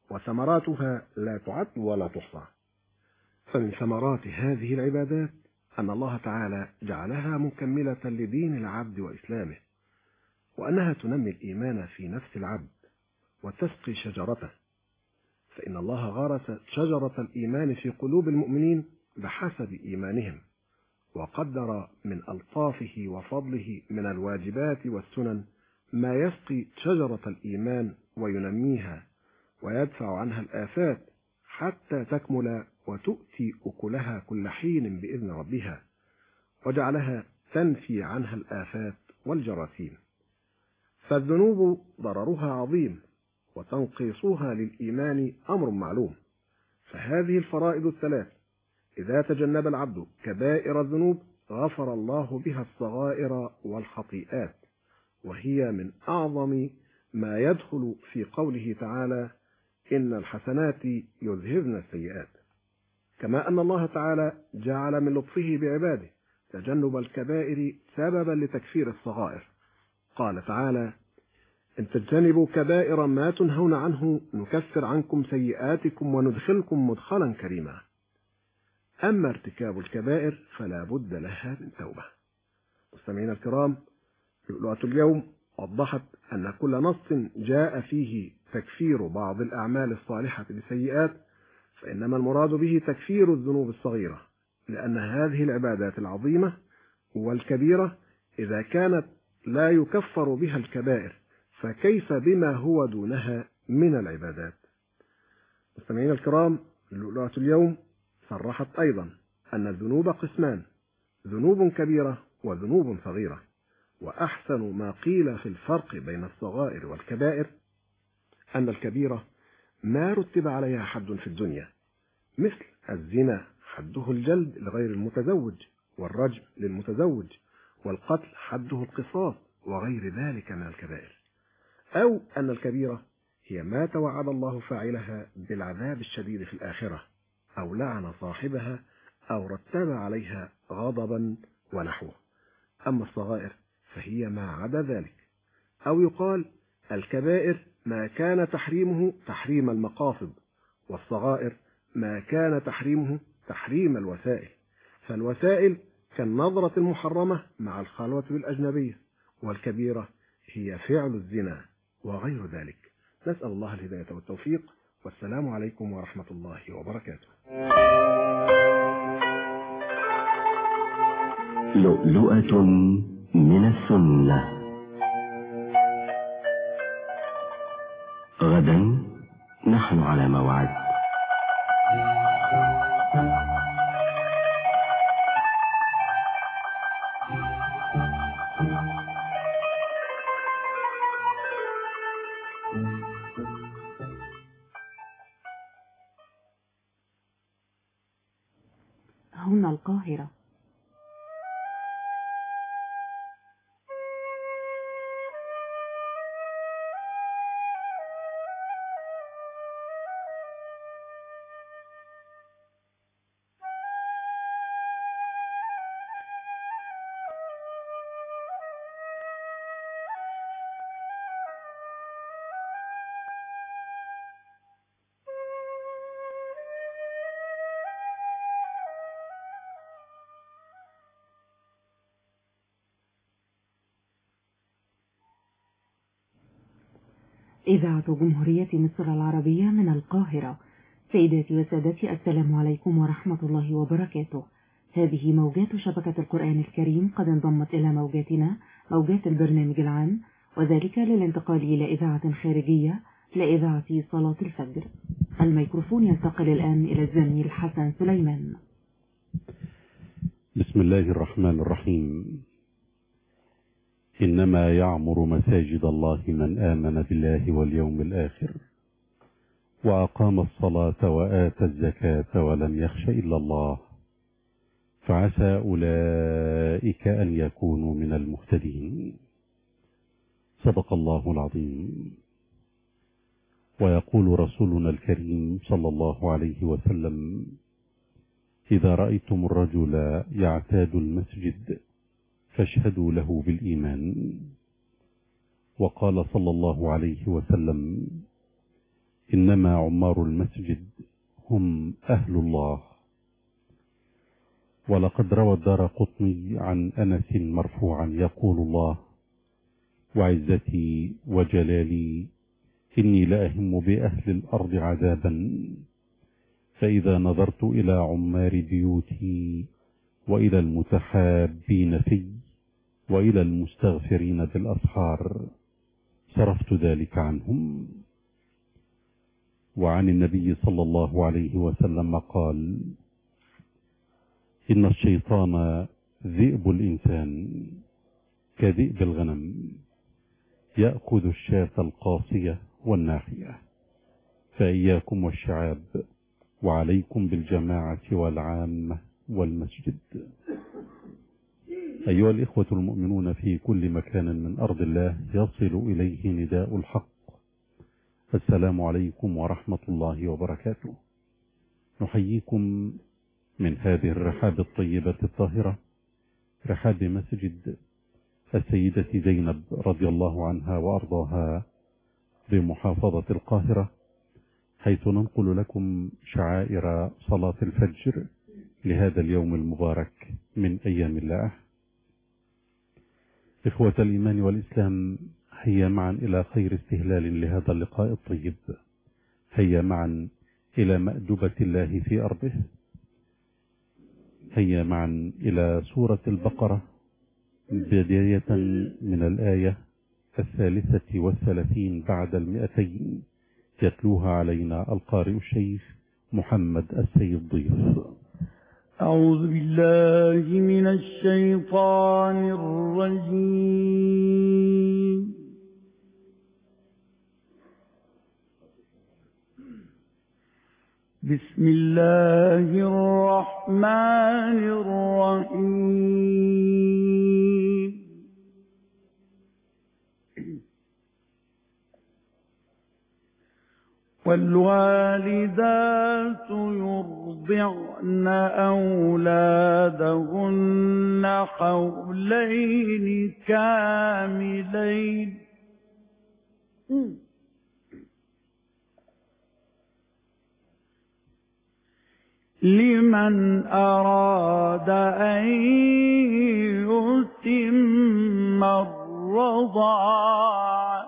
وثمراتها لا تعد ولا تحصى فمن ثمرات هذه العبادات أن الله تعالى جعلها مكملة لدين العبد وإسلامه وأنها تنمي الإيمان في نفس العبد وتسقي شجرته فإن الله غرس شجرة الإيمان في قلوب المؤمنين بحسب إيمانهم وقدر من ألطافه وفضله من الواجبات والسنن ما يسقي شجرة الإيمان وينميها ويدفع عنها الآفات حتى تكمل وتؤتي أكلها كل حين بإذن ربها وجعلها تنفي عنها الآفات والجراثيم فالذنوب ضررها عظيم وتنقيصها للإيمان أمر معلوم فهذه الفرائض الثلاث إذا تجنب العبد كبائر الذنوب غفر الله بها الصغائر والخطيئات وهي من أعظم ما يدخل في قوله تعالى إن الحسنات يذهبن السيئات كما أن الله تعالى جعل من لطفه بعباده تجنب الكبائر سببا لتكفير الصغائر قال تعالى إن تجتنبوا كبائر ما تنهون عنه نكفر عنكم سيئاتكم وندخلكم مدخلا كريما أما ارتكاب الكبائر فلا بد لها من توبة مستمعينا الكرام لؤلؤة اليوم وضحت أن كل نص جاء فيه تكفير بعض الأعمال الصالحة بسيئات فإنما المراد به تكفير الذنوب الصغيرة لأن هذه العبادات العظيمة والكبيرة إذا كانت لا يكفر بها الكبائر فكيف بما هو دونها من العبادات مستمعينا الكرام لؤلؤة اليوم صرحت أيضا أن الذنوب قسمان ذنوب كبيرة وذنوب صغيرة وأحسن ما قيل في الفرق بين الصغائر والكبائر أن الكبيرة ما رتب عليها حد في الدنيا مثل الزنا حده الجلد لغير المتزوج والرجم للمتزوج والقتل حده القصاص وغير ذلك من الكبائر أو أن الكبيرة هي ما توعد الله فاعلها بالعذاب الشديد في الآخرة أو لعن صاحبها أو رتب عليها غضبا ونحوه أما الصغائر فهي ما عدا ذلك أو يقال الكبائر ما كان تحريمه تحريم المقاصد والصغائر ما كان تحريمه تحريم الوسائل فالوسائل كالنظرة المحرمة مع الخلوة بالأجنبية والكبيرة هي فعل الزنا وغير ذلك نسأل الله الهداية والتوفيق والسلام عليكم ورحمة الله وبركاته لؤلؤة من السنة غدا نحن على موعد هنا القاهرة إذاعة جمهورية مصر العربية من القاهرة سيداتي وسادتي السلام عليكم ورحمة الله وبركاته هذه موجات شبكة القرآن الكريم قد انضمت إلى موجاتنا موجات البرنامج العام وذلك للانتقال إلى إذاعة خارجية لإذاعة صلاة الفجر الميكروفون ينتقل الآن إلى الزميل حسن سليمان بسم الله الرحمن الرحيم إنما يعمر مساجد الله من آمن بالله واليوم الآخر وأقام الصلاة وآتى الزكاة ولم يخش إلا الله فعسى أولئك أن يكونوا من المهتدين صدق الله العظيم ويقول رسولنا الكريم صلى الله عليه وسلم إذا رأيتم الرجل يعتاد المسجد فاشهدوا له بالإيمان وقال صلى الله عليه وسلم إنما عمار المسجد هم أهل الله ولقد روى الدار قطني عن أنس مرفوعا يقول الله وعزتي وجلالي إني لأهم بأهل الأرض عذابا فإذا نظرت إلى عمار بيوتي وإلى المتحابين في وإلى المستغفرين بالأسحار صرفت ذلك عنهم وعن النبي صلى الله عليه وسلم قال إن الشيطان ذئب الإنسان كذئب الغنم يأخذ الشاة القاصية والناحية فإياكم والشعاب وعليكم بالجماعة والعامة والمسجد أيها الإخوة المؤمنون في كل مكان من أرض الله يصل إليه نداء الحق السلام عليكم ورحمة الله وبركاته نحييكم من هذه الرحاب الطيبة الطاهرة رحاب مسجد السيدة زينب رضي الله عنها وأرضاها بمحافظة القاهرة حيث ننقل لكم شعائر صلاة الفجر لهذا اليوم المبارك من أيام الله إخوة الإيمان والإسلام هيا معا إلى خير استهلال لهذا اللقاء الطيب هيا معا إلى مأدبة الله في أرضه هيا معا إلى سورة البقرة بداية من الآية الثالثة والثلاثين بعد المئتين يتلوها علينا القارئ الشيخ محمد السيد ضيف أعوذ بالله من الشيطان الرجيم بسم الله الرحمن الرحيم والوالدات يرضعن أولادهن حولين كاملين لمن أراد أن يتم الرضاعة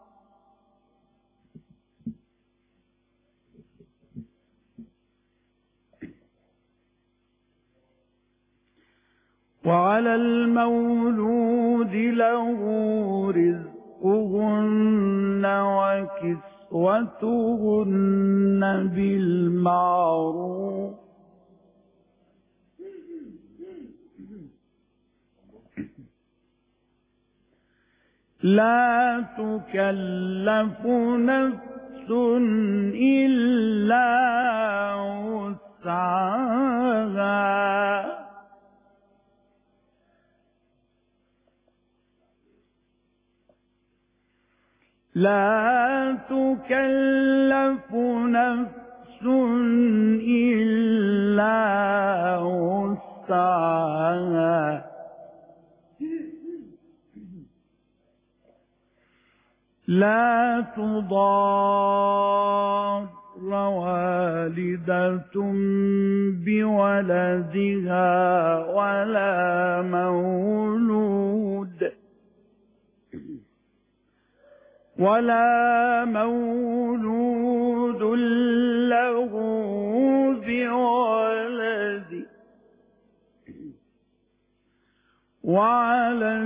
وعلى المولود له رزقهن وكسوتهن بالمعروف لا تكلف نفس إلا وسعها لا تكلف نفس إلا وسعها لا تضار والدة بولدها ولا مولود ولا مولود له بولد وعلى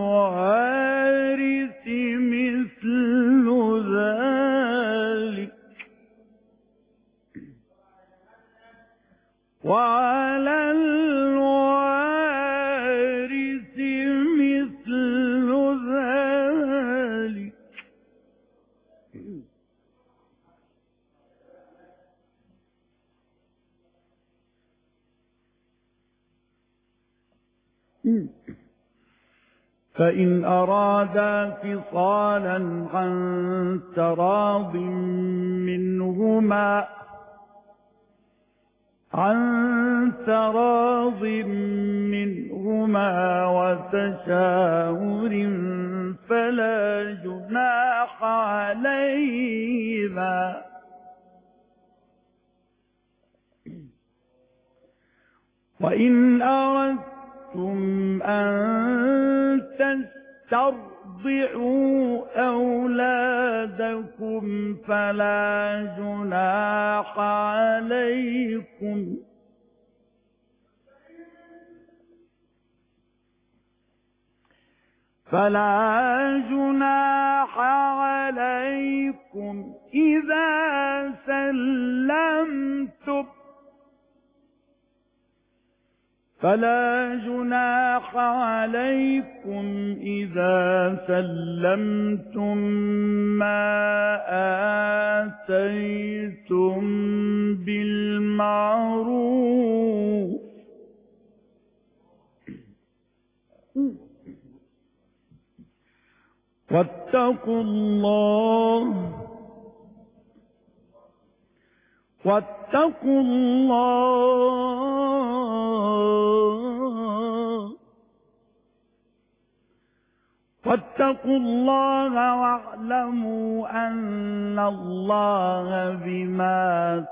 الوارث مثل ذلك وعلى الوارث مثل ذلك فإن أرادا فصالا عن تراض منهما عن تراض منهما وتشاور فلا جناح عليهما وإن أردتم أن تسترضعوا أولادكم فلا جناح عليكم فلا جناح عليكم إذا سلمتم فلا جناح عليكم إذا سلمتم ما آتيتم بالمعروف واتقوا الله واتقوا الله واتقوا الله واعلموا أن الله بما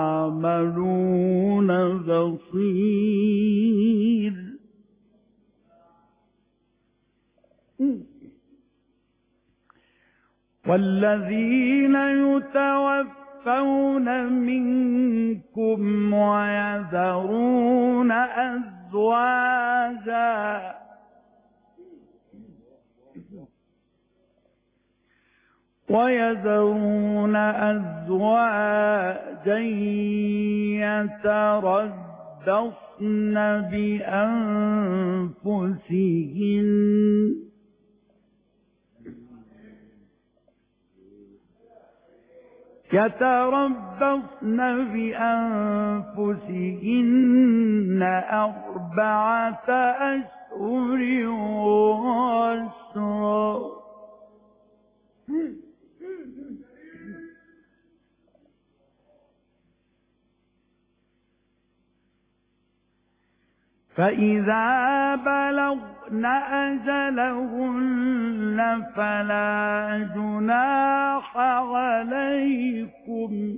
تعملون بصير والذين يتوفون منكم ويذرون أزواجا ويذرون أزواجا يتربصن بأنفسهن يتربصن بأنفسهن أربعة أشهر وعشرا فإذا بلغن أجلهن فلا جناح عليكم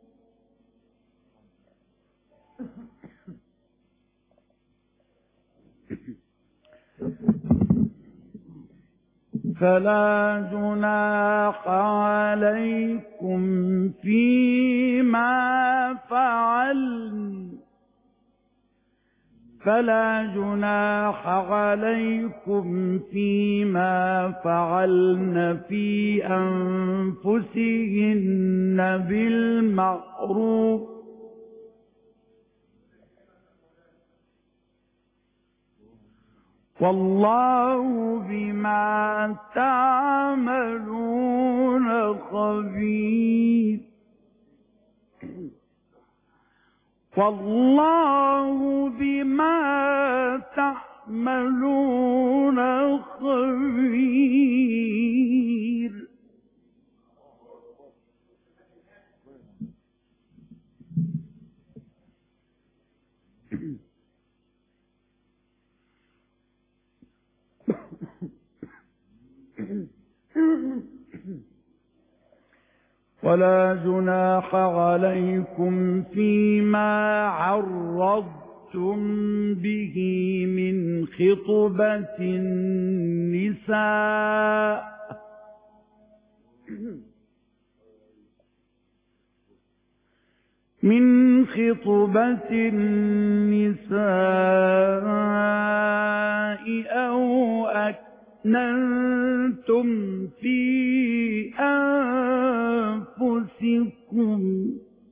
فلا جناح عليكم فيما فعلن فلا جناح عليكم فيما فعلن في أنفسهن بالمعروف والله بما تعملون خبير والله بما تعملون خبير ولا جناح عليكم فيما عرضتم به من خطبة النساء من خطبة النساء أو أكننتم في أنفسكم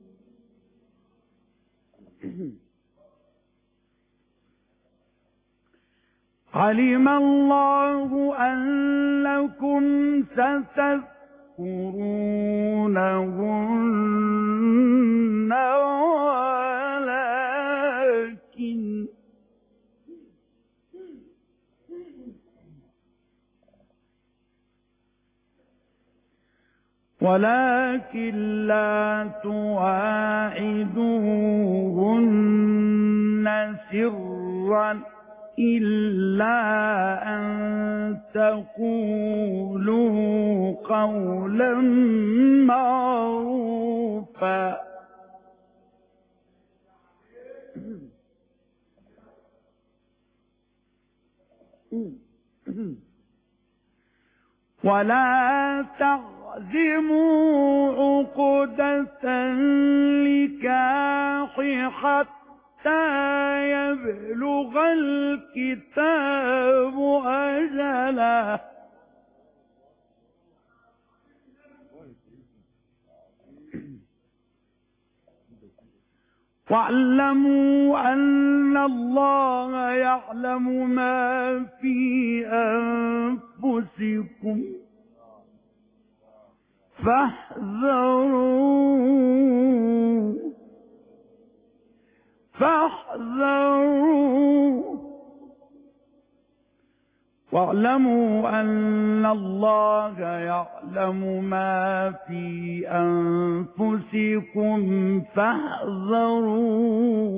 علم الله أنكم ستذكرونهن ولكن ولكن لا تواعدوهن سرا إلا أن تقولوا قولا معروفا ولا تعزموا عقدة النكاح حتى يبلغ الكتاب أجله واعلموا أن الله يعلم ما في أنفسكم فاحذروا فاحذروا واعلموا أن الله يعلم ما في أنفسكم فاحذروا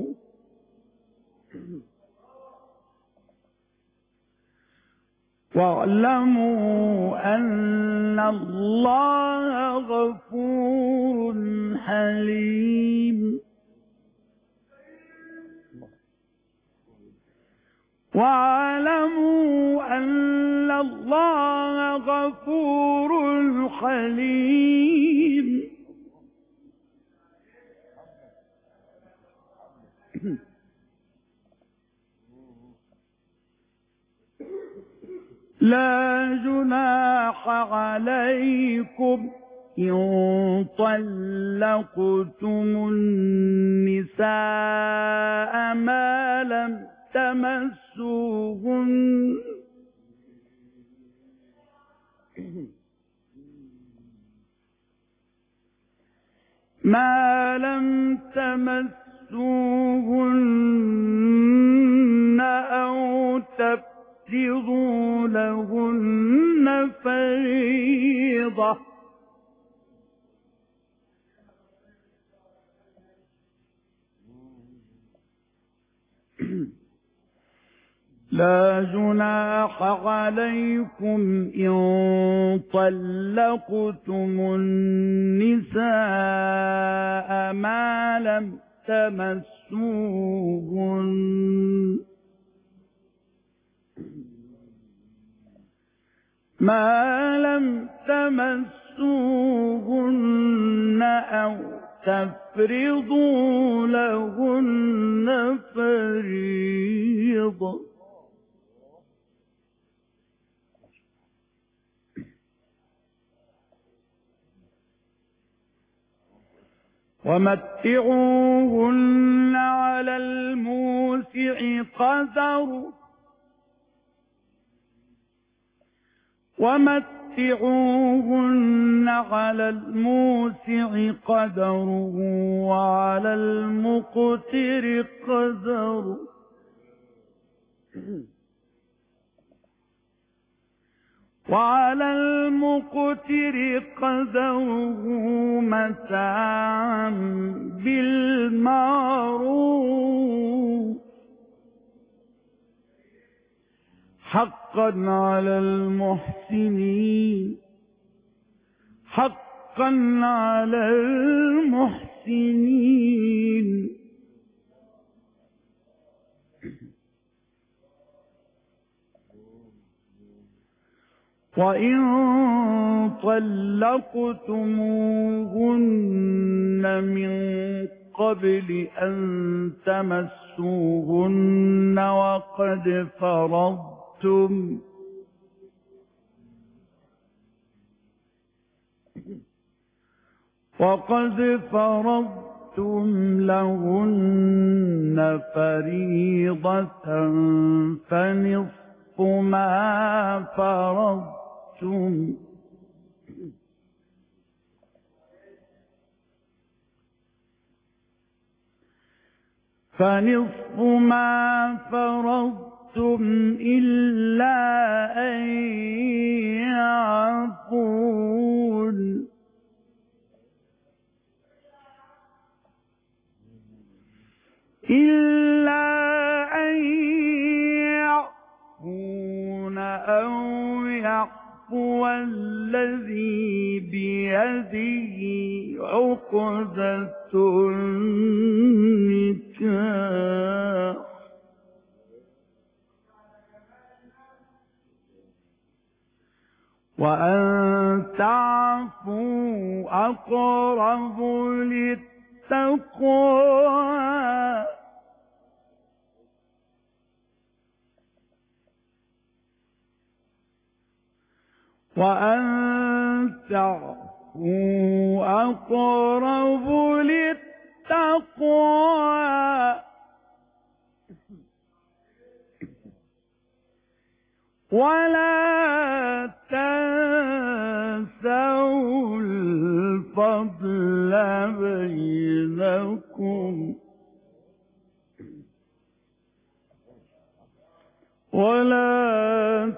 واعلموا أن الله غفور حليم واعلموا أن الله غفور حليم لا جناح عليكم إن طلقتم النساء ما لم تمسوهن ما لم تمسوهن أو تفرضوا لهن فريضة لا جناح عليكم إن طلقتم النساء ما لم تمسوهن ما لم تمسوهن أو تفرضوا لهن فريضة ومتعوهن على الموسع قدر ومتعوهن على الموسع قدره وعلى المقتر قدره وعلى المقتر قدره متاعا بالمعروف حقا على المحسنين حقا على المحسنين وإن طلقتموهن من قبل أن تمسوهن وقد فرضتم وقد فرضتم لهن فريضة فنصف ما فرضتم فنصف ما فرضتم إلا أن يعفون إلا أن يعفون أو يعفو الذي بيده عقدة النكاح وأن تعفوا أقرب للتقوى وأن تعفوا أقرب للتقوى ولا تنسوا الفضل بينكم ولا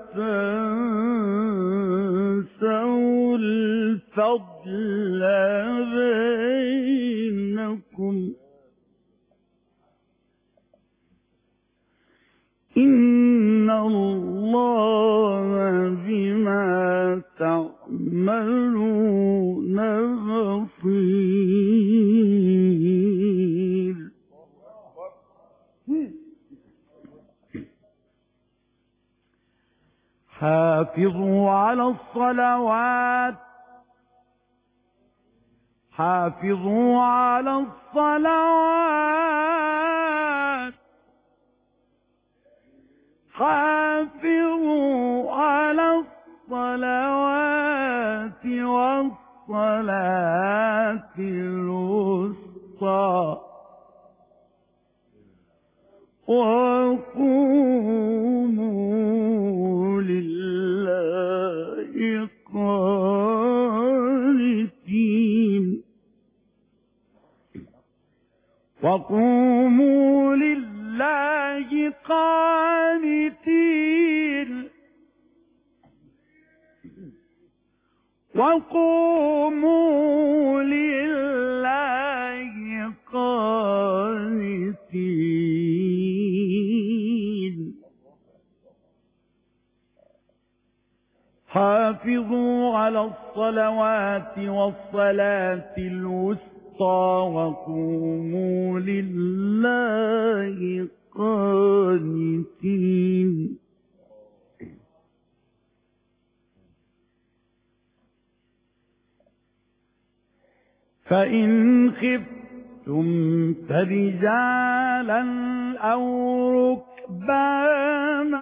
تنسوا الفضل بينكم إن الله بما تعملون بصير حافظوا على الصلوات حافظوا على الصلوات حافظوا على الصلوات والصلاة الوسطى وقوموا لله قانتين وقوموا لله قانتين وقوموا لله قانتين حافظوا على الصلوات والصلاة الوسطى وقوموا لله قانتين فإن خفتم فرجالا أو ركبانا